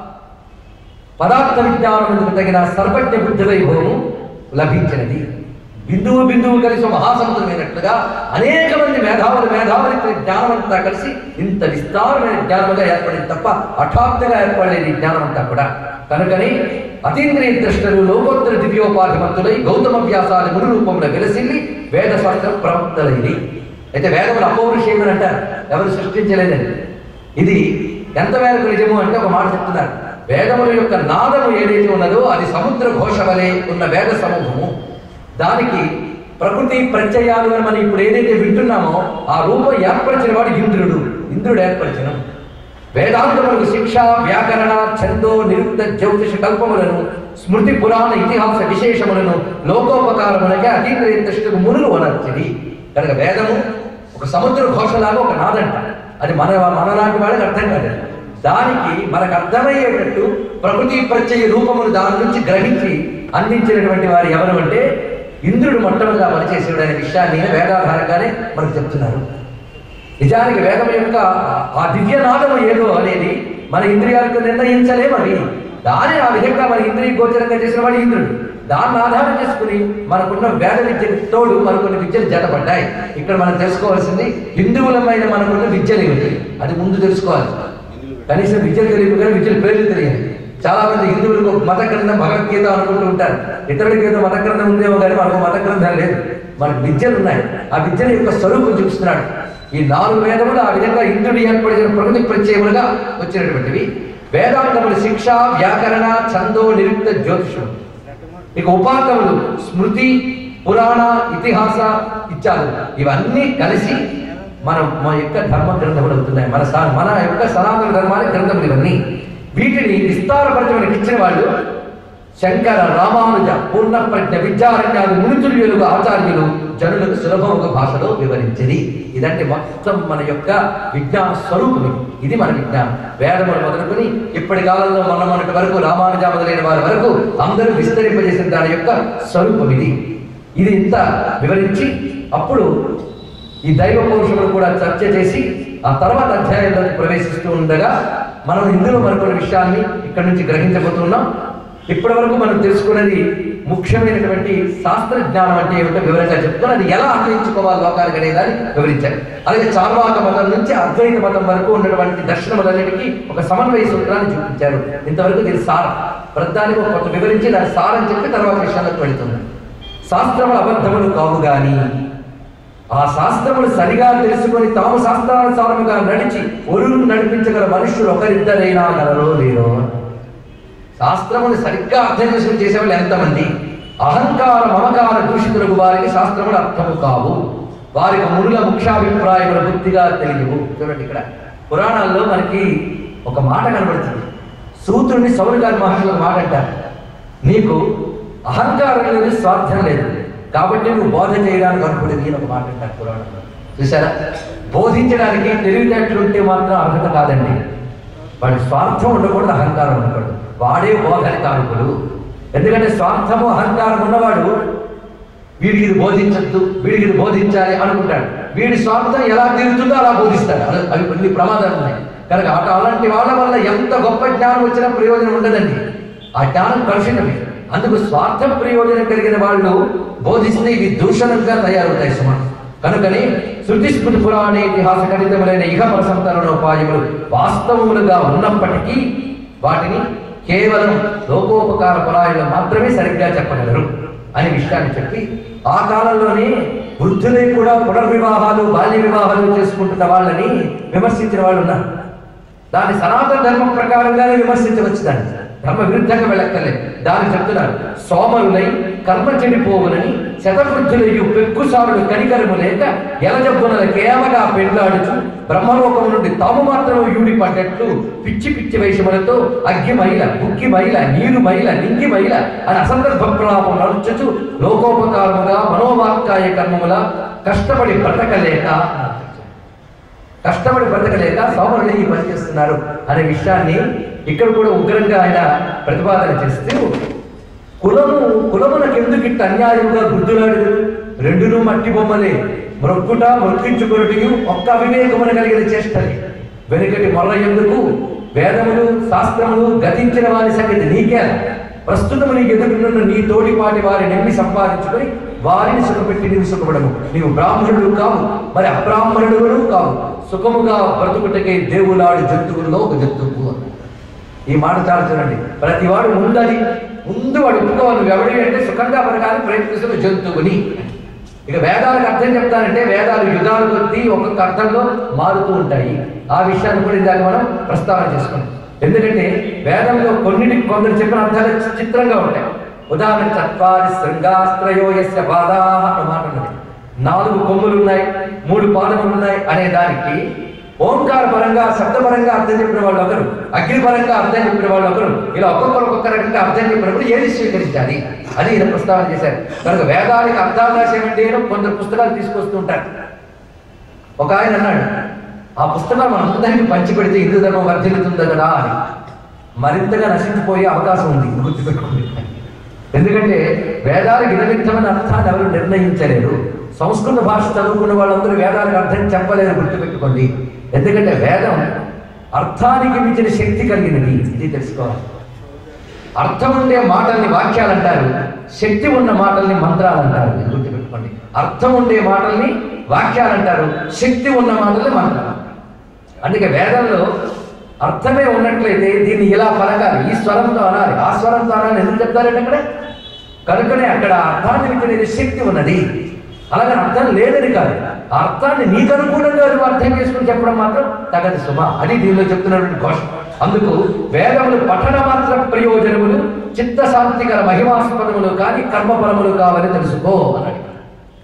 పదార్థ విజ్ఞానములకు తగిన సర్వజ్ఞ బుద్ధి వైభవము లభించినది బిందువు బిందువు కలిసి ఒక మహాసముద్రమైనట్లుగా అనేక మంది మేధావులు మేధావులు జ్ఞానం అంతా కలిసి ఇంత విస్తారమైన జ్ఞానముగా ఏర్పడింది తప్ప హఠాత్తుగా ఏర్పడలేదు ఈ జ్ఞానం అంతా కూడా కనుకని అతీంద్రియ దృష్టలు లోకోత్తర దివ్యోపాధిమత్తులై గౌతమ వ్యాసాలు గురు రూపంలో వెలసిల్లి వేద శాస్త్రం ప్రవక్తలైంది అయితే వేదములు అపౌరుషేయమని అంటారు ఎవరు సృష్టించలేదని ఇది ఎంత మేరకు నిజము అంటే ఒక మాట చెప్తున్నారు వేదముల యొక్క నాదము ఏదైతే ఉన్నదో అది సముద్ర ఘోష వలె ఉన్న వేద సమూహము దానికి ప్రకృతి ప్రత్యయాలు అని మనం ఇప్పుడు ఏదైతే వింటున్నామో ఆ రూపం ఏర్పరిచిన వాడు ఇంద్రుడు ఇంద్రుడు ఏర్పరిచిన వేదాంతములకు శిక్ష వ్యాకరణ ఛందో నిరుక్త జ్యోతిష కల్పములను స్మృతి పురాణ ఇతిహాస విశేషములను లోకోపకారములకే అతీంద్రియ దృష్టికి మునులు వనర్చిది కనుక వేదము ఒక సముద్ర ఘోషలాగా ఒక నాదంట అది మన మనలాంటి వాళ్ళకి అర్థం కాదు దానికి మనకు అర్థమయ్యేటట్టు ప్రకృతి ప్రత్యయ రూపమును దాని నుంచి గ్రహించి అందించినటువంటి వారు ఎవరు అంటే ఇంద్రుడు మొట్టమొదటిగా పనిచేసేవాడు అనే విషయాన్ని వేదాధారంగానే మనకు చెప్తున్నారు నిజానికి వేదం యొక్క ఆ దివ్యనాదము ఏదో అనేది మన ఇంద్రియాలకు నిర్ణయించలేమవి దాని ఆ విధంగా మన ఇంద్రియ గోచరంగా చేసిన వాడు ఇంద్రుడు దాన్ని ఆధారం చేసుకుని మనకున్న వేద విద్యకు తోడు మనకున్న విద్యలు జతపడ్డాయి ఇక్కడ మనం తెలుసుకోవాల్సింది హిందువులమైన మనకున్న విద్యలు ఏమిటి అది ముందు తెలుసుకోవాలి కనీసం విద్యలు తెలియదు కానీ విద్యల పేర్లు తెలియదు చాలా మంది హిందువులకు మత గ్రంథం భగవద్గీత అనుకుంటూ ఉంటారు ఇతరుడికి ఏదో మత గ్రంథం ఉందేమో కానీ మనకు మత గ్రంథం లేదు మనకు విద్యలు ఉన్నాయి ఆ విద్యల యొక్క స్వరూపం చూపిస్తున్నాడు ఈ నాలుగు వేదములు ఆ విధంగా ఇంద్రుడు ఏర్పడిన ప్రకృతి ప్రత్యయములుగా వచ్చినటువంటివి వేదాంతములు శిక్ష వ్యాకరణ ఛందో నిరుక్త జ్యోతిషం ఇక ఉపాకములు స్మృతి పురాణ ఇతిహాస ఇత్యాదులు ఇవన్నీ కలిసి మన మన యొక్క ధర్మ గ్రంథములు అవుతున్నాయి మన సా- మన యొక్క సనాతన ధర్మానికి గ్రంథములు ఇవన్నీ వీటిని విస్తారపరిచి మనకి ఇచ్చిన వాళ్ళు శంకర రామానుజ పూర్ణప్రజ్ఞ విద్యారణ్యాలు మునితుల్యులు ఆచార్యులు జనులకు సులభముగా భాషలో వివరించింది ఇదంటే మొత్తం మన యొక్క విజ్ఞాన స్వరూపం ఇది. ఇది మన విజ్ఞానం వేదములు మొదలుకొని ఇప్పటి కాలంలో మొన్న మొన్నటి వరకు రామానుజ మొదలైన వారి వరకు అందరూ విస్తరింపజేసిన దాని యొక్క స్వరూపం ఇది ఇది ఇంత వివరించి అప్పుడు ఈ దైవ పురుషులు కూడా చర్చ చేసి ఆ తర్వాత అధ్యాయంలోకి ప్రవేశిస్తూ ఉండగా మనం ఇందులో మరికొన్ని విషయాన్ని ఇక్కడ నుంచి గ్రహించబోతున్నాం ఇప్పటి వరకు మనం తెలుసుకున్నది ముఖ్యమైనటువంటి శాస్త్ర జ్ఞానం అంటే ఏమిటో వివరంగా చెప్తున్నారు అది ఎలా అన్వయించుకోవాలి లోకానికి అనేదాన్ని వివరించారు అలాగే చార్వాక మతం నుంచి అద్వైత మతం వరకు ఉన్నటువంటి దర్శనములన్నిటికీ ఒక సమన్వయ సూత్రాన్ని చూపించారు ఇంతవరకు దీని సారం ప్రధానికి ఒక కొంత వివరించి దాని సారం చెప్పి తర్వాత విషయాలకు వెళుతుంది శాస్త్రములు అబద్ధములు కావు గాని ఆ శాస్త్రములు సరిగా తెలుసుకొని తాము శాస్త్రానుసారముగా నడిచి ఒరును నడిపించగల మనుషులు ఒకరిద్దరైనా గలరో లేరో శాస్త్రములు సరిగ్గా అర్థం చేసుకుని చేసేవాళ్ళు ఎంతమంది అహంకార మమకార దూషితులకు వారికి శాస్త్రములు అర్థము కావు వారికి మునుల ముఖ్యాభిప్రాయములు బుద్ధిగా తెలియవు చూడండి ఇక్కడ పురాణాల్లో మనకి ఒక మాట కనబడుతుంది సూత్రుని సౌరు గారి మహర్షులు ఒక మాట అంటారు నీకు అహంకారం లేదు స్వార్థం లేదు కాబట్టి నువ్వు బోధ చేయడానికి అనుకునేది అని ఒక మాట అంటారు పురాణంలో చూసారా బోధించడానికి తెలివితేటలు ఉంటే మాత్రం అర్హత కాదండి వాడి స్వార్థం ఉండకూడదు అహంకారం ఉండకూడదు వాడే బోధని కారకుడు ఎందుకంటే స్వార్థము అహంకారం ఉన్నవాడు వీడికి ఇది బోధించద్దు వీడికి ఇది బోధించాలి అనుకుంటాడు వీడి స్వార్థం ఎలా తీరుతుందో అలా బోధిస్తాడు అవి- అవి కొన్ని ప్రమాదాలు ఉన్నాయి కనుక అటు అలాంటి వాళ్ళ వల్ల ఎంత గొప్ప జ్ఞానం వచ్చినా ప్రయోజనం ఉండదండి ఆ జ్ఞానం కలుషితమే అందుకు స్వార్థ ప్రయోజనం కలిగిన వాళ్ళు బోధిస్తే ఇవి దూషణంగా తయారవుతాయి సుమా కనుకని శృతి స్మృతి పురాణ ఇతిహాస ఖండితములైన ఇహ ప్రసంతరణోపాయములు వాస్తవములుగా ఉన్నప్పటికీ వాటిని కేవలం లోకోపకార పరాయణలు మాత్రమే సరిగ్గా చెప్పగలరు అనే విషయాన్ని చెప్పి ఆ కాలంలోనే వృద్ధులై కూడా పునర్వివాహాలు బాల్య వివాహాలు చేసుకుంటున్న వాళ్ళని విమర్శించిన వాళ్ళు ఉన్నారు దాన్ని సనాతన ధర్మం ప్రకారంగానే విమర్శించవచ్చు దాన్ని ధర్మ విరుద్ధంగా వెళ్ళక్కర్లేదు దాన్ని చెప్తున్నారు సోమరులై కర్మ చెడిపోవునని శతవృద్ధులయ్యు పెక్కుసారులు కనికరము లేక ఎలజబ్బునల కేవగా పెండ్లాడుచు బ్రహ్మలోకము నుండి తాము మాత్రం యూడి పడ్డట్లు పిచ్చి పిచ్చి వేషములతో అగ్గి మైల బుక్కి మైల నీరు మైల నింగి మైల అని అసందర్భ ప్రలాపం నడుచుచు లోకోపకారముగా మనోవాక్కాయ కర్మముల కష్టపడి బ్రతకలేక కష్టపడి బ్రతకలేక సోమరులు ఈ పని చేస్తున్నారు అనే విషయాన్ని ఇక్కడ కూడా ఉగ్రంగా ఆయన ప్రతిపాదన చేస్తూ కులము కులమునకు ఎందుకు ఇట్ట అన్యాయంగా గుర్తులాడు రెండును మట్టి బొమ్మలే మొక్కుట మొక్కించుకొనుటయు ఒక్క అవివేకమున కలిగిన చేష్టలే వెనుకటి మొర్ర ఎందుకు వేదములు శాస్త్రములు గతించిన వారి సంగతి నీకే ప్రస్తుతము నీకు ఎదుగుతున్న నీ తోటిపాటి వారి నెమ్మి సంపాదించుకొని వారిని సుఖపెట్టి నీవు సుఖపడము నీవు బ్రాహ్మణుడు కావు మరి అబ్రాహ్మణుడు కావు సుఖముగా బ్రతుకుటకై దేవులాడు జంతువుల్లో ఒక జంతువు అన్నాడు. ఈ మాట చాలా చూడండి ప్రతి వాడు ముందని ముందు వాడు ఒప్పుకోవాలి నువ్వు ఎవడి అంటే సుఖంగా పడగానే ప్రయత్నిస్తున్న జంతువుని ఇక వేదాలకు అర్థం చెప్తానంటే వేదాలు యుగాలు కొద్దీ ఒక్కొక్క అర్థంలో మారుతూ ఉంటాయి ఆ విషయాన్ని కూడా ఇందాక మనం ప్రస్తావన చేసుకున్నాం ఎందుకంటే వేదంలో కొన్నిటికి కొందరు చెప్పిన అర్థాలు చిత్రంగా ఉంటాయి ఉదాహరణ చత్వారి శృంగాస్త్రయోయస్య పాదా అన్న మాట ఉన్నది నాలుగు కొమ్ములు ఉన్నాయి మూడు పాదములు ఉన్నాయి అనే దానికి ఓంకార పరంగా శబ్దపరంగా అర్థం చెప్పిన వాళ్ళు ఒకరు అగ్ని పరంగా అర్థం చెప్పిన వాళ్ళు ఒకరు ఇలా ఒక్కొక్కరు ఒక్కొక్క రకంగా అర్థం చెప్పినప్పుడు ఏది స్వీకరించాలి అది ఈయన ప్రస్తావన చేశారు కనుక వేదానికి అర్థాభాషం అంటే ఏదో కొందరు పుస్తకాలు తీసుకొస్తూ ఉంటారు ఒక ఆయన అన్నాడు ఆ పుస్తకాలు మన అందరికీ పంచిపెడితే హిందూ ధర్మం వర్ధిల్లుతుంది కదా అని మరింతగా నశించిపోయే అవకాశం ఉంది ఇది గుర్తుపెట్టుకోండి ఎందుకంటే వేదాలకు ఇదమిత్తమైన అర్థాన్ని ఎవరు నిర్ణయించలేరు సంస్కృత భాష చదువుకున్న వాళ్ళందరూ వేదాలకు అర్థం చెప్పలేరు గుర్తుపెట్టుకోండి ఎందుకంటే వేదం అర్థానికి మించిన శక్తి కలిగినది ఇది తెలుసుకోవాలి అర్థం ఉండే మాటల్ని వాక్యాలు అంటారు శక్తి ఉన్న మాటల్ని మంత్రాలు అంటారు ఇది గుర్తుపెట్టుకోండి అర్థం ఉండే మాటల్ని వాక్యాలు అంటారు శక్తి ఉన్న మాటల్ని మంత్రాలు అందుకే వేదంలో అర్థమే ఉన్నట్లయితే దీన్ని ఇలా పలకాలి ఈ స్వరంతో అనాలి ఆ స్వరంతో అనాలి ఎందుకు చెప్తారంటే అక్కడ కనుకనే అక్కడ అర్థాన్ని విత్తనేది శక్తి ఉన్నది అలాగే అర్థం లేదని కాదు ఆ అర్థాన్ని నీకు అనుకూలంగా నువ్వు అర్థం చేసుకుని చెప్పడం మాత్రం తగదు సుమ అది దీనిలో చెప్తున్నటువంటి ఘోష అందుకు వేదములు పఠన మాత్ర ప్రయోజనములు చిత్తశాంతికర మహిమాస్పదములు కానీ కర్మఫలములు కావని తెలుసుకో అన్నాడు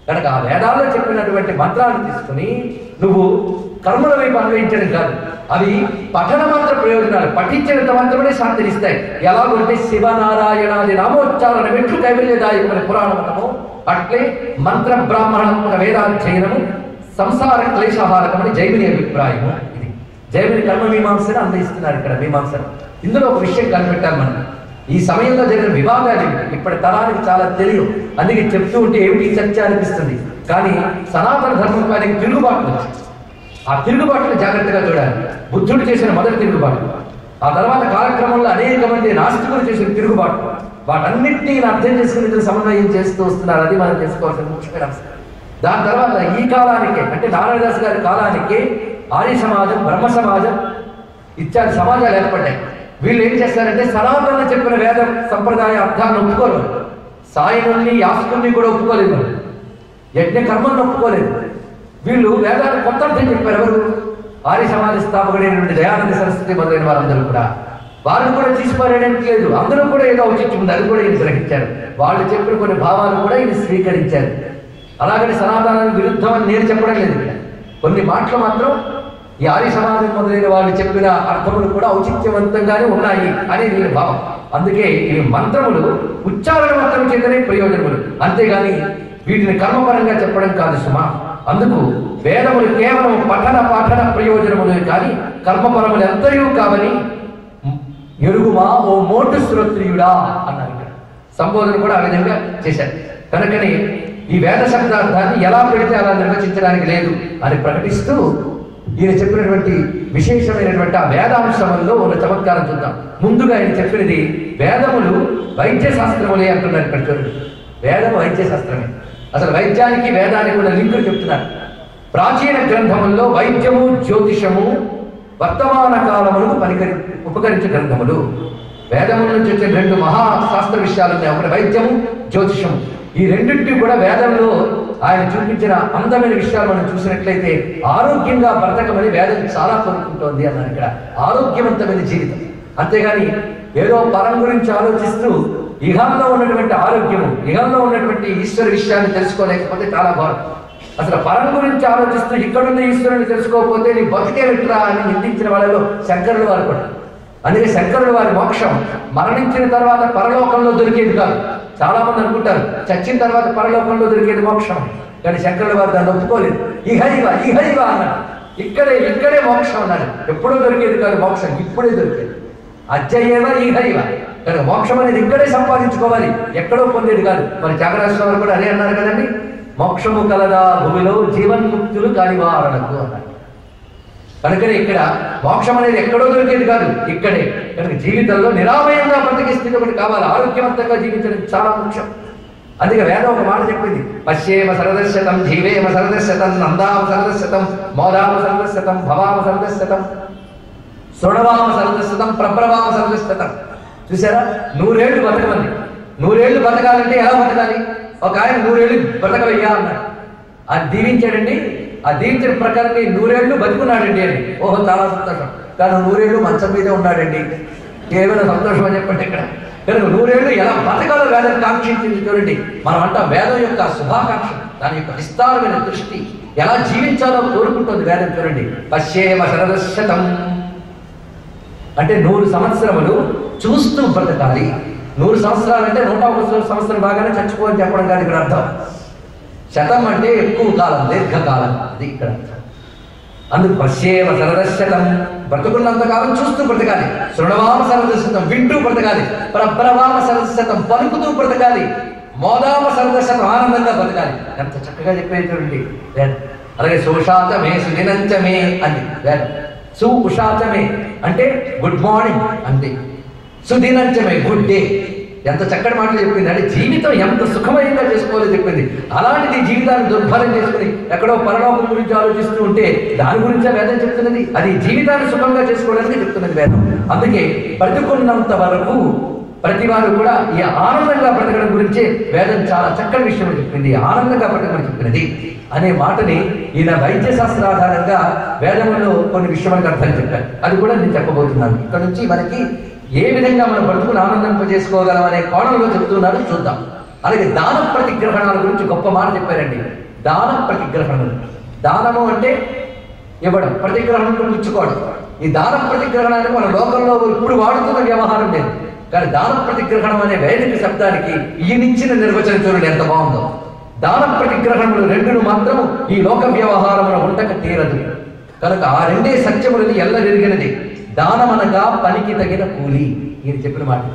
కనుక ఆ వేదాల్లో చెప్పినటువంటి మంత్రాలు తీసుకుని నువ్వు కర్మల వైపు అన్వయించడం కాదు అవి పఠన మాత్ర ప్రయోజనాలు పఠించినంత మాత్రమే శాంతినిస్తాయి ఎలాగంటే శివనారాయణాది నామోచ్చారణ మెట్లు కైవల్యదాయకమైన పురాణమనము అట్లే మంత్ర బ్రాహ్మణ వేదాధ్యయనము సంసార క్లేశహారకమని జైమిని అభిప్రాయము ఇది జైమిని కర్మ మీమాంసను అన్వయిస్తున్నారు ఇక్కడ మీమాంసను ఇందులో ఒక విషయం కనిపెట్టాలి మనం ఈ సమయంలో జరిగిన వివాదాలు ఏమిటి? ఇప్పటి తరానికి చాలా తెలియదు అందుకే చెప్తూ ఉంటే ఏమిటి ఈ చర్చ అనిపిస్తుంది కానీ సనాతన ధర్మం పైన తిరుగుబాటు వచ్చింది ఆ తిరుగుబాటును జాగ్రత్తగా చూడాలి బుద్ధుడు చేసిన మొదటి తిరుగుబాటు ఆ తర్వాత కాలక్రమంలో అనేక మంది నాస్తికులు చేసిన తిరుగుబాటు వాటన్నిటినీ ఈయన అర్థం చేసుకుని ఇద్దరు సమన్వయం చేస్తూ వస్తున్నారు అది మనం చేసుకోవాల్సిన ముఖ్యమైన అంశం దాని తర్వాత ఈ కాలానికే అంటే నారాయణదాస్ గారి కాలానికి ఆర్య సమాజం బ్రహ్మ సమాజం ఇత్యాది సమాజాలు ఏర్పడ్డాయి వీళ్ళు ఏం చేస్తారంటే సనాతన చెప్పిన వేద సంప్రదాయ అర్థాలను ఒప్పుకోరు సాయనుల్ని యాస్కుల్ని కూడా ఒప్పుకోలేదు యజ్ఞ కర్మలను ఒప్పుకోలేదు వీళ్ళు వేదాలు కొత్త అర్థం చెప్పారు ఎవరు ఆర్య సమాజ స్థాపకుడైనటువంటి దయానంద సరస్వతి మొదలైన వారందరూ కూడా వారిని కూడా తీసిపారేయడానికి లేదు అందరూ కూడా ఏదో ఔచిత్యం ఉంది అది కూడా ఈయన గ్రహించారు వాళ్ళు చెప్పిన కొన్ని భావాలు కూడా ఈయన స్వీకరించారు అలాగని సనాతనానికి విరుద్ధం అని నేను చెప్పడం లేదు ఇక్కడ కొన్ని మాటలు మాత్రం ఈ ఆర్య సమాజం మొదలైన వాళ్ళు చెప్పిన అర్థములు కూడా ఔచిత్యవంతంగానే ఉన్నాయి అని దీని భావం అందుకే ఈ మంత్రములు ఉచ్చారణ మాత్రం చేతనే ప్రయోజనములు అంతేగాని వీటిని కర్మపరంగా చెప్పడం కాదు సుమా అందుకు వేదములు కేవలం పఠన పాఠన ప్రయోజనములు కానీ కర్మపరములు ఎంతయూ కావని ఎరుగుమా ఓ మోటు శ్రోత్రియుడా అన్నారు ఇక్కడ సంబోధన కూడా ఆ విధంగా చేశారు కనుకని ఈ వేద శబ్దార్థాన్ని ఎలా పెడితే అలా నిర్వచించడానికి లేదు అని ప్రకటిస్తూ ఈయన చెప్పినటువంటి విశేషమైనటువంటి ఆ వేదాంశంలో ఉన్న చమత్కారం చూద్దాం ముందుగా ఆయన చెప్పినది వేదములు వైద్య శాస్త్రములే అంటున్నారు ఇక్కడ చూడండి వేదము వైద్య శాస్త్రమే అసలు వైద్యానికి వేదానికి ఉన్న లింకులు చెప్తున్నారు ప్రాచీన గ్రంథముల్లో వైద్యము జ్యోతిషము వర్తమాన కాలములకు పనికరి ఉపకరించే గ్రంథములు వేదముల నుంచి వచ్చే రెండు మహా శాస్త్ర విషయాలు ఉన్నాయి ఒకటి వైద్యము జ్యోతిషము ఈ రెండింటిని కూడా వేదంలో ఆయన చూపించిన అందమైన విషయాలు మనం చూసినట్లయితే ఆరోగ్యంగా బ్రతకమని వేదం చాలా కోరుకుంటోంది అన్నారు ఇక్కడ ఆరోగ్యవంతమైన జీవితం అంతేగాని ఏదో పరం గురించి ఆలోచిస్తూ ఇహంలో ఉన్నటువంటి ఆరోగ్యము ఇహంలో ఉన్నటువంటి ఈశ్వర విషయాన్ని తెలుసుకోలేకపోతే చాలా బాగుంది అసలు పరం గురించి ఆలోచిస్తూ ఇక్కడున్న ఈశ్వరుని తెలుసుకోకపోతే నీ బతికే విట్రా అని నిందించిన వాళ్ళలో శంకరుడు వారు కూడా అందుకే శంకరుడు వారి మోక్షం మరణించిన తర్వాత పరలోకంలో దొరికేది కాదు చాలా మంది అనుకుంటారు చచ్చిన తర్వాత పరలోకంలో దొరికేది మోక్షం కానీ శంకరుడు వారు దాన్ని ఒప్పుకోలేదు ఇహైవ ఇహైవ అన్నాడు ఇక్కడే ఇక్కడే మోక్షం అన్నాడు ఎప్పుడో దొరికేది కాదు మోక్షం ఇప్పుడే దొరికేది అజ్జయేవ ఈహైవ కనుక మోక్షం అనేది ఇక్కడే సంపాదించుకోవాలి ఎక్కడో పొందేది కాదు మరి త్యాగరాజ వారు కూడా అదే అన్నారు కదండి మోక్షము కలదా భూమిలో జీవన్ముక్తులు కానివారణకు అన్నారు కనుకనే ఇక్కడ మోక్షం అనేది ఎక్కడో దొరికేది కాదు ఇక్కడే కనుక జీవితంలో నిరామయంగా బ్రతికే స్థితి ఒకటి కావాలి ఆరోగ్యవంతంగా జీవించడం చాలా ముఖ్యం అందుకే వేదం ఒక మాట చెప్పింది పశ్యేమ సరదశతం జీవేమ సరదశతం నందామ సరదశతం మోదామ సరదశతం భవామ సరదశతం శృణవామ సరదశతం ప్రప్రవామ సరదశతం చూసారా నూరేళ్లు బతకమంది నూరేళ్లు బతకాలంటే ఎలా బతకాలి ఒక ఆయన నూరేళ్లు బతకవయ్యా అన్నాడు అది దీవించాడండి ఆ దీవించిన ప్రకారం ఈ నూరేళ్లు బతుకున్నాడండి అని ఓహో చాలా సంతోషం కానీ నూరేళ్లు మంచం మీదే ఉన్నాడండి ఏమైనా సంతోషం అని చెప్పండి ఇక్కడ కనుక నూరేళ్లు ఎలా బతకాలో వేదం కాంక్షించింది చూడండి మనం అంట వేదం యొక్క శుభాకాంక్ష దాని యొక్క విస్తారమైన దృష్టి ఎలా జీవించాలో కోరుకుంటుంది వేదం చూడండి పశ్చేమ శరదశతం అంటే నూరు సంవత్సరములు చూస్తూ బ్రతకాలి నూరు సంవత్సరాలు అంటే నూట ఒక సంవత్సరం బాగానే చచ్చిపోని చెప్పడం కాదు ఇక్కడ అర్థం శతం అంటే ఎక్కువ కాలం దీర్ఘకాలం అది ఇక్కడ అర్థం అందుకు పశ్చేమ సరదశతం బ్రతుకున్నంత కాలం చూస్తూ బ్రతకాలి శృణవామ సరదశతం వింటూ బ్రతకాలి ప్రప్రవామ సరదశతం పలుకుతూ బ్రతకాలి మోదామ సరదశతం ఆనందంగా బ్రతకాలి ఎంత చక్కగా చెప్పేది చూడండి వేదం అలాగే సుషాచమే సుదినంచమే అని వేదం సు ఉషాచమే అంటే గుడ్ మార్నింగ్ అంతే సుదినంచమే గుడ్ డే ఎంత చక్కటి మాటలు చెప్పింది అంటే జీవితం ఎంత సుఖమయంగా చేసుకోవాలో చెప్పింది అలాంటిది జీవితాన్ని దుర్భరం చేసుకుని ఎక్కడో పరలోకం గురించి ఆలోచిస్తూ ఉంటే దాని గురించే వేదం చెప్తున్నది అది జీవితాన్ని సుఖంగా చేసుకోవడానికి చెప్తున్నది వేదం అందుకే బ్రతుకున్నంత వరకు ప్రతి వారు కూడా ఈ ఆనందంగా బ్రతకడం గురించే వేదం చాలా చక్కటి విషయం చెప్పింది ఆనందంగా బ్రతకమని చెప్పినది అనే మాటని ఈయన వైద్య శాస్త్ర ఆధారంగా వేదంలో కొన్ని విషయాలకు అర్థం చెప్పారు అది కూడా నేను చెప్పబోతున్నాను ఇక్కడ నుంచి మనకి ఏ విధంగా మనం బ్రతుకును ఆనందింపజేసుకోగలం అనే కోణంలో చెప్తున్నారు చూద్దాం అలాగే దాన ప్రతిగ్రహణాల గురించి గొప్ప మాట చెప్పారండి దాన ప్రతిగ్రహణలు దానము అంటే ఇవ్వడం ప్రతిగ్రహణం పుచ్చుకోవడం ఈ దాన ప్రతిగ్రహణానికి మన లోకంలో ఇప్పుడు వాడుతున్న వ్యవహారం లేదు కానీ దాన ప్రతిగ్రహణం అనే వేదిక శబ్దానికి ఈయనిచ్చిన నిర్వచనం చూడండి ఎంత బాగుందో దాన ప్రతిగ్రహణములు రెండును మాత్రము ఈ లోక వ్యవహారమున ఉండక తీరదు కనుక ఆ రెండే సత్యములని ఎల్లగలిగినది దానమనగా పనికి తగిన కూలి ఈయన చెప్పిన మాట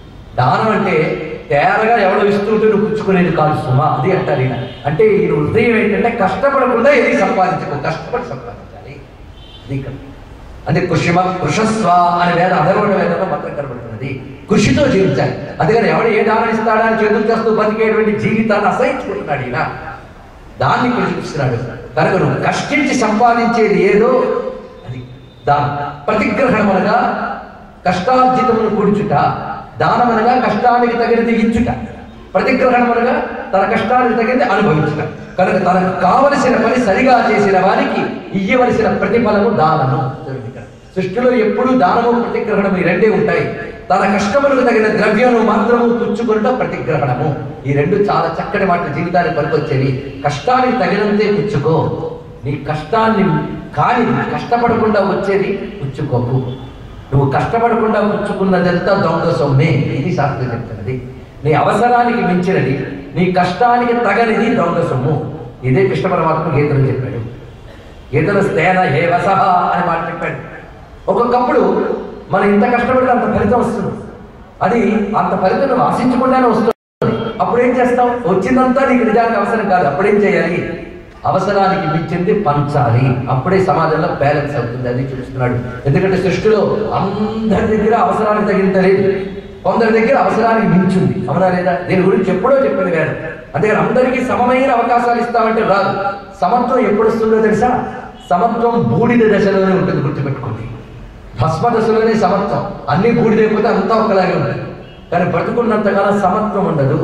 దానం అంటే తేరగా ఎవడో ఇస్తుంటే నువ్వు పుచ్చుకునేది కాదు సుమా అది అంటారు ఈయన అంటే ఈయన హృదయం ఏంటంటే కష్టపడకుండా ఏది సంపాదించకు కష్టపడి సంపాదించాలి అది ఇక్కడ అదే కృషిమ కృషస్వ అనే వేద అధర్వణ వేదంలో మాత్రం కనబడుతున్నది కృషితో జీవించాలి అందుకని ఎవడు ఏ దానం ఇస్తాడా అని చేతులు చేస్తూ బతికేటువంటి జీవితాన్ని అసహించుకుంటున్నాడు ఈయన దాన్ని ఇక్కడ చూపిస్తున్నాడు కనుక నువ్వు కష్టించి సంపాదించేది ఏదో అది దానం ప్రతిగ్రహణం అనగా కష్టార్జితమును కూర్చుట దానం అనగా కష్టానికి తగినది ఇచ్చుట ప్రతిగ్రహణం అనగా తన కష్టానికి తగినది అనుభవించుట కనుక తనకు కావలసిన పని సరిగా చేసిన వారికి ఇయ్యవలసిన ప్రతిఫలము దానము చూడండి ఇక్కడ. సృష్టిలో ఎప్పుడూ దానము ప్రతిగ్రహణము ఈ రెండే ఉంటాయి తన కష్టములకు తగిన ద్రవ్యము మాత్రము పుచ్చుకునుట ప్రతిగ్రహణము ఈ రెండు చాలా చక్కటి మాట జీవితానికి పనికొచ్చేవి కష్టానికి తగినంతే పుచ్చుకో నీ కష్టాన్ని కాని కష్టపడకుండా వచ్చేది పుచ్చుకోకు నువ్వు కష్టపడకుండా పుచ్చుకున్నదంతా దొంగ సొమ్మే ఇది శాస్త్రం చెప్తున్నది నీ అవసరానికి మించినది నీ కష్టానికి తగనిది దొంగ సొమ్ము ఇదే కృష్ణ పరమాత్మ గీతలు చెప్పాడు గీతలు స్థేన హే వసహ అని మాట చెప్పాడు ఒక్కొక్కప్పుడు మనం ఇంత కష్టపడితే అంత ఫలితం వస్తుంది అది అంత ఫలితం నువ్వు ఆశించకుండానే వస్తుంది అప్పుడు ఏం చేస్తావు వచ్చిందంతా నీకు నిజానికి అవసరం కాదు అప్పుడేం చేయాలి అవసరానికి మించింది పంచాలి అప్పుడే సమాజంలో బ్యాలెన్స్ అవుతుంది అది చూపిస్తున్నాడు ఎందుకంటే సృష్టిలో అందరి దగ్గర అవసరానికి తగినంత లేదు కొందరి దగ్గర అవసరానికి మించింది అవునా లేదా దీని గురించి ఎప్పుడో చెప్పింది వేరు అందుకని అందరికీ సమమైన అవకాశాలు ఇస్తామంటే రాదు సమత్వం ఎప్పుడు వస్తుందో తెలుసా సమత్వం బూడిద దశలోనే ఉంటుంది గుర్తుపెట్టుకోండి భస్మ దశలోనే సమత్వం అన్ని బూడిదైపోతే అంతా ఒకలాగే ఉంటుంది కానీ బ్రతుకున్నంతకాలం సమత్వం ఉండదు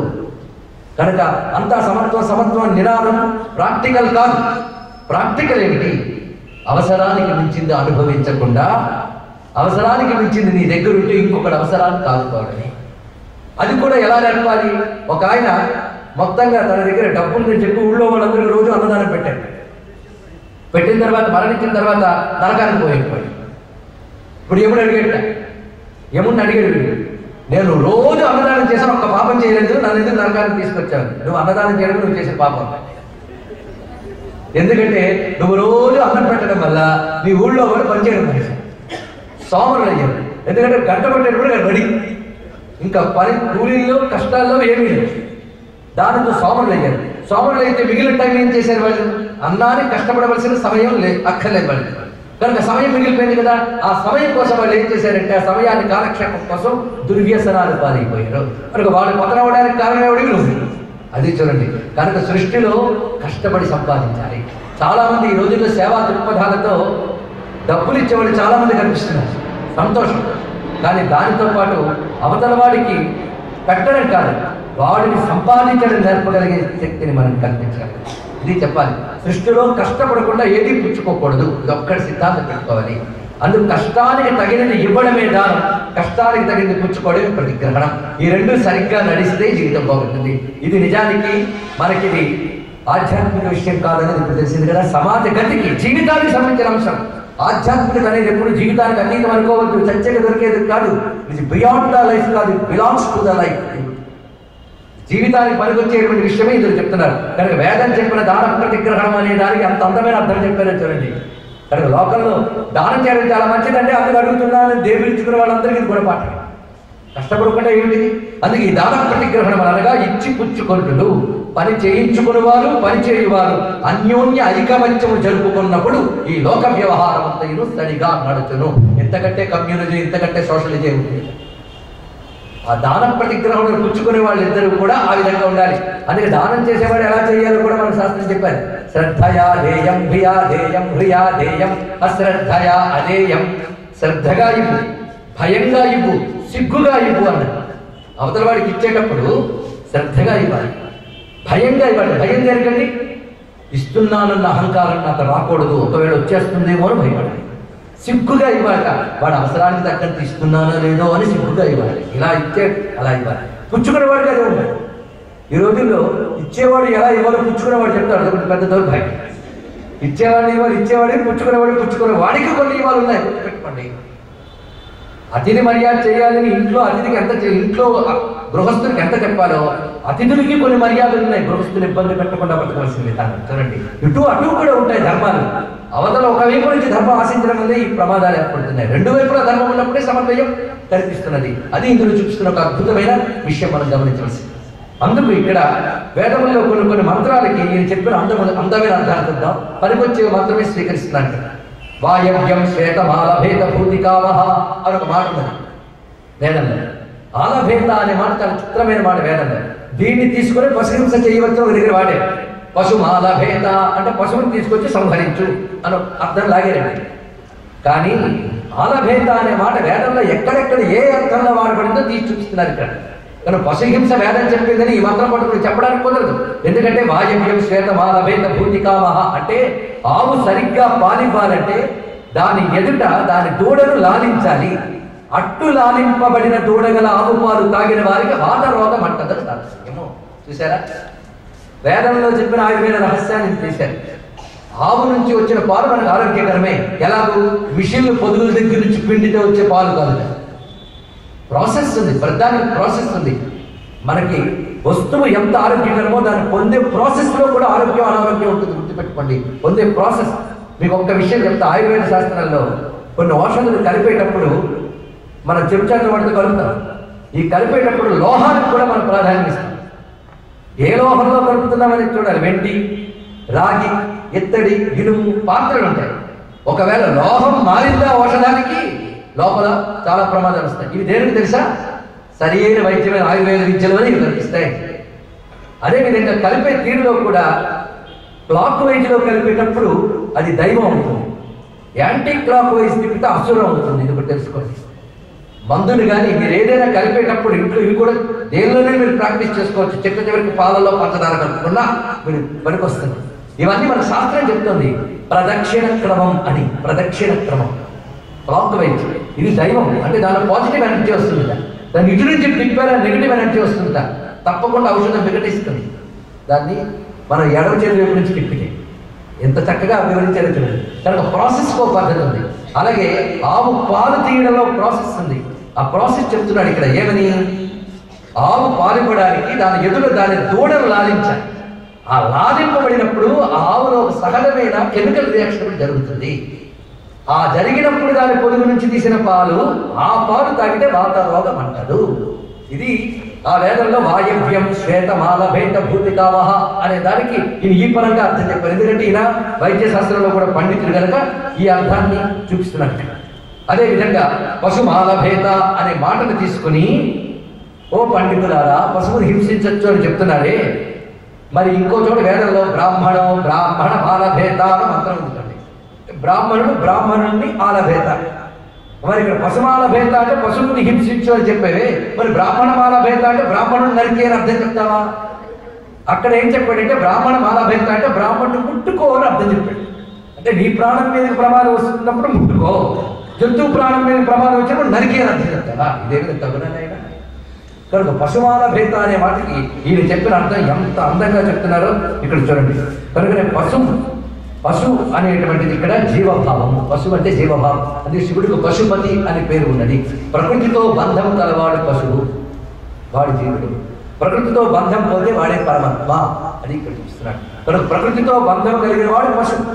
కనుక అంతా సమత్వం సమత్వం నినాదం ప్రాక్టికల్ కాదు ప్రాక్టికల్ ఏమిటి అవసరానికి మించింది అనుభవించకుండా అవసరానికి మించింది నీ దగ్గర ఉంటే ఇంకొకటి అవసరాన్ని కాదుకోవడమే అది కూడా ఎలా నేర్పాలి ఒక ఆయన మొత్తంగా తన దగ్గర డబ్బులు నేను చెప్పి ఊళ్ళో వాళ్ళందరూ రోజు అన్నదానం పెట్టాడు పెట్టిన తర్వాత మరణించిన తర్వాత నరకానికి పోయిపోయాడు ఇప్పుడు యముడు అడిగాడు యముడిని అడిగాడు వీడు. నేను రోజు అన్నదానం చేశాను ఒక్క పాపం చేయలేదు నన్ను ఎందుకు నరకానికి తీసుకొచ్చాను నువ్వు అన్నదానం చేయడం నువ్వు చేసే పాపం ఎందుకంటే నువ్వు రోజు అన్నం పెట్టడం వల్ల నీ ఊళ్ళో కూడా పనిచేయడం మనిషి సోమరులు అయ్యారు ఎందుకంటే గంట పట్టేటప్పుడు రెడీ ఇంకా పని కూలీల్లో కష్టాల్లో ఏమీ లేదు దానితో సోమరులు అయ్యారు సోమరులు అయితే మిగిలిన టైం ఏం చేశారు వాళ్ళు అన్నాన్ని కష్టపడవలసిన సమయం లే అక్కర్లేదు వాళ్ళు కనుక సమయం మిగిలిపోయింది కదా ఆ సమయం కోసం వాళ్ళు ఏం చేశారంటే ఆ సమయాన్ని కాలక్షేపం కోసం దుర్వ్యసనాలు పాలైపోయారు కనుక వాళ్ళు పతనవడానికి కారణం ఎవడికి నువ్వు అది చూడండి కనుక సృష్టిలో కష్టపడి సంపాదించాలి చాలా మంది ఈ రోజుల్లో సేవా దృక్పథాలతో డబ్బులు ఇచ్చేవాళ్ళు చాలా మంది కనిపిస్తున్నారు సంతోషం కానీ దానితో పాటు అవతల వాడికి పెట్టడం కాదు వాడిని సంపాదించడం నేర్పగలిగే శక్తిని మనం కల్పించాలి ఇది చెప్పాలి సృష్టిలో కష్టపడకుండా ఏది పుచ్చుకోకూడదు ఇది ఒక్కటి సిద్ధాంతం పెట్టుకోవాలి అందుకు కష్టానికి తగినది ఇవ్వడమే దానం కష్టానికి తగినది పుచ్చుకోవడమే ప్రతిగ్రహణం ఈ రెండు సరిగ్గా నడిస్తే జీవితం బాగుంటుంది ఇది నిజానికి మనకి ఇది ఆధ్యాత్మిక విషయం కాదనేది ఇప్పుడు తెలిసింది కదా సమాజ గతికి జీవితానికి సంబంధించిన అంశం ఆధ్యాత్మికత అనేది ఎప్పుడు జీవితానికి అతీతం అనుకోవద్దు చర్చగా దొరికేది కాదు ఇది బియాండ్ ద లైఫ్ కాదు బిలాంగ్స్ టు ద లైఫ్ జీవితానికి పనికొచ్చేటువంటి విషయమే ఇందులో చెప్తున్నారు కనుక వేదం చెప్పిన దాన ప్రతిగ్రహణం అనే దానికి అంత అందమైన అర్థం చెప్పారని చూడండి కనుక లోకంలో దానం చేయడం చాలా మంచిదంటే అందరూ అడుగుతున్నారని దేవుడిచ్చుకున్న వాళ్ళందరికీ ఇది కూడా పాఠం కష్టపడకుండా ఏమిటి అందుకే ఈ దాన ప్రతిగ్రహణం అనగా ఇచ్చి పుచ్చుకొంటుడు పని చేయించుకునేవారు పని చేయువారు అన్యోన్య ఐకమత్యము జరుపుకున్నప్పుడు ఈ లోక వ్యవహారం అంతయును సరిగా నడుచును ఎంతకంటే కమ్యూనిజం ఇంతకంటే సోషలిజం ఉంటుంది ఆ దానం ప్రతిగ్రహం పుచ్చుకునే వాళ్ళిద్దరూ కూడా ఆ విధంగా ఉండాలి అందుకే దానం చేసేవాడు ఎలా చేయాలో కూడా మన శాస్త్రం చెప్పారు శ్రద్ధయా ధేయం భియా ధేయం హ్రియా ధేయం అశ్రద్ధయా అధేయం శ్రద్ధగా ఇవ్వు భయంగా ఇవ్వు సిగ్గుగా ఇవ్వు అన్నాడు అవతల వాడికి ఇచ్చేటప్పుడు శ్రద్ధగా ఇవ్వాలి భయంగా ఇవ్వాలి భయం జరగండి ఇస్తున్నానన్న అహంకారం నాకు రాకూడదు ఒకవేళ వచ్చేస్తుందేమో అని భయపడాలి సిగ్గుగా ఇవ్వాలి వాడు అవసరానికి తగ్గట్టు ఇస్తున్నానో లేదో అని సిగ్గుగా ఇవ్వాలి ఇలా ఇచ్చే అలా ఇవ్వాలి పుచ్చుకునే వాడికి అదే ఉండాలి ఈ రోజుల్లో ఇచ్చేవాడు ఎలా ఇవ్వాలో పుచ్చుకునేవాడు చెప్తాడు అదొకటి పెద్ద దౌర్భాగ్యం ఇచ్చేవాడు ఇవ్వాలి ఇచ్చేవాడు పుచ్చుకునేవాడు పుచ్చుకునే వాడికి కొన్ని ఇవ్వాలి ఉన్నాయి గుర్తుపెట్టుకోండి అతిథి మర్యాద చేయాలని ఇంట్లో అతిథికి ఎంత చే- ఇంట్లో గృహస్థునికి ఎంత చెప్పాలో అతిథులకి కొన్ని మర్యాదలు ఉన్నాయి గృహస్థులు ఇబ్బంది పెట్టకుండా బతకవలసిన విధానం చూడండి ఇటు అటు కూడా ఉంటాయి ధర్మాలు అవతల ఒక వైపు నుంచి ధర్మం ఆశించడం వల్లే ఈ ప్రమాదాలు ఏర్పడుతున్నాయి రెండు వైపులా ధర్మం ఉన్నప్పుడే సమన్వయం కనిపిస్తున్నది అది ఇందులో చూపిస్తున్న ఒక అద్భుతమైన విషయం మనం గమనించవలసింది అందుకు ఇక్కడ వేదముల్లో కొన్ని కొన్ని మంత్రాలకి నేను చెప్పిన అందము అందమైన అర్థాలు చూద్దాం పనికొచ్చే మాత్రమే స్వీకరిస్తున్నాను ఇక్కడ. వాయవ్యం శ్వేతమాలభేద భూతికామహ అని ఒక మాట ఉన్నది వేదంలో ఆలభేద అనే మాట చాలా చిత్రమైన మాట వేదంలో దీన్ని తీసుకొని పశుహింస చేయవచ్చు ఒక దగ్గర వాడే పశుమాలభేద అంటే పశువుని తీసుకొచ్చి సంహరించు అని అర్థం లాగేరండి కానీ ఆలభేద అనే మాట వేదంలో ఎక్కడెక్కడ ఏ అర్థంలో వాడబడిందో తీసి చూపిస్తున్నారు ఇక్కడ కానీ పశుహింస వేదం చెప్పిందని ఈ మంత్రం పట్టుకుని చెప్పడానికి కుదరదు ఎందుకంటే వాయవ్యం శ్వేతమాలభేద భూతికామహ అంటే ఆవు సరిగ్గా పాలివ్వాలంటే దాని ఎదుట దాని దూడను లాలించాలి అట్టు లాలింపబడిన దూడగల ఆవు పాలు తాగిన వారికి వాత రోగం అంటదని ఏమో చూసారా వేదంలో చెప్పిన ఆయుర్వేద రహస్యాన్ని తీశారు ఆవు నుంచి వచ్చిన పాలు మనకు ఆరోగ్యకరమే ఎలాగూ మిషన్లు పొదుగుల దగ్గర నుంచి పిండితే వచ్చే పాలు కాదు కదా. ప్రాసెస్ ఉంది ప్రధాన ప్రాసెస్ ఉంది మనకి వస్తువు ఎంత ఆరోగ్యకరమో దాన్ని పొందే ప్రాసెస్లో కూడా ఆరోగ్యం అనారోగ్యం ఉంటుంది గుర్తుపెట్టుకోండి పొందే ప్రాసెస్ మీకు ఒక్క విషయం చెప్తా ఆయుర్వేద శాస్త్రాల్లో కొన్ని ఔషధాలు కలిపేటప్పుడు మనం చెంచాతో వాటితో కలుపుతాం ఈ కలిపేటప్పుడు లోహానికి కూడా మనం ప్రాధాన్యం ఇస్తాం ఏ లోహంలో కలుపుతున్నామని చూడాలి వెండి రాగి ఇత్తడి ఇనుము పాత్రలు ఉంటాయి ఒకవేళ లోహం మారిందా ఔషధానికి లోపల చాలా ప్రమాదాలు వస్తాయి ఇవి దేనికి తెలుసా సరి అయిన వైద్యమైన ఆయుర్వేద విద్యలో ఇవి కనిపిస్తాయి అదేవిధంగా కలిపే తీరులో కూడా క్లాక్ వైజ్లో కలిపేటప్పుడు అది దైవం అవుతుంది యాంటీ క్లాక్ వైజ్ తిప్పితే అసురం అవుతుంది ఇది ఒకటి తెలుసుకోండి మందుని కానీ మీరు ఏదైనా కలిపేటప్పుడు ఇంట్లో ఇవి కూడా దేనిలోనే మీరు ప్రాక్టీస్ చేసుకోవచ్చు చిట్ట చివరికి పాలలో పంచదార కలుపుకున్నా మీరు పనికొస్తుంది ఇవన్నీ మన శాస్త్రం చెప్తుంది ప్రదక్షిణ క్రమం అని ప్రదక్షిణ క్రమం క్లాక్ వైజ్ ఇది దైవం అంటే దానిలో పాజిటివ్ ఎనర్జీ వస్తుందిట దాని ఇటు నుంచి తిప్పారా నెగిటివ్ ఎనర్జీ వస్తుందిట తప్పకుండా ఔషధం వికటిస్తుంది దాన్ని మనం ఎడవ చేతి వైపు నుంచి తిప్పితే ఎంత చక్కగా వివరించారో చూడండి కనుక ప్రాసెస్ ఒక పద్ధతి ఉంది అలాగే ఆవు పాలు తీయడంలో ప్రాసెస్ ఉంది ఆ ప్రాసెస్ చెప్తున్నాడు ఇక్కడ ఏమని ఆవు పాలివ్వడానికి దాని ఎదురు దాని దూడను లాలించాలి ఆ లాలింపబడినప్పుడు ఆ ఆవులో ఒక సహజమైన కెమికల్ రియాక్షన్ ఒకటి జరుగుతుంది ఆ జరిగినప్పుడు దాని పొదుగు నుంచి తీసిన పాలు ఆ పాలు తాగితే వాత రోగం అంటారు ఇది ఆ వేదంలో వాయవ్యం శ్వేతమాల భేట భూతికావహ అనే దానికి ఈయన ఈ పరంగా అర్థం చెప్పారు ఎందుకంటే ఈయన వైద్య శాస్త్రంలో కూడా పండితుడు కనుక ఈ అర్థాన్ని చూపిస్తున్నట్టు అదే విధంగా పశుమాల భేద అనే మాటను తీసుకుని ఓ పండితులారా పశువుని హింసించవచ్చు అని చెప్తున్నారే మరి ఇంకో చోట వేదంలో బ్రాహ్మణం బ్రాహ్మణ మాలభేత అని మంత్రం ఉందండి బ్రాహ్మణుడు బ్రాహ్మణుడిని ఆలభేత మరి ఇక్కడ పశుమాల భేద అంటే పశువుని హింసించు అని చెప్పేవి మరి బ్రాహ్మణ మాల భేద అంటే బ్రాహ్మణుడు నరికే అని అర్థం చెప్తావా అక్కడ ఏం చెప్పాడంటే బ్రాహ్మణ మాల భేద అంటే బ్రాహ్మణుడు ముట్టుకో అని అర్థం చెప్పాడు అంటే నీ ప్రాణం మీద ప్రమాదం వస్తున్నప్పుడు ముట్టుకో జంతువు ప్రాణం మీద ప్రమాదం వచ్చినప్పుడు నరికే అని అర్థం చెప్తావా ఇదేమి తగునైనా కనుక పశుమాల భేద అనే మాటకి ఈయన చెప్పిన అర్థం ఎంత అందంగా చెప్తున్నారో ఇక్కడ చూడండి కనుకనే పశువు పశు అనేటువంటిది ఇక్కడ జీవభావం పశువు అంటే జీవభావం అది శివుడికి పశుపతి అనే పేరు ఉన్నది ప్రకృతితో బంధం కలవాడు పశువు వాడి జీవుడు ప్రకృతితో బంధం పోతే వాడే పరమాత్మ అని ఇక్కడ చూస్తున్నాడు కనుక ప్రకృతితో బంధం కలిగిన వాడు పశువు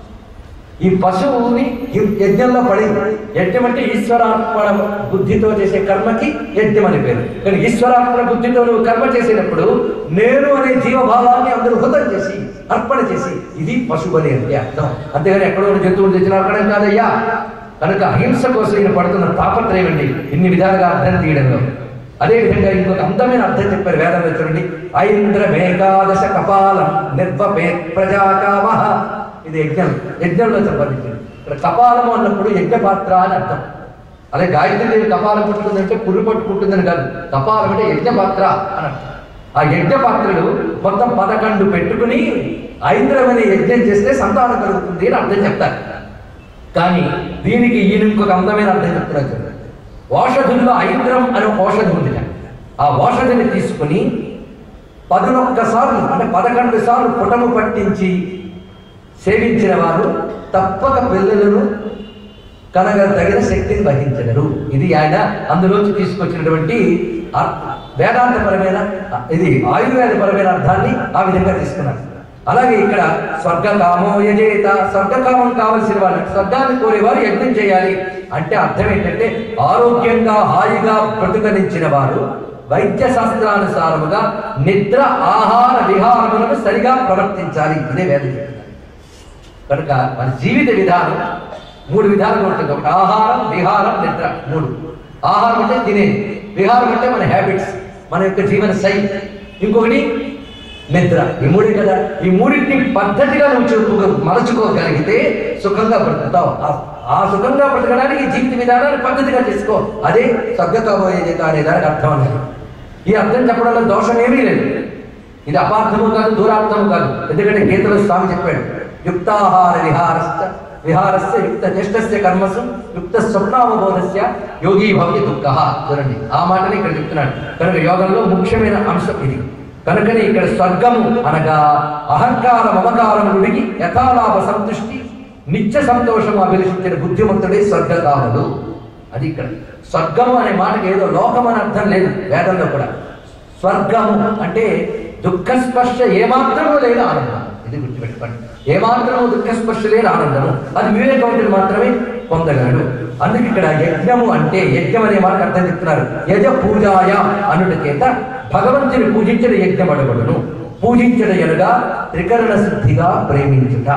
ఈ పశువుని ఈ యజ్ఞంలో పడింది యజ్ఞం అంటే ఈశ్వరార్పణ బుద్ధితో చేసే కర్మకి యజ్ఞం అని పేరు కానీ ఈశ్వరార్పణ బుద్ధితో నువ్వు కర్మ చేసేటప్పుడు నేను అనే జీవభావాన్ని అందరూ హృదం చేసి అర్పణ చేసి ఇది పశువు అనేది అర్థం అంతేగాని ఎక్కడో ఉన్న జంతువులు తెచ్చిన అర్థం కాదయ్యా కనుక అహింస కోసం ఈయన పడుతున్న తాపత్రయం అండి ఇన్ని విధాలుగా అర్థం తీయడంలో అదే విధంగా ఇంకొక అందమైన అర్థం చెప్పారు వేదంలో చూడండి ఐంద్ర మేఘాదశ కపాలం నిర్వపే ప్రజాకామః ఇది యజ్ఞం యజ్ఞంలో సంబంధించింది ఇక్కడ కపాలము అన్నప్పుడు యజ్ఞపాత్ర అని అర్థం అలాగే గాయత్రి దేవి కపాలం పట్టుకుందంటే పుర్రు పట్టుకుంటుందని కాదు కపాలం అంటే యజ్ఞపాత్ర అని అర్థం ఆ యజ్ఞపాత్రలు మొత్తం పదకొండు పెట్టుకుని ఐంద్రమనే యజ్ఞం చేస్తే సంతానం కలుగుతుంది అని అర్థం చెప్తారు కానీ దీనికి ఈయన ఇంకొక అందమైన అర్థం చెప్తున్నారు చూడండి. ఓషధుల్లో ఐంద్రం అనే ఒక ఔషధం ఉంది ఆ ఔషధిని తీసుకుని పదునొక్క సార్లు అంటే పదకొండు సార్లు పుటము పట్టించి సేవించిన వారు తప్పక పిల్లలను కనగ తగిన శక్తిని వహించగలరు ఇది ఆయన అందులోంచి తీసుకొచ్చినటువంటి అర్- వేదాంతపరమైన ఇది ఆయుర్వేదపరమైన అర్థాన్ని ఆ విధంగా తీసుకున్నారు అలాగే ఇక్కడ స్వర్గకామో యజేత స్వర్గకామం కావలసిన వాళ్ళు స్వర్గాన్ని కోరేవారు యజ్ఞం చేయాలి అంటే అర్థం ఏంటంటే ఆరోగ్యంగా హాయిగా బ్రతుకనించిన వారు వైద్య శాస్త్రానుసారముగా నిద్ర ఆహార విహారములను సరిగా ప్రవర్తించాలి ఇదే వేదం చెప్తున్నారు కనుక మన జీవిత విధానం మూడు విధాలుగా ఉంటుంది ఒకటి ఆహారం విహారం నిద్ర మూడు ఆహారం అంటే తినేది విహారం అంటే మన హ్యాబిట్స్ మన యొక్క జీవన శైలి ఇంకొకటి నిద్ర ఈ మూడే కదా ఈ మూడింటిని పద్ధతిగా నువ్వు చెప్పుకో మరచుకోగలిగితే సుఖంగా బ్రతుకుతావు ఆ- ఆ సుఖంగా బ్రతకడానికి ఈ జీవిత విధానాన్ని పద్ధతిగా చేసుకో అదే స్వర్గకాబోయేది అనే దానికి అర్థం అన్నది ఈ అర్థం చెప్పడంలో దోషం ఏమీ లేదు ఇది అపార్థము కాదు దూరార్థము కాదు ఎందుకంటే గీతలో స్వామి చెప్పాడు యుక్తాహార విహారస్య విహారస్య యుక్త జ్యేష్ఠస్య కర్మసు యుక్త స్వప్నావబోధస్య యోగి భవ్య దుఃఖ చూడండి ఆ మాటని ఇక్కడ చెప్తున్నాడు కనుక యోగంలో ముఖ్యమైన అంశం ఇది కనుకనే ఇక్కడ స్వర్గము అనగా అహంకార మమకారం నుడిగి యథాలాభ సంతుష్టి నిత్య సంతోషము అభిలషించిన బుద్ధిమంతుడే స్వర్గకాముడు అది ఇక్కడ స్వర్గము అనే మాటకి ఏదో లోకం అని అర్థం లేదు వేదంలో కూడా స్వర్గము అంటే దుఃఖ స్పర్శ ఏమాత్రము లేదు ఆనందం ఇది గుర్తుపెట్టుకోండి ఏమాత్రము దుఃఖ స్పర్శ లేని ఆనందము అది వివేకవంతుడు మాత్రమే పొందగలడు అందుకే ఇక్కడ యజ్ఞము అంటే యజ్ఞం అనే మాట అర్థం చెప్తున్నారు యజ పూజాయ అనుట చేత భగవంతుని పూజించిన యజ్ఞం అడగడును పూజించడ ఎనగా త్రికరణ శుద్ధిగా ప్రేమించుట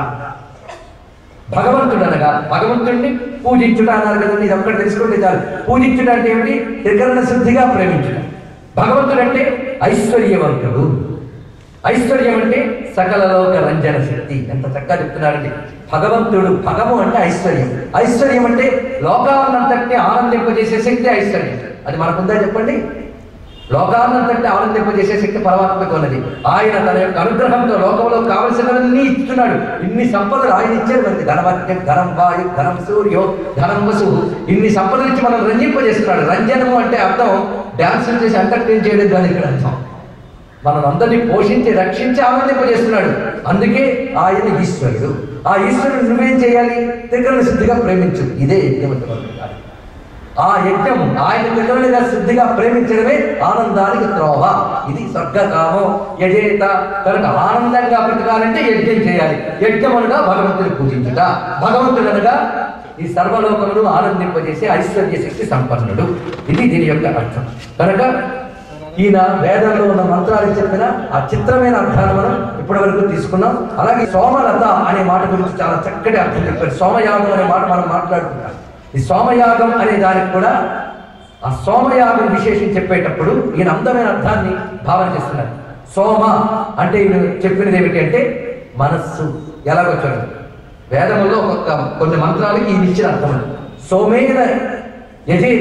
భగవంతుడు అనగా భగవంతుడిని పూజించుట అన్నారు కదండి ఇది ఒక్కటి తెలుసుకుంటే చాలు పూజించుట అంటే ఏమిటి త్రికరణ శుద్ధిగా ప్రేమించుట భగవంతుడు అంటే ఐశ్వర్యవంతుడు ఐశ్వర్యం అంటే సకల లోక రంజన శక్తి ఎంత చక్కగా చెప్తున్నారండి భగవంతుడు భగము అంటే ఐశ్వర్యం ఐశ్వర్యం అంటే లోకాన్నంతటిని ఆనందింపజేసే శక్తి ఐశ్వర్యం అది మనకుందా చెప్పండి లోకాన్నంతటి ఆనందింపజేసే శక్తి పరమాత్మకు ఉన్నది ఆయన తన యొక్క అనుగ్రహంతో లోకంలో కావలసినవన్నీ ఇస్తున్నాడు ఇన్ని సంపదలు ఆయన ఇచ్చారు మనకి ధనవత్యం ధనం వాయు ధనం సూర్యో ధనం వసు ఇన్ని సంపదలు ఇచ్చి మనం రంజింపజేస్తున్నాడు రంజనము అంటే అర్థం డాన్సులు చేసి ఎంటర్టైన్ చేయడం కాదు ఇక్కడ అర్థం మనం అందరినీ పోషించి రక్షించి ఆనందింపజేస్తున్నాడు అందుకే ఆయన ఈశ్వరుడు ఆ ఈశ్వరుడు నువ్వేం చేయాలి త్రికరణ శుద్ధిగా ప్రేమించు ఇదే యజ్ఞవంతమైన కార్యం ఆ యజ్ఞం ఆయన త్రికరణగా శుద్ధిగా ప్రేమించడమే ఆనందానికి త్రోవ ఇది స్వర్గకామం యజేత కనుక ఆనందంగా బ్రతకాలంటే యజ్ఞం చేయాలి యజ్ఞం అనగా భగవంతుని పూజించుట భగవంతుడు అనగా ఈ సర్వలోకమును ఆనందింపజేసే ఐశ్వర్య శక్తి సంపన్నుడు ఇది దీని యొక్క అర్థం కనుక ఈయన వేదంలో ఉన్న మంత్రాలు చెప్పిన ఆ చిత్రమైన అర్థాన్ని మనం ఇప్పటి వరకు తీసుకున్నాం అలాగే సోమలత అనే మాట గురించి చాలా చక్కటి అర్థం చెప్పారు సోమయాగం అనే మాట మనం మాట్లాడుకున్నాం ఈ సోమయాగం అనే దానికి కూడా ఆ సోమయాగం విశేషం చెప్పేటప్పుడు ఈయన అందమైన అర్థాన్ని భావన చేస్తున్నారు సోమ అంటే ఈయన చెప్పినది ఏమిటి అంటే మనస్సు ఎలాగో చూడండి వేదంలో ఒక్కొక్క కొన్ని మంత్రాలకి ఈయన ఇచ్చిన అర్థం ఉంది. సోమేన యజే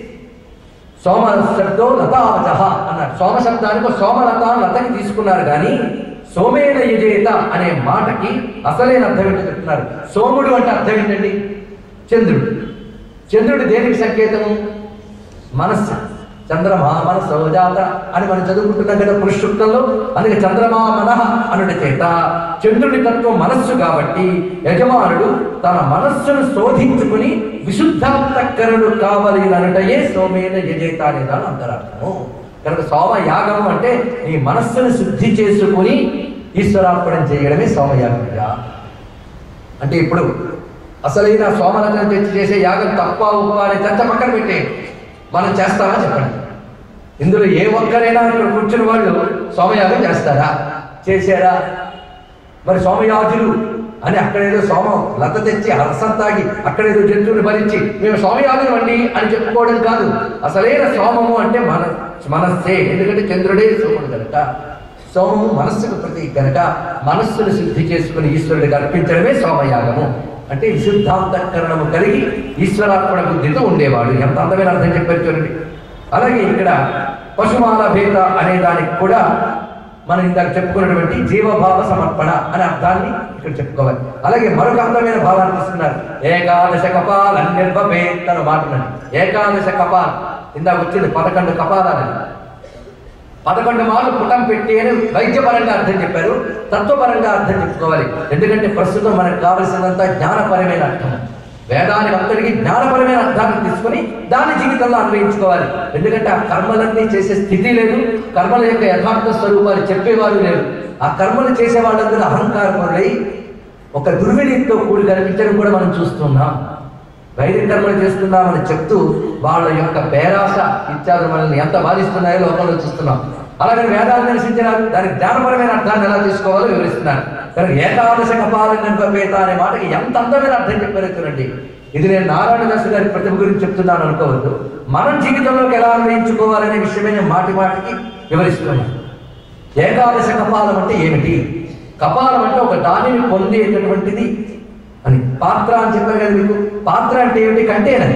సోమ శబ్దో లతావచహ అన్నారు సోమ శబ్దానికి సోమలత లతని తీసుకున్నారు కానీ సోమేన యజేత అనే మాటకి అసలైన అర్థం ఏంటో చెప్తున్నారు సోముడు అంటే అర్థం ఏంటండి చంద్రుడు చంద్రుడు దేనికి సంకేతము మనస్సు చంద్రమా మనస్సు జాత అని మనం చదువుకుంటున్నాం కదా పురుషుక్తంలో అందుకే చంద్రమా మనః అనుడి చేత చంద్రుడి తత్వం మనస్సు కాబట్టి యజమానుడు తన మనస్సును శోధించుకుని విశుద్ధాంతకరుడు కావాలి అనటయే సోమేన యజేత అనే దాని అంతరార్థము కనుక సోమ యాగం అంటే నీ మనస్సును శుద్ధి చేసుకుని ఈశ్వరార్పణం చేయడమే సోమయాగం అంటే ఇప్పుడు అసలైన సోమలతను తెచ్చి చేసే యాగం తప్ప ఉప్ప అనే చర్చ పక్కన పెట్టి మనం చేస్తామా చెప్పండి ఇందులో ఏ ఒక్కరైనా ఇక్కడ కూర్చుని వాళ్ళు సోమయాగం చేస్తారా చేశారా మరి సోమయాజులు అని అక్కడేదో సోమం లత తెచ్చి రసం తాగి అక్కడేదో జంతువుని భరించి మేము సోమయాజులు అండి అని చెప్పుకోవడం కాదు అసలైన సోమము అంటే మన మనస్సే ఎందుకంటే చంద్రుడే సోముడు కనుక సోమము మనస్సుకు ప్రతీక కనుక మనస్సును శుద్ధి చేసుకుని ఈశ్వరుడికి అర్పించడమే సోమయాగము అంటే విశుద్ధాంతఃకరణము కలిగి ఈశ్వరార్పణ బుద్ధితో ఉండేవాడు ఎంత అందమైన అర్థం చెప్పారు చూడండి అలాగే ఇక్కడ పశుమాల భేద అనే దానికి కూడా మనం ఇందాక చెప్పుకున్నటువంటి జీవభావ సమర్పణ అనే అర్థాన్ని ఇక్కడ చెప్పుకోవాలి అలాగే మరొక అందమైన భావాన్ని తీసుకున్నారు ఏకాదశ కపాల్ అన్నిర్భేత్ అని మాట ఉన్నది ఏకాదశ కపాల్ ఇందాక వచ్చింది పదకొండు కపాలని పదకొండు మార్లు పుటం పెట్టి అని వైద్యపరంగా అర్థం చెప్పారు తత్వపరంగా అర్థం చెప్పుకోవాలి ఎందుకంటే ప్రస్తుతం మనకు కావలసినంత జ్ఞానపరమైన అర్థం వేదానికి అంతటికి జ్ఞానపరమైన అర్థాన్ని తీసుకొని దాన్ని జీవితంలో అన్వయించుకోవాలి ఎందుకంటే ఆ కర్మలన్నీ చేసే స్థితి లేదు కర్మల యొక్క యథార్థ స్వరూపాలు చెప్పేవారు లేరు ఆ కర్మలు చేసే వాళ్ళందరూ అహంకారపరులై ఒక దుర్వినీతితో కూడి కనిపించడం కూడా మనం చూస్తున్నాం వైదిక కర్మలు చేస్తున్నామని చెప్తూ వాళ్ళ యొక్క పేరాస ఇత్యాదులు మనల్ని ఎంత బాధిస్తున్నాయో లోకంలో చూస్తున్నాం అలాగే వేదాలు దర్శించినారు దానికి జ్ఞానపరమైన అర్థాన్ని ఎలా తీసుకోవాలో వివరిస్తున్నారు కనుక ఏకాదశ కపాలపేత అనే మాటకి ఎంత అందమైన అర్థం చెప్పారో చూడండి ఇది నేను నారాయణ దాసు గారి ప్రతిభ గురించి చెప్తున్నాను అనుకోవద్దు మనం జీవితంలోకి ఎలా అన్వయించుకోవాలనే విషయమే నేను మాటి మాటికి వివరిస్తున్నాను ఏకాదశ కపాలం అంటే ఏమిటి కపాలం అంటే ఒక దానిని పొందేటటువంటిది అని పాత్ర అని చెప్పారు కదా మీకు పాత్ర అంటే ఏమిటి కంటైనర్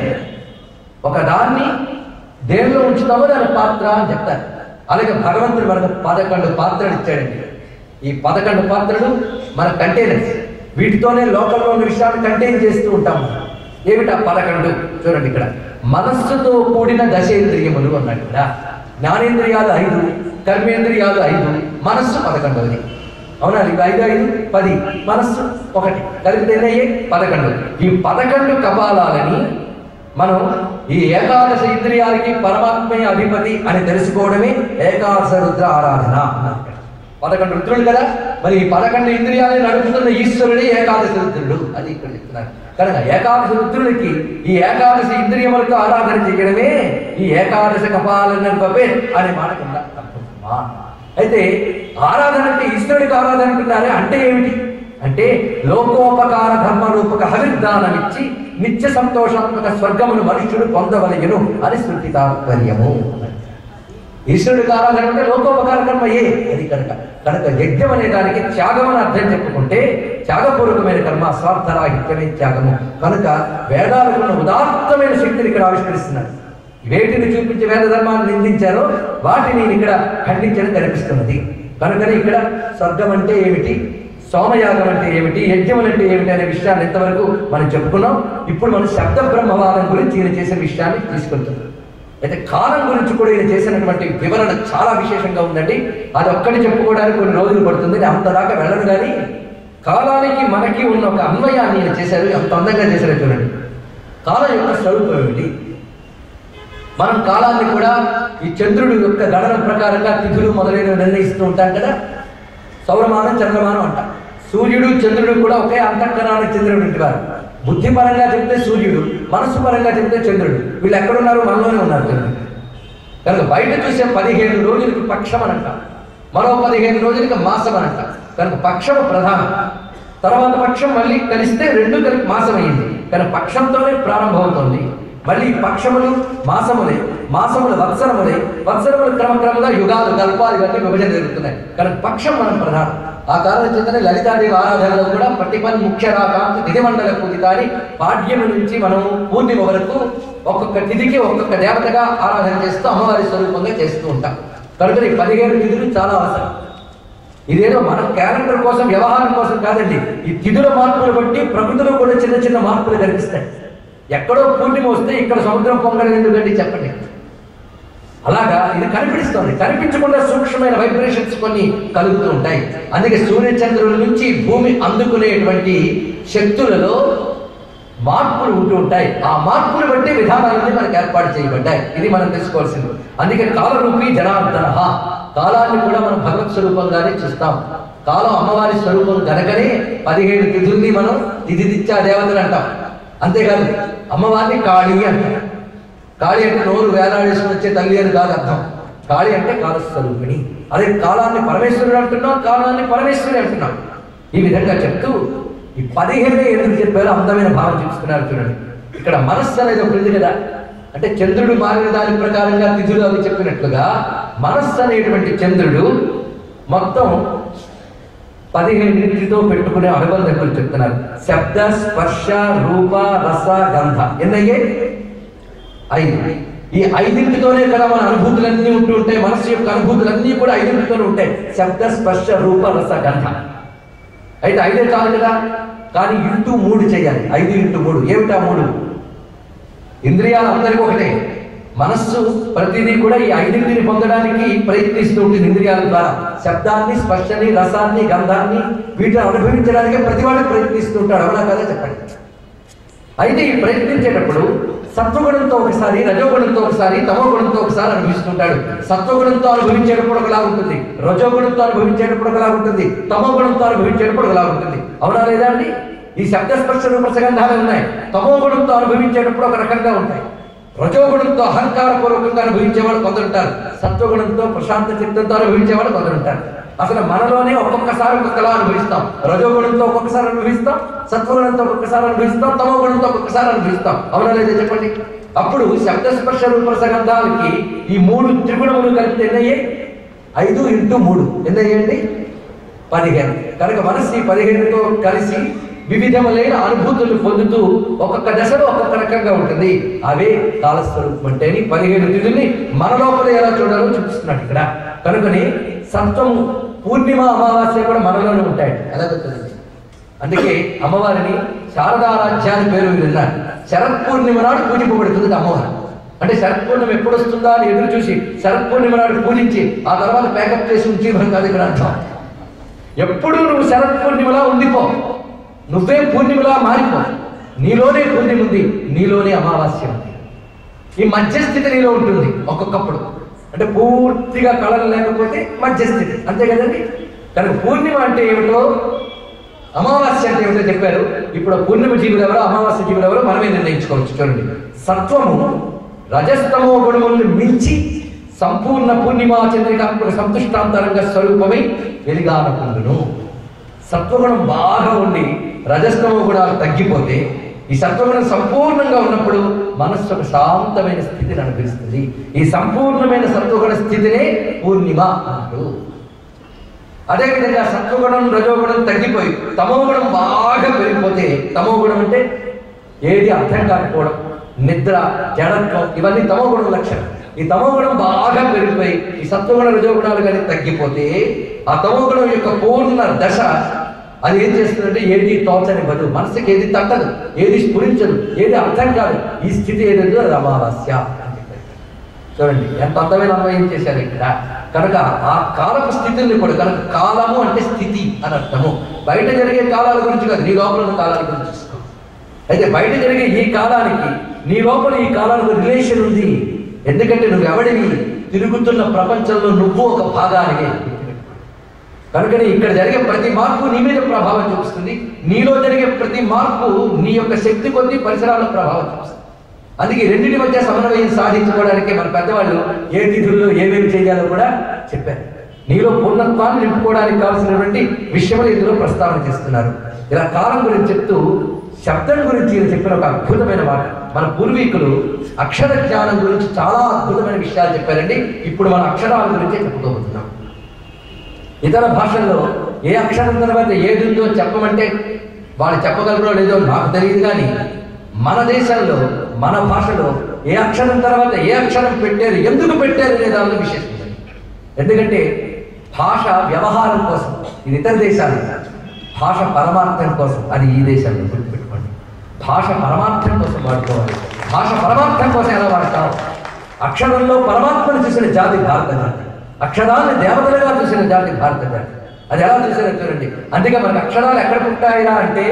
ఒక దాన్ని దేనిలో ఉంచుతామో దాని పాత్ర అని చెప్తారు అలాగే భగవంతుడు మనకు పదకొండు పాత్రలు ఇచ్చాడండి ఈ పదకొండు పాత్రలు మన కంటైనర్స్ వీటితోనే లోకంలో ఉన్న విషయాన్ని కంటైన్ చేస్తూ ఉంటాము ఏమిటి ఆ పదకొండు చూడండి ఇక్కడ మనస్సుతో కూడిన దశేంద్రియములు అన్నాడు ఇక్కడ జ్ఞానేంద్రియాలు ఐదు కర్మేంద్రియాలు ఐదు మనస్సు పదకొండవది అవునా ఇవి ఐదు ఐదు పది మనస్సు ఒకటి కలిపితే అయ్యే పదకొండు ఈ పదకొండు కపాలాలని మనం ఈ ఏకాదశ ఇంద్రియాలకి పరమాత్మే అధిపతి అని తెలుసుకోవడమే ఏకాదశ రుద్ర ఆరాధన అన్నారు ఇక్కడ. పదకొండు రుద్రుడు కదా మరి ఈ పదకొండు ఇంద్రియాలను నడుపుతున్న ఈశ్వరుడే ఏకాదశి రుద్రుడు అది ఇక్కడ చెప్తున్నారు కనుక ఏకాదశి రుద్రుడికి ఈ ఏకాదశి ఇంద్రియములతో ఆరాధన చేయడమే ఈ ఏకాదశ కపాలపే అనే మాట కింద అర్థమా. అయితే ఆరాధన అంటే ఈశ్వరుడికి ఆరాధన అంటున్నారే అంటే ఏమిటి అంటే లోకోపకార ధర్మ రూపక హవిర్దానం ఇచ్చి నిత్య సంతోషాత్మక స్వర్గమును మనుష్యుడు పొందవలయను అని శృతి తాత్పర్యము ఈశ్వరుడికి ఆరాధన అంటే లోకోపకార కర్మ ఏ అది కనుక కనుక యజ్ఞం అనే దానికి త్యాగం అని అర్థం చెప్పుకుంటే త్యాగపూర్వకమైన కర్మ స్వార్థరాహిత్యమే త్యాగము కనుక వేదాలకు ఉన్న ఉదాత్తమైన శక్తిని ఇక్కడ ఆవిష్కరిస్తున్నారు వేటిని చూపించి వేద ధర్మాన్ని నిందించారో వాటిని నేను ఇక్కడ ఖండించడం కనిపిస్తున్నది కనుకనే ఇక్కడ స్వర్గం అంటే ఏమిటి సోమయాగం అంటే ఏమిటి యజ్ఞం అంటే ఏమిటి అనే విషయాన్ని ఎంతవరకు మనం చెప్పుకున్నాం ఇప్పుడు మనం శబ్ద బ్రహ్మవాదం గురించి ఈయన చేసిన విషయాన్ని తీసుకెళ్తున్నాం అయితే కాలం గురించి కూడా ఈయన చేసినటువంటి వివరణ చాలా విశేషంగా ఉందండి అది ఒక్కటి చెప్పుకోవడానికి కొన్ని రోజులు పడుతుంది నేను అంత దాకా వెళ్ళను కానీ కాలానికి మనకి ఉన్న ఒక అన్వయాన్ని ఈయన చేశారు ఎంత అందంగా చేశారో చూడండి కాలం యొక్క స్వరూపం ఏమిటి మనం కాలాన్ని కూడా ఈ చంద్రుడి యొక్క గణన ప్రకారంగా తిథులు మొదలైనవి నిర్ణయిస్తూ ఉంటాం కదా సౌరమానం చంద్రమానం అంట సూర్యుడు చంద్రుడు కూడా ఒకే అంతఃకరణానికి చెందినటువంటి వారు బుద్ధిపరంగా చెప్తే సూర్యుడు మనస్సు పరంగా చెప్తే చంద్రుడు వీళ్ళు ఎక్కడున్నారు మనలోనే ఉన్నారు చంద్రుడు కనుక బయట చూసే పదిహేను రోజులకి పక్షం అనంట మరో పదిహేను రోజులకి మాసం అనంట కనుక పక్షము ప్రధానం తర్వాత పక్షం మళ్ళీ కలిస్తే రెండు కలిపి మాసం అయింది కనుక పక్షంతోనే ప్రారంభమవుతుంది మళ్ళీ పక్షములు మాసములే మాసములు వత్సరములే వత్సరములు క్రమక్రమంగా యుగాలు కల్పాలు ఇవన్నీ విభజన జరుగుతున్నాయి కనుక పక్షం మనం ప్రధానం ఆ కారణం చేతనే లలితాదేవి ఆరాధనలో కూడా పట్టిపని ముఖ్య రాకాంత తిథి మండల పూజిత అని పాడ్యమి నుంచి మనం పూర్ణిమ వరకు ఒక్కొక్క తిథికి ఒక్కొక్క దేవతగా ఆరాధన చేస్తూ అమ్మవారి స్వరూపంగా చేస్తూ ఉంటాం కనుక ఈ పదిహేను తిథులు చాలా అవసరం ఇదేదో మన క్యాలెండర్ కోసం వ్యవహారం కోసం కాదండి ఈ తిథుల మార్పులు బట్టి ప్రకృతిలో కూడా చిన్న చిన్న మార్పులు కనిపిస్తాయి ఎక్కడో పూర్ణిమ వస్తే ఇక్కడ సముద్రం పొంగడం ఎందుకండి చెప్పండి అలాగా ఇది కనిపిస్తుంది కనిపించకుండా సూక్ష్మమైన వైబ్రేషన్స్ కొన్ని కలుగుతూ ఉంటాయి అందుకే సూర్యచంద్రుల నుంచి భూమి అందుకునేటువంటి శక్తులలో మార్పులు ఉంటూ ఉంటాయి ఆ మార్పులు బట్టి విధానాలన్నీ మనకు ఏర్పాటు చేయబడ్డాయి ఇది మనం తెలుసుకోవాల్సింది అందుకే కాలరూపి జనార్దన కాలాన్ని కూడా మనం భగవత్ స్వరూపంగానే చూస్తాం కాలం అమ్మవారి స్వరూపం కనుకనే పదిహేడు తిథుల్ని మనం తిథి దిచ్చా దేవతలు అంటాం అంతేకాదు అమ్మవారిని కాళీ అంటాం కాళీ అంటే నోరు వేలాడేసుకుని వచ్చే తల్లి అని కాదు అర్థం కాళీ అంటే కాలస్వరూపిణి అదే కాలాన్ని పరమేశ్వరుడు అంటున్నాం కాలాన్ని పరమేశ్వరి అంటున్నాం ఈ విధంగా చెప్తూ ఈ పదిహేనే ఎందుకు చెప్పారో అందమైన భావం చూపిస్తున్నారు చూడండి ఇక్కడ మనస్సు అనేది ఒకటి ఉంది కదా అంటే చంద్రుడు మారిన దాని ప్రకారంగా తిథులు అవి చెప్పినట్లుగా మనస్సు అనేటువంటి చంద్రుడు మొత్తం పదిహేడింటితో పెట్టుకునే అనుబంధం గురించి చెప్తున్నారు శబ్ద స్పర్శ రూప రస గంధ ఎన్నయ్యే ఐదు ఈ ఐదింటితోనే కదా మన అనుభూతులన్నీ ఉంటూ ఉంటాయి మనసు యొక్క అనుభూతులన్నీ కూడా ఐదింటితోనే ఉంటాయి శబ్ద స్పర్శ రూప రస గంధ అయితే ఐదే చాలు కదా కానీ ఇంటూ మూడు చేయాలి ఐదు ఇంటూ మూడు ఏమిటా మూడు ఇంద్రియాలు అందరికీ ఒకటే మనస్సు ప్రతిదీ కూడా ఈ ఐదింటిని పొందడానికి ప్రయత్నిస్తూ ఉంటుంది ఇంద్రియాల ద్వారా శబ్దాన్ని స్పర్శని రసాన్ని గంధాన్ని వీటిని అనుభవించడానికి ప్రతివాడు ప్రయత్నిస్తూ ఉంటాడు అవునా కదా చెప్పండి అయితే ఈ ప్రయత్నించేటప్పుడు సత్వగుణంతో ఒకసారి రజోగుణంతో ఒకసారి తమోగుణంతో ఒకసారి అనుభవిస్తుంటాడు సత్వగుణంతో అనుభవించేటప్పుడు ఒకలా ఉంటుంది రజోగుణంతో అనుభవించేటప్పుడు ఒకలా ఉంటుంది తమోగుణంతో అనుభవించేటప్పుడు ఒకలా ఉంటుంది అవునా లేదా అండి ఈ శబ్దస్పర్శ రూపసగంధాలు ఉన్నాయి తమోగుణంతో అనుభవించేటప్పుడు ఒక రకంగా ఉంటాయి రజోగుణంతో అహంకారపూర్వకంగా అనుభవించే వాళ్ళు కొందరుంటారు సత్వగుణంతో ప్రశాంత చిత్తంతో అనుభవించే వాళ్ళు కొందరుంటారు అసలు మనలోనే ఒక్కొక్కసారి ఒక్కొక్కలా అనుభవిస్తాం రజోగుణంతో ఒక్కొక్కసారి అనుభవిస్తాం సత్వగుణంతో ఒక్కొక్కసారి అనుభవిస్తాం తమోగుణంతో ఒక్కొక్కసారి అనుభవిస్తాం అవునా లేదా చెప్పండి అప్పుడు శబ్దస్పర్శ రూపరసగంధాలకి ఈ మూడు త్రిగుణములు కలిపితే ఎన్నయ్యాయి ఐదు ఇంటూ మూడు ఎన్నయ్యండి పదిహేను కనుక మనసు ఈ పదిహేనుతో కలిసి వివిధములైన అనుభూతులు పొందుతూ ఒక్కొక్క దశలో ఒక్కొక్క రకంగా ఉంటుంది అవే కాలస్వరూపం అంటే అని పదిహేను తిథుల్ని మన లోపల ఎలా చూడాలో చూపిస్తున్నాడు ఇక్కడ కనుకని సత్వము పూర్ణిమ అమావాస్య కూడా మనలోనే ఉంటాయి ఎలా గుర్తుంది అందుకే అమ్మవారిని శారదారాధ్య అని పేరు విన్నారు శరత్ పూర్ణిమ నాడు పూజింపబడుతుంది అమ్మవారు అంటే శరత్ పూర్ణిమ ఎప్పుడు వస్తుందా అని ఎదురు చూసి శరత్ పూర్ణిమ నాడు పూజించి ఆ తర్వాత ప్యాకప్ చేసి ఉంచి మనం కాదు ఇక్కడ అర్థం ఎప్పుడు నువ్వు శరత్ పూర్ణిమలా ఉండిపో నువ్వే పూర్ణిమలా మారిపో నీలోనే పూర్ణిమ ఉంది నీలోనే అమావాస్య ఉంది ఈ మధ్యస్థితి నీలో ఉంటుంది ఒక్కొక్కప్పుడు అంటే పూర్తిగా కళలు లేకపోతే మధ్యస్థితి అంతే కదండి కనుక పూర్ణిమ అంటే ఏమిటో అమావాస్య అంటే ఏమిటో చెప్పారు ఇప్పుడు పూర్ణిమ జీవులు ఎవరో అమావాస్య జీవులు ఎవరో మనమే నిర్ణయించుకోవచ్చు చూడండి సత్వము రజస్తమో గుణములను మించి సంపూర్ణ పూర్ణిమా చంద్రికాత్మక సంతుష్టాంతరంగ స్వరూపమై వెలిగానకుండును సత్వగుణం బాగా ఉండి రజస్తమో గుణాలు తగ్గిపోతే ఈ సత్వగుణం సంపూర్ణంగా ఉన్నప్పుడు మనస్సు ఒక శాంతమైన స్థితిని అనుభవిస్తుంది ఈ సంపూర్ణమైన సత్వగుణ స్థితినే పూర్ణిమ అంటారు అదేవిధంగా సత్వగుణం రజోగుణం తగ్గిపోయి తమోగుణం బాగా పెరిగిపోతే తమోగుణం అంటే ఏది అర్థం కాకపోవడం నిద్ర జడత్వం ఇవన్నీ తమోగుణం లక్షణం ఈ తమోగుణం బాగా పెరిగిపోయి ఈ సత్వగుణ రజోగుణాలు కానీ తగ్గిపోతే ఆ తమోగుణం యొక్క పూర్ణ దశ అది ఏం చేస్తుందంటే ఏది తోచని బదు మనసుకి ఏది తట్టదు ఏది స్ఫురించదు ఏది అర్థం కాదు ఈ స్థితి ఏదంటే అది అమావాస్య అని చెప్పారు. చూడండి ఎంత అందమైన అన్వయం చేశారు ఇక్కడ కనుక ఆ కాలపు స్థితుల్ని కూడా కనుక కాలము అంటే స్థితి అని అర్థము బయట జరిగే కాలాల గురించి కాదు నీ లోపల ఉన్న కాలాల గురించి చూసుకో అయితే బయట జరిగే ఈ కాలానికి నీ లోపల ఈ కాలానికి రిలేషన్ ఉంది ఎందుకంటే నువ్వు ఎవడివి తిరుగుతున్న ప్రపంచంలో నువ్వు ఒక భాగానివే కనుకని ఇక్కడ జరిగే ప్రతి మార్పు నీ మీద ప్రభావం చూపిస్తుంది నీలో జరిగే ప్రతి మార్పు నీ యొక్క శక్తి కొద్ది పరిసరాల ప్రభావం చూపిస్తుంది అందుకే ఈ రెండింటి మధ్య సమన్వయం సాధించుకోవడానికి మన పెద్దవాళ్ళు ఏ తిథుల్లో ఏమేమి చేయాలో కూడా చెప్పారు నీలో పూర్ణత్వాన్ని నింపుకోవడానికి కావాల్సినటువంటి విషయములు ఇందులో ప్రస్తావన చేస్తున్నారు ఇలా కాలం గురించి చెప్తూ శబ్దం గురించి ఈయన చెప్పిన ఒక అద్భుతమైన మాట మన పూర్వీకులు అక్షర జ్ఞానం గురించి చాలా అద్భుతమైన విషయాలు చెప్పారండి ఇప్పుడు మన అక్షరాల గురించే చెప్పుకోబోతున్నాం ఇతర భాషల్లో ఏ అక్షరం తర్వాత ఏది ఉందో చెప్పమంటే వాళ్ళు చెప్పగలరో లేదో నాకు తెలియదు కానీ మన దేశంలో మన భాషలో ఏ అక్షరం తర్వాత ఏ అక్షరం పెట్టారు ఎందుకు పెట్టారు అనే దానిలో విశేషం ఉంది. ఎందుకంటే భాష వ్యవహారం కోసం ఇది ఇతర దేశాలు భాష పరమార్థం కోసం అది ఈ దేశంలో గుర్తుపెట్టుకోండి భాష పరమార్థం కోసం వాడుకోవాలి భాష పరమార్థం కోసం ఎలా వాడతాం అక్షరంలో పరమాత్మను చూసిన జాతి భారత జాతి అక్షరాన్ని దేవతలుగా చూసిన జాతి భారత జాతి అది ఎలా చూసారో చూడండి అందుకే మనకు అక్షరాలు ఎక్కడ పుట్టాయిరా అంటే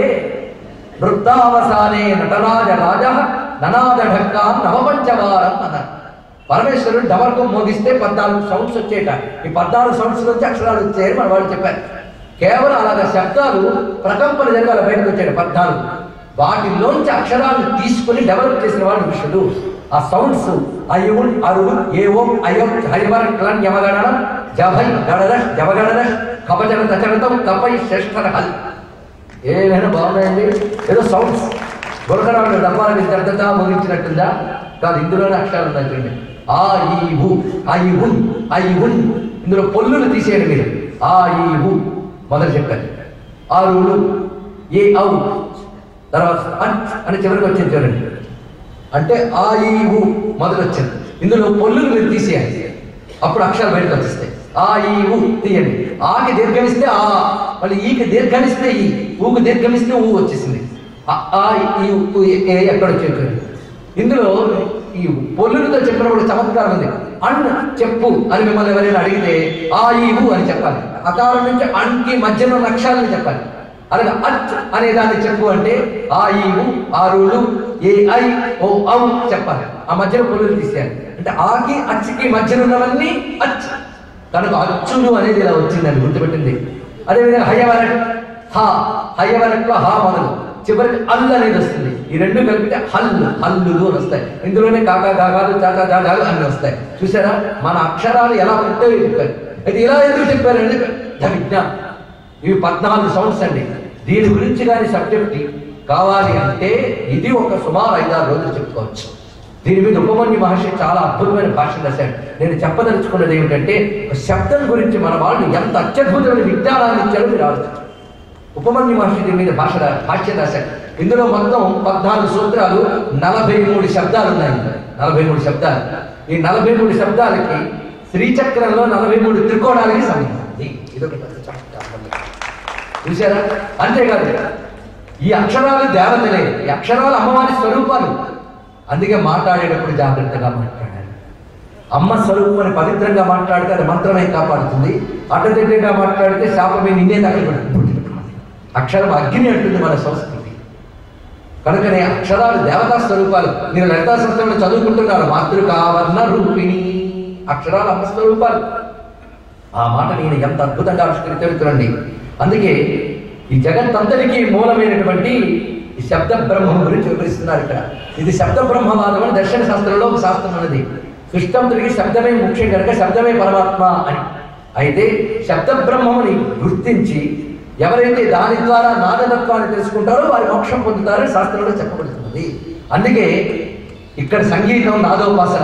వృత్తావసానే నటరాజ రాజ ననాద ఢక్కా నవపంచవారం అన్నారు పరమేశ్వరుడు డమర్కం మోగిస్తే పద్నాలుగు సౌండ్స్ వచ్చేట ఈ పద్నాలుగు సౌండ్స్ నుంచి అక్షరాలు వచ్చాయని మన వాళ్ళు చెప్పారు కేవలం అలాగ శబ్దాలు ప్రకంపన జరగాలి బయటకు వచ్చాడు పద్నాలుగు వాటిలోంచి అక్షరాలను తీసుకుని డెవలప్ చేసిన వాళ్ళు ఋషులు ఆ సౌండ్స్ అయువుల్ అరువు ఏవో అయో హరివర క్లన్ యమగణనం జభై గణరష్ జవగణరష్ కపజన దచరతం కపై శ్రేష్ఠర హల్ ఏమైనా బాగున్నాయండి ఏదో సౌండ్స్ గురకరాళ్ళు డబ్బాల మీద దర్దతా ముగించినట్టుందా కాదు ఇందులోనే అక్షరాలు ఉన్నాయి చూడండి ఆ ఈ ఉ ఆ ఈ ఉన్ ఆ ఈ ఉన్ ఇందులో పొల్లులు తీసేయండి మీరు ఆ ఈ ఉ మొదలు చెప్పారు ఆరులు ఏ ఔ తర్వాత అన్ అని చివరికి వచ్చింది చూడండి అంటే ఆ ఈ ఉ మొదలు వచ్చింది ఇందులో పొల్లులు మీరు తీసేయాలి అప్పుడు అక్షరాలు బయటకు వచ్చేస్తాయి ఆ ఈ ఉ తీయండి ఆకి దీర్ఘమిస్తే ఆ మళ్ళీ ఈకి దీర్ఘమిస్తే ఈ ఊకి దీర్ఘమిస్తే ఊ వచ్చేసింది ఆ, ఆ ఈ ఉ, ఏ ఎక్కడ వచ్చేది ఇందులో ఈ పొల్లులతో చెప్పినప్పుడు చమత్కారం ఉంది అన్ చెప్పు అని మిమ్మల్ని ఎవరైనా అడిగితే ఆ ఈ ఊ అని చెప్పాలి అకారం నుంచి అన్కి మధ్యలో ఉన్న అక్షరాలని చెప్పాలి అలాగే అచ్ అనే దాన్ని చెప్పు అంటే ఆ ఈ ఊ ఆరులు ఏ ఐ ఓ ఔ చెప్పాలి ఆ మధ్యలో పొల్లులు తీసేయాలి అంటే ఆకి అచ్చుకి మధ్యలో ఉన్నవన్నీ అచ్ కనుక అచ్చులు అనేది ఇలా వచ్చిందండి గుర్తుపెట్టింది అదేవిధంగా హయవరట్ హా హయవరట్లో హా మొదలు చివరికి అల్ అనేది వస్తుంది ఈ రెండు కలిపితే హల్లు హల్లులు అని వస్తాయి ఇందులోనే కాకా కాకాలు చాకా చాకాలు అన్ని వస్తాయి చూసారా మన అక్షరాలు ఎలా పుట్టాయో చెప్పారు అయితే ఇలా ఎందుకు చెప్పారు అనేది పెద్ద విజ్ఞానం ఇవి పద్నాలుగు సౌండ్స్ అండి దీని గురించి కానీ సబ్జెక్ట్ కావాలి అంటే ఇది ఒక సుమారు ఐదారు రోజులు చెప్పుకోవచ్చు దీని మీద ఉపమన్యు మహర్షి చాలా అద్భుతమైన భాష రాశాడు నేను చెప్పదలుచుకున్నది ఏమిటంటే ఒక శబ్దం గురించి మన వాళ్ళు ఎంత అత్యద్భుతమైన విజ్ఞానాన్ని ఇచ్చారో మీరు ఆలోచించారు ఉపమన్యు మహర్షి దీని మీద భాష రా- భాష్యం రాశాడు ఇందులో మొత్తం పద్నాలుగు సూత్రాలు నలభై మూడు శబ్దాలు ఉన్నాయి నలభై మూడు శబ్దాలు ఈ నలభై మూడు శబ్దాలకి శ్రీచక్రంలో నలభై మూడు త్రికోణాలకి సంబంధం ఉంది. ఇదొక పెద్ద చమత్కారం. చూసారా అంతేకాదు ఈ అక్షరాలు దేవతలే ఈ అక్షరాలు అమ్మవారి స్వరూపాలు అందుకే మాట్లాడేటప్పుడు జాగ్రత్తగా మాట్లాడాలి అమ్మ స్వరూపాన్ని పవిత్రంగా మాట్లాడితే అది మంత్రమే కాపాడుతుంది అడ్డదిడ్డగా మాట్లాడితే శాపమే నిన్నే తగలబడుతుంది అక్షరం అగ్ని అంటుంది మన సంస్కృతి కనుకనే అక్షరాలు దేవతా స్వరూపాలు మీరు లలితా సంస్థలో చదువుకుంటున్నారు మాతృకావర్ణ రూపిణి అక్షరాలు అమ్మ స్వరూపాలు ఆ మాట నేను ఎంత అద్భుతంగా ఆవిష్కరించారు చూడండి అందుకే ఈ జగత్తంతరికి మూలమైనటువంటి ఈ శబ్ద బ్రహ్మం గురించి వివరిస్తున్నారు ఇక్కడ ఇది శబ్ద బ్రహ్మవాదం అని దర్శన శాస్త్రంలో ఒక శాస్త్రం ఉన్నది సృష్టంతుడికి శబ్దమే ముఖ్యం కనుక శబ్దమే పరమాత్మ అని అయితే శబ్ద బ్రహ్మముని గుర్తించి ఎవరైతే దాని ద్వారా నాదతత్వాన్ని తెలుసుకుంటారో వారి మోక్షం పొందుతారని శాస్త్రంలో చెప్పబడుతున్నది అందుకే ఇక్కడ సంగీతం నాదోపాసన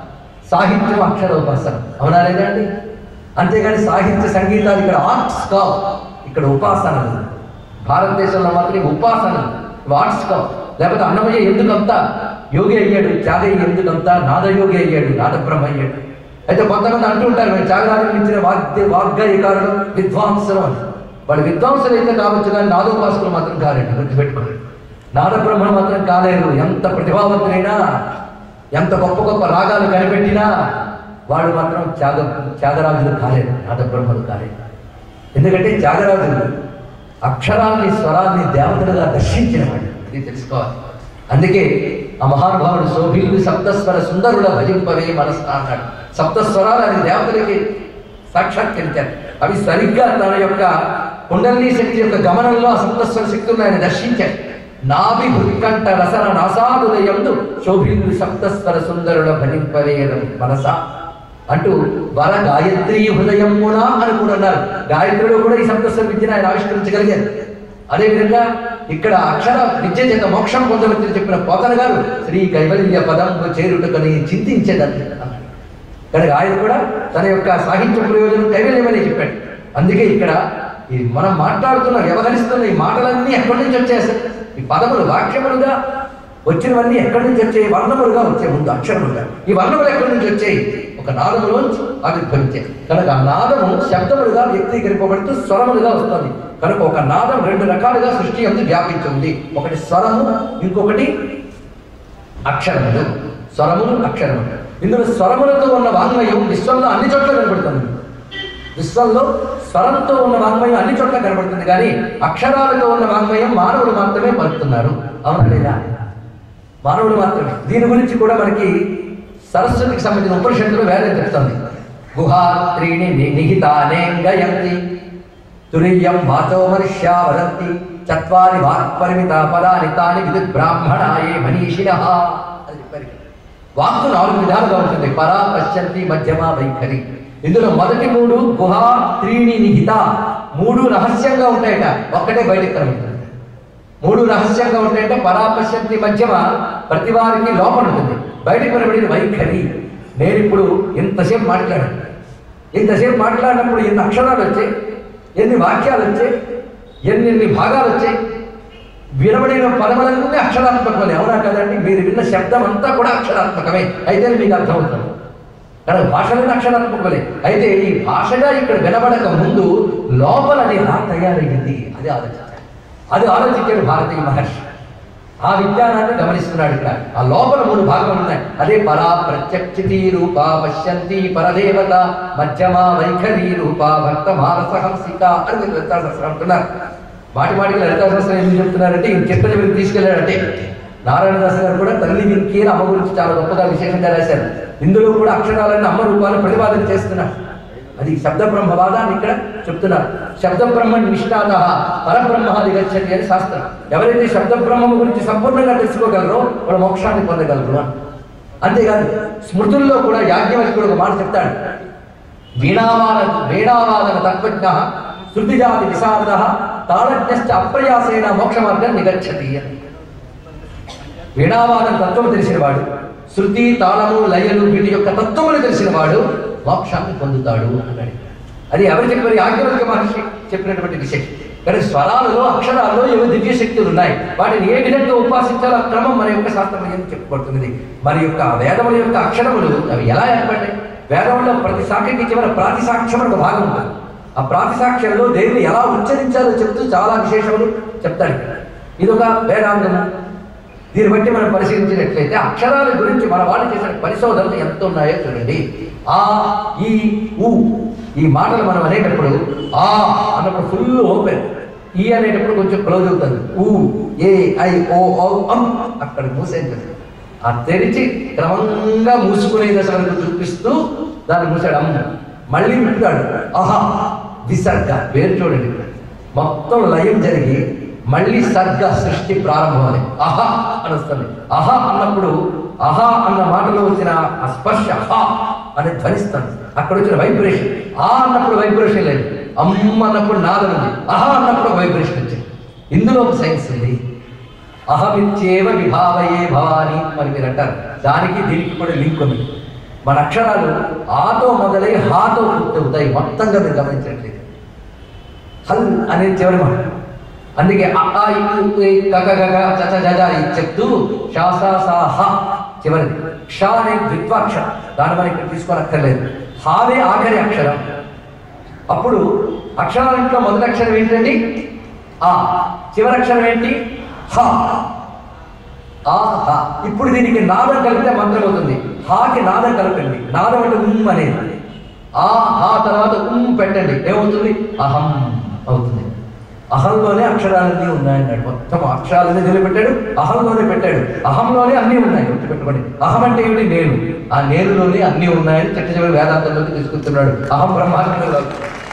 సాహిత్యం అక్షరోపాసన అవునా లేదా అండి అంతేగాని సాహిత్య సంగీతాలు ఇక్కడ ఆర్ట్స్ కావు ఇక్కడ ఉపాసనలు భారతదేశంలో మాత్రం ఇవి ఉపాసనలు ఇవి ఆర్ట్స్ కావు లేకపోతే అన్నమయ్య ఎందుకంతా యోగి అయ్యాడు త్యాగయ్య ఎందుకంతా నాదయోగి అయ్యాడు నాదబ్రహ్మ అయ్యాడు అయితే కొంతమంది అంటూ ఉంటారు మేము త్యాగాలను మించిన వాగ్య వాగ్గేయకారులు విద్వాంసులు అని వాళ్ళు విద్వాంసులు అయితే కావచ్చు కానీ నాదోపాసకులు మాత్రం కాలేండి గుర్తుపెట్టుకోండి నాదబ్రహ్మలు మాత్రం కాలేరు ఎంత ప్రతిభావంతులైనా ఎంత గొప్ప గొప్ప రాగాలు కనిపెట్టినా వాడు మాత్రం త్యాగ త్యాగరాజులు కాలేదు నాదబ్రహ్మలు కాలేదు ఎందుకంటే త్యాగరాజులు అక్షరాల్ని స్వరాల్ని దేవతలుగా దర్శించిన వాడు ఇది తెలుసుకోవాలి అందుకే ఆ మహానుభావుడు శోభిల్లు సప్తస్వర సుందరుల భజింపవే మనస్సు అన్నాడు సప్తస్వరాలు అని దేవతలకి సాక్షాత్కరించారు అవి సరిగ్గా తన యొక్క కుండలిని శక్తి యొక్క గమనంలో ఆ సప్తస్వర శక్తులను ఆయన దర్శించాడు నాభి హృత్కంఠ రసన నాసాదులయందు శోభిల్లు సప్తస్వర సుందరుల భజింపవేయడం మనసా అంటూ వర గాయత్రి హృదయమున అని కూడా అన్నారు గాయత్రిలో కూడా ఈ సప్తస్వర విద్యను ఆయన ఆవిష్కరించగలిగారు అదేవిధంగా ఇక్కడ అక్షర విద్య చేత మోక్షం పొందవచ్చని చెప్పిన పోతన గారు శ్రీ కైవల్య పదంబు చేరుటకని చింతించేదని అన్నాడు. కనుక ఆయన కూడా తన యొక్క సాహిత్య ప్రయోజనం కైవల్యమని చెప్పాడు అందుకే ఇక్కడ ఈ మనం మాట్లాడుతున్న వ్యవహరిస్తున్న ఈ మాటలన్నీ ఎక్కడి నుంచి వచ్చాయి అసలు ఈ పదములు వాక్యములుగా వచ్చినవన్నీ ఎక్కడి నుంచి వచ్చాయి వర్ణములుగా వచ్చాయి ముందు అక్షరములుగా ఈ వర్ణములు ఎక్కడి నుంచి వచ్చాయి ఒక నాదములోంచి ఆవిర్భవించాయి కనుక ఆ నాదము శబ్దములుగా వ్యక్తీకరింపబడుతూ స్వరములుగా వస్తుంది కనుక ఒక నాదం రెండు రకాలుగా సృష్టి అందు వ్యాపించి ఉంది ఒకటి స్వరము ఇంకొకటి అక్షరములు స్వరములు అక్షరములు ఇందులో స్వరములతో ఉన్న వాంగ్మయం విశ్వంలో అన్ని చోట్ల కనబడుతుంది విశ్వంలో స్వరంతో ఉన్న వాంగ్మయం అన్ని చోట్ల కనబడుతుంది కానీ అక్షరాలతో ఉన్న వాంగ్మయం మానవుడు మాత్రమే పలుకుతున్నారు అవునా లేదా మానవుడు మాత్రమే దీని గురించి కూడా మనకి సరస్వతికి సంబంధించిన ఉపనిషత్తులు వేదం చెప్తుంది గుహాత్రీని నిహితానేంగయంతి తురియం వాచో మనుష్యా వదంతి చత్వారి వాక్పరిమిత పదాని తాని విద్యుత్ బ్రాహ్మణాయే మనీషిణ అని చెప్పారు వాక్కు నాలుగు విధాలుగా ఉంటుంది పరా పశ్చంతి మధ్యమ వైఖరి ఇందులో మొదటి మూడు గుహ త్రీణి నిహిత మూడు రహస్యంగా ఉంటాయట ఒక్కటే బయటకు కనబడుతుంది మూడు రహస్యంగా ఉంటాయంటే పరాపశ్యంతి మధ్యమ ప్రతి వారికి లోపల ఉంటుంది బయటకు కనబడిన వైఖరి నేను ఇప్పుడు ఇంతసేపు మాట్లాడాను ఇంతసేపు మాట్లాడినప్పుడు ఎన్ని అక్షరాలు వచ్చాయి ఎన్ని వాక్యాలు వచ్చాయి ఎన్ని ఎన్ని భాగాలు వచ్చాయి వినబడిన పదములన్నీ అక్షరాత్మకమే అవునా కదండి మీరు విన్న శబ్దం అంతా కూడా అక్షరాత్మకమే అయితే మీకు అర్థమవుతుంది కానీ భాషలన్నీ అక్షరాత్మకమే అయితే ఈ భాషగా ఇక్కడ వినబడక ముందు లోపల అది ఎలా తయారయ్యింది అది ఆలోచించాలి అది ఆలోచించాడు భారతీయ మహర్షి ఆ విజ్ఞానాన్ని గమనిస్తున్నాడు ఇక్కడ ఆ లోపల మూడు భాగములు ఉన్నాయి అదే పరా ప్రత్యక్షితి రూప పశ్యంతి పరదేవత మధ్యమా వైఖరి రూప భక్త మానస హంసిక అని మీరు లలితాశాస్త్రం అంటున్నారు మాటి మాటికి లలితాశాస్త్రం ఏం చెప్తున్నారంటే ఈ చిట్టని మీరు తీసుకెళ్ళాడంటే నారాయణదాస్ గారు కూడా తల్లి వినికి అమ్మ గురించి చాలా గొప్పగా విశేషంగా రాశారు ఇందులో కూడా అక్షరాలన్నీ అమ్మ రూపాలను ప్రతిపాదన చేస్తున్నారు అది శబ్ద బ్రహ్మవాదాన్ని ఇక్కడ చెప్తున్నారు శబ్ద బ్రహ్మ నిష్ణాత పరబ్రహ్మాది గచ్చతి అని శాస్త్రం ఎవరైతే శబ్ద బ్రహ్మము గురించి సంపూర్ణంగా తెలుసుకోగలరో వాళ్ళు మోక్షాన్ని పొందగలరు అని అంతేకాదు స్మృతుల్లో కూడా యాజ్ఞవల్కుడు ఒక మాట చెప్తాడు వీణావాద వీణావాదన తత్వజ్ఞ శృతిజాతి విశారద తాళజ్ఞశ్చ అప్రయాసేన మోక్ష మార్గం నిగచ్చతి అని వీణావాదన తత్వం తెలిసినవాడు శృతి తాళము లయలు వీటి యొక్క తత్వములు తెలిసినవాడు మోక్షాన్ని పొందుతాడు అన్నాడు అది ఎవరు చెప్పారు యాజ్ఞవల్క మహర్షి చెప్పినటువంటి విశేషం కానీ స్వరాలలో అక్షరాల్లో ఏవో దివ్య శక్తులు ఉన్నాయి వాటిని ఏ విధంగా ఉపాసించాలో ఆ క్రమం మన యొక్క శాస్త్రం ఏం చెప్పబడుతున్నది మరి యొక్క వేదముల యొక్క అక్షరములు అవి ఎలా ఏర్పడ్డాయి వేదంలో ప్రతి శాఖకి చివర ప్రాతిసాక్ష్యం ఒక భాగం ఉంటుంది ఆ ప్రాతిసాక్ష్యంలో దేనిని ఎలా ఉచ్చరించాలో చెప్తూ చాలా విశేషములు చెప్తాడు ఇది ఒక వేదాంగము దీన్ని బట్టి మనం పరిశీలించినట్లయితే అక్షరాల గురించి మన వాళ్ళు చేసిన పరిశోధనలు ఎంత ఉన్నాయో చూడండి ఆ ఈ ఉ ఈ మాటలు మనం అనేటప్పుడు ఆ అన్నప్పుడు ఫుల్ ఓపెన్ ఈ అనేటప్పుడు కొంచెం క్లోజ్ అవుతుంది ఊ ఏ ఐ ఓ ఔ అం అక్కడ మూసేంటుంది ఆ తెరిచి క్రమంగా మూసుకునే దశ వరకు చూపిస్తూ దాన్ని మూసాడు అమ్మ మళ్ళీ వింటాడు ఆహా విసర్గ పేరు చూడండి మొత్తం లయం జరిగి మళ్ళీ సర్గ సృష్టి ప్రారంభమని అహ అని వస్తుంది అహ అన్నప్పుడు అహ అన్న మాటలో వచ్చిన ఆ స్పర్శ హ అని ధ్వనిస్తుంది అక్కడ వచ్చిన వైబ్రేషన్ ఆ అన్నప్పుడు వైబ్రేషన్ లేదు అమ్మ అన్నప్పుడు నాదం ఉంది అహ అన్నప్పుడు వైబ్రేషన్ వచ్చింది ఇందులో ఒక సైన్స్ ఉంది అహమిత్యేవ విభావయే భవాని అని మీరు అంటారు దానికి దీనికి కూడా లింక్ ఉంది మన అక్షరాలు ఆతో మొదలై హాతో పూర్తవుతాయి మొత్తంగా మీరు గమనించట్లేదు హల్ అనేది చివరి మాట అందుకే అ ఆ ఇ ఉ ఏ గగ గగ చచ జజ ఇది చెప్తూ షా సా సా హ చివరిది క్ష అనే ద్విత్వాక్షరం దాన్ని మనం ఇక్కడ తీసుకోనక్కర్లేదు హావే ఆఖరి అక్షరం అప్పుడు అక్షరాలంట్లో మొదటి అక్షరం ఏంటండి ఆ చివరి అక్షరం ఏంటి హ ఆ హ ఇప్పుడు దీనికి నాదం కలిపితే మంత్రం అవుతుంది హాకి నాదం కలపండి నాదం అంటే ఉమ్ అనేది ఆ హా తర్వాత ఉమ్ పెట్టండి ఏమవుతుంది అహం అవుతుంది అహంలోనే అక్షరాలన్నీ ఉన్నాయన్నాడు మొత్తం అక్షరాలన్నీ నిలబెట్టాడు అహంలోనే పెట్టాడు అహంలోనే అన్నీ ఉన్నాయి గుర్తుపెట్టుకోండి అహం అంటే ఏమిటి నేను ఆ నేనులోనే అన్నీ ఉన్నాయని చెట్ట చివరి వేదాంతంలోకి తీసుకొస్తున్నాడు అహం బ్రహ్మాండంలో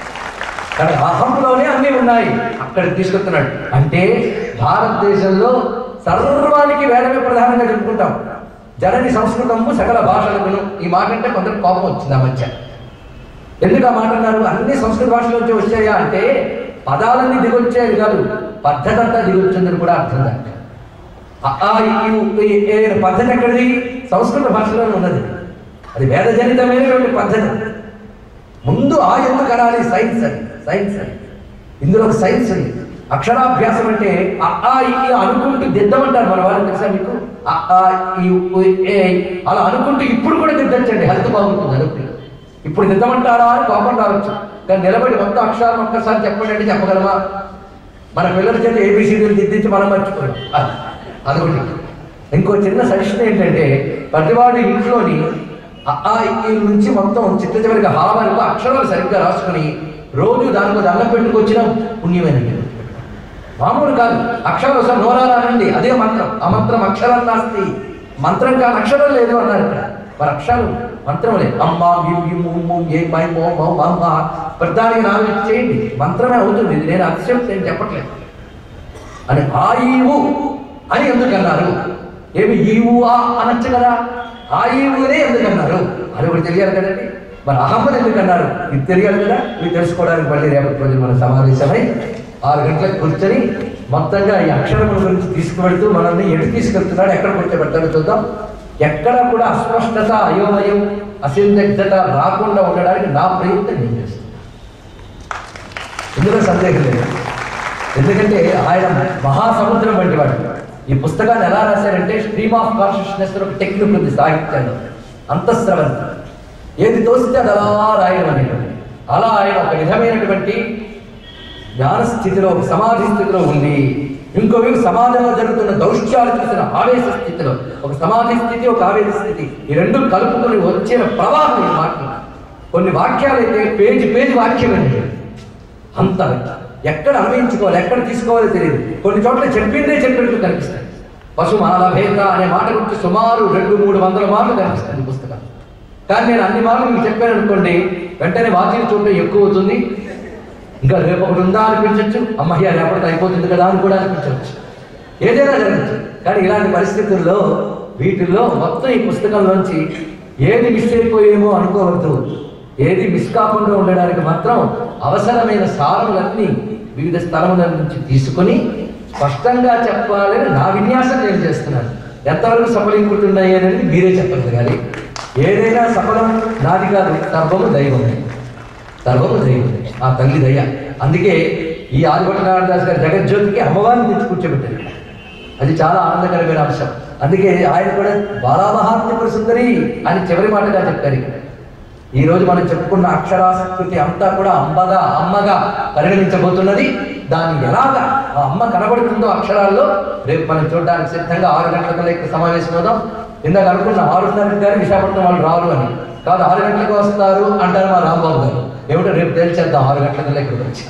కానీ అహంలోనే అన్నీ ఉన్నాయి అక్కడికి తీసుకొస్తున్నాడు అంటే భారతదేశంలో సర్వానికి వేదమే ప్రధానంగా చెప్పుకుంటాం జనని సంస్కృతము సకల భాషలకును ఈ మాట అంటే కొందరు కోపం వచ్చింది ఆ మధ్య ఎందుకు ఆ మాట అన్నారు అన్ని సంస్కృత భాషల నుంచి వచ్చాయా అంటే పదాలన్నీ దిగొచ్చాయి కాదు పద్ధతి అంతా దిగొచ్చిందని కూడా అర్థం దానికి అ, ఆ, ఇ, ఈ, ఉ, ఈ, ఏ అనే పద్ధతి ఎక్కడిది సంస్కృత భాషలోనే ఉన్నది అది వేదజనితమైనటువంటి పద్ధతి ముందు ఆ ఎందుకు అనాలి సైన్స్ అని సైన్స్ అని ఇందులో ఒక సైన్స్ ఉంది అక్షరాభ్యాసం అంటే అ, ఆ, ఇ, ఈ అనుకుంటూ దిద్దమంటారు మన వాళ్ళు తెలుసా మీకు అ, ఆ, ఈ, ఉ, ఏ అలా అనుకుంటూ ఇప్పుడు కూడా దిద్దచ్చండి హెల్త్ బాగుంటుంది అనుకుంటే ఇప్పుడు దిద్దమంటారా అని కోపం రావచ్చు కానీ నిలబడి మొత్తం అక్షరాలు ఒక్కసారి చెప్పండి అంటే చెప్పగలమా మన పిల్లల చేత ఏబిసిడీలు దిద్దించి మనం మర్చిపోయాం అది అదొకటి ఇంకో చిన్న సజెషన్ ఏంటంటే ప్రతివాడు ఇంట్లోని అ, ఆ, ఇ, ఈ నుంచి మొత్తం చిట్ట చివరికి హా వరకు అక్షరాలు సరిగ్గా రాసుకుని రోజు దానికి దండం పెట్టుకొచ్చిన పుణ్యమైనది మామూలు కాదు అక్షరాలు ఒకసారి నోరాలండి అదే మంత్రం ఆ మంత్రం అక్షరం నాస్తి మంత్రం కాదు అక్షరం లేదు అన్నారు ఇక్కడ మరి అక్షరాలు మంత్రం లేదు అమ్మ యు యు ము ము ఏ మై మో మౌ అమ్మ ప్రధానికి నాలుగు చేయండి మంత్రమే అవుతుంది ఇది నేను అతిశక్తి నేను చెప్పట్లేదు అని ఆ ఈవు అని ఎందుకు అన్నారు ఏమి ఈవు ఆ అనొచ్చు కదా ఆ ఈవునే ఎందుకు అన్నారు అది ఒకటి తెలియాలి కదండి మరి అహమ్మని ఎందుకు అన్నారు ఇది తెలియాలి కదా ఇది తెలుసుకోవడానికి మళ్ళీ రేపటి రోజు మన సమావేశమై ఆరు గంటలకు కూర్చొని మొత్తంగా ఈ అక్షరముల గురించి తీసుకువెళ్తూ మనల్ని ఎటు తీసుకెళ్తున్నాడు ఎక్కడ కూర్చోబెడతాడో చూద్దాం ఎక్కడ కూడా అస్పష్టత అయోమయం అసందిగ్ధత రాకుండా ఉండడానికి నా ప్రయత్నం నేను చేస్తాను ఇందులో సందేహం లేదు ఎందుకంటే ఆయన మహాసముద్రం వంటి వాడు ఈ పుస్తకాన్ని ఎలా రాశారంటే స్ట్రీమ్ ఆఫ్ కాన్షియస్నెస్ ఒక టెక్నిక్ ఉంది సాహిత్యంలో అంతఃస్రవం ఏది తోస్తే అది అలా రాయడం అనేటువంటి అలా ఆయన ఒక విధమైనటువంటి జ్ఞాన స్థితిలో ఒక సమాధి స్థితిలో ఉంది ఇంకో వైపు సమాజంలో జరుగుతున్న దౌష్ట్యాలు చూసిన ఆవేశ స్థితిలో ఒక సమాధి స్థితి ఒక ఆవేశ స్థితి ఈ రెండు కలుపుకొని వచ్చిన ప్రవాహం ఈ మాటలు కొన్ని వాక్యాలు అయితే పేజీ పేజీ వాక్యమైనవి అంత ఎక్కడ అన్వయించుకోవాలి ఎక్కడ తీసుకోవాలో తెలియదు కొన్ని చోట్ల చెప్పిందే చెప్పినట్టు కనిపిస్తాయి పశుమాల భేద అనే మాట గురించి సుమారు రెండు మూడు వందల మార్లు కనిపిస్తుంది ఈ పుస్తకం కానీ నేను అన్ని మార్లు మీకు చెప్పాను అనుకోండి వెంటనే వాచీలు చూడటం ఎక్కువ అవుతుంది ఇంకా రేపు ఒకటి ఉందా అనిపించవచ్చు అమ్మయ్య రేపటికి అయిపోతుంది కదా అని కూడా అనిపించవచ్చు ఏదైనా జరగచ్చు కానీ ఇలాంటి పరిస్థితుల్లో వీటిల్లో మొత్తం ఈ పుస్తకంలోంచి ఏది మిస్ అయిపోయేమో అనుకోవద్దు ఏది మిస్ కాకుండా ఉండడానికి మాత్రం అవసరమైన సారములన్నీ వివిధ స్థలముల నుంచి తీసుకొని స్పష్టంగా చెప్పాలని నా విన్యాసం నేను చేస్తున్నాను ఎంతవరకు సఫలీకృతున్నాయి అనేది మీరే చెప్పగలగాలి ఏదైనా సఫలం నాది కాదు సర్వము దైవమే సర్వము దైవం ఆ తల్లి దయ అందుకే ఈ ఆదిపట్నారాయణ దాస్ గారి జగజ్యోతికి అమ్మవారిని తెచ్చి కూర్చోబెట్టారు అది చాలా ఆనందకరమైన అంశం అందుకే ఆయన కూడా బాలామహాత్మ్య సుందరి అని చివరి మాటగా చెప్పారు ఇక్కడ ఈ రోజు మనం చెప్పుకున్న అక్షరాస్కృతి అంతా కూడా అమ్మగా అమ్మగా పరిగణించబోతున్నది దాన్ని ఎలాగా ఆ అమ్మ కనబడుతుందో అక్షరాల్లో రేపు మనం చూడడానికి సిద్ధంగా ఆరు గంటల ఇక్కడ సమావేశం అవుదాం ఇందాక అనుకున్న ఆరున్నర గారు విశాఖపట్నం వాళ్ళు రారు అని కాదు ఆరు గంటలకు వస్తారు అంటారు మా రాంబాబు గారు ఏమిటో రేపు తేల్చేద్దాం ఆరు గంటల ఇక్కడికి వచ్చి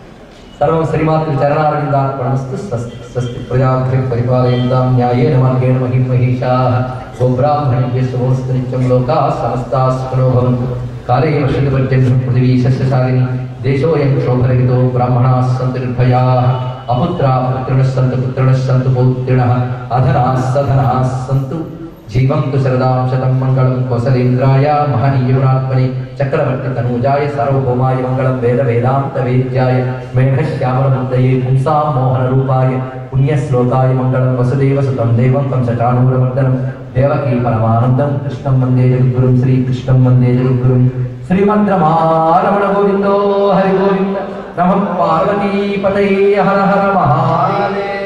సర్వం శ్రీమాతృ చరణారవిందార్పణమస్తు స్వస్తి స్వస్తి ప్రజాభ్య పరిపాలయందాం న్యాయేన మార్గేణ మహిం మహిషాః గోబ్రాహ్మణేభ్య శుభమస్తు నిత్యం లోకాः సమస్తాः సుఖినో భవంతు కాలే వర్షితపర్జన్య పృథివీ సస్యశాలిని దేశోऽयं శోభరహితో బ్రాహ్మణాः సन्तు నిర్భయాः అపుత్రాः పుత్రిणः सन्तु पुत्रिणः सन्तु पौत्रिणः अधनाः सधनाः सन्तु జీవంతు శరదాం శతం మంగళం కోసలేంద్రాయ మహనీయునాత్మని చక్రవర్తి తనూజాయ సార్వభౌమాయ మంగళం వేద వేదాంత వేద్యాయ మేఘశ్యామలముద్దయే పుంసాం మోహన రూపాయ పుణ్యశ్లోకాయ మంగళం వసుదేవ సుతం దేవం కంసచాణూరమర్దనం దేవకీ పరమానందం కృష్ణం వందే జగద్గురుం శ్రీకృష్ణం వందే జగద్గురుం శ్రీమంత్రమారమణ గోవిందో హరి గోవింద నమ పార్వతీపతయే హర హర మహాదేవ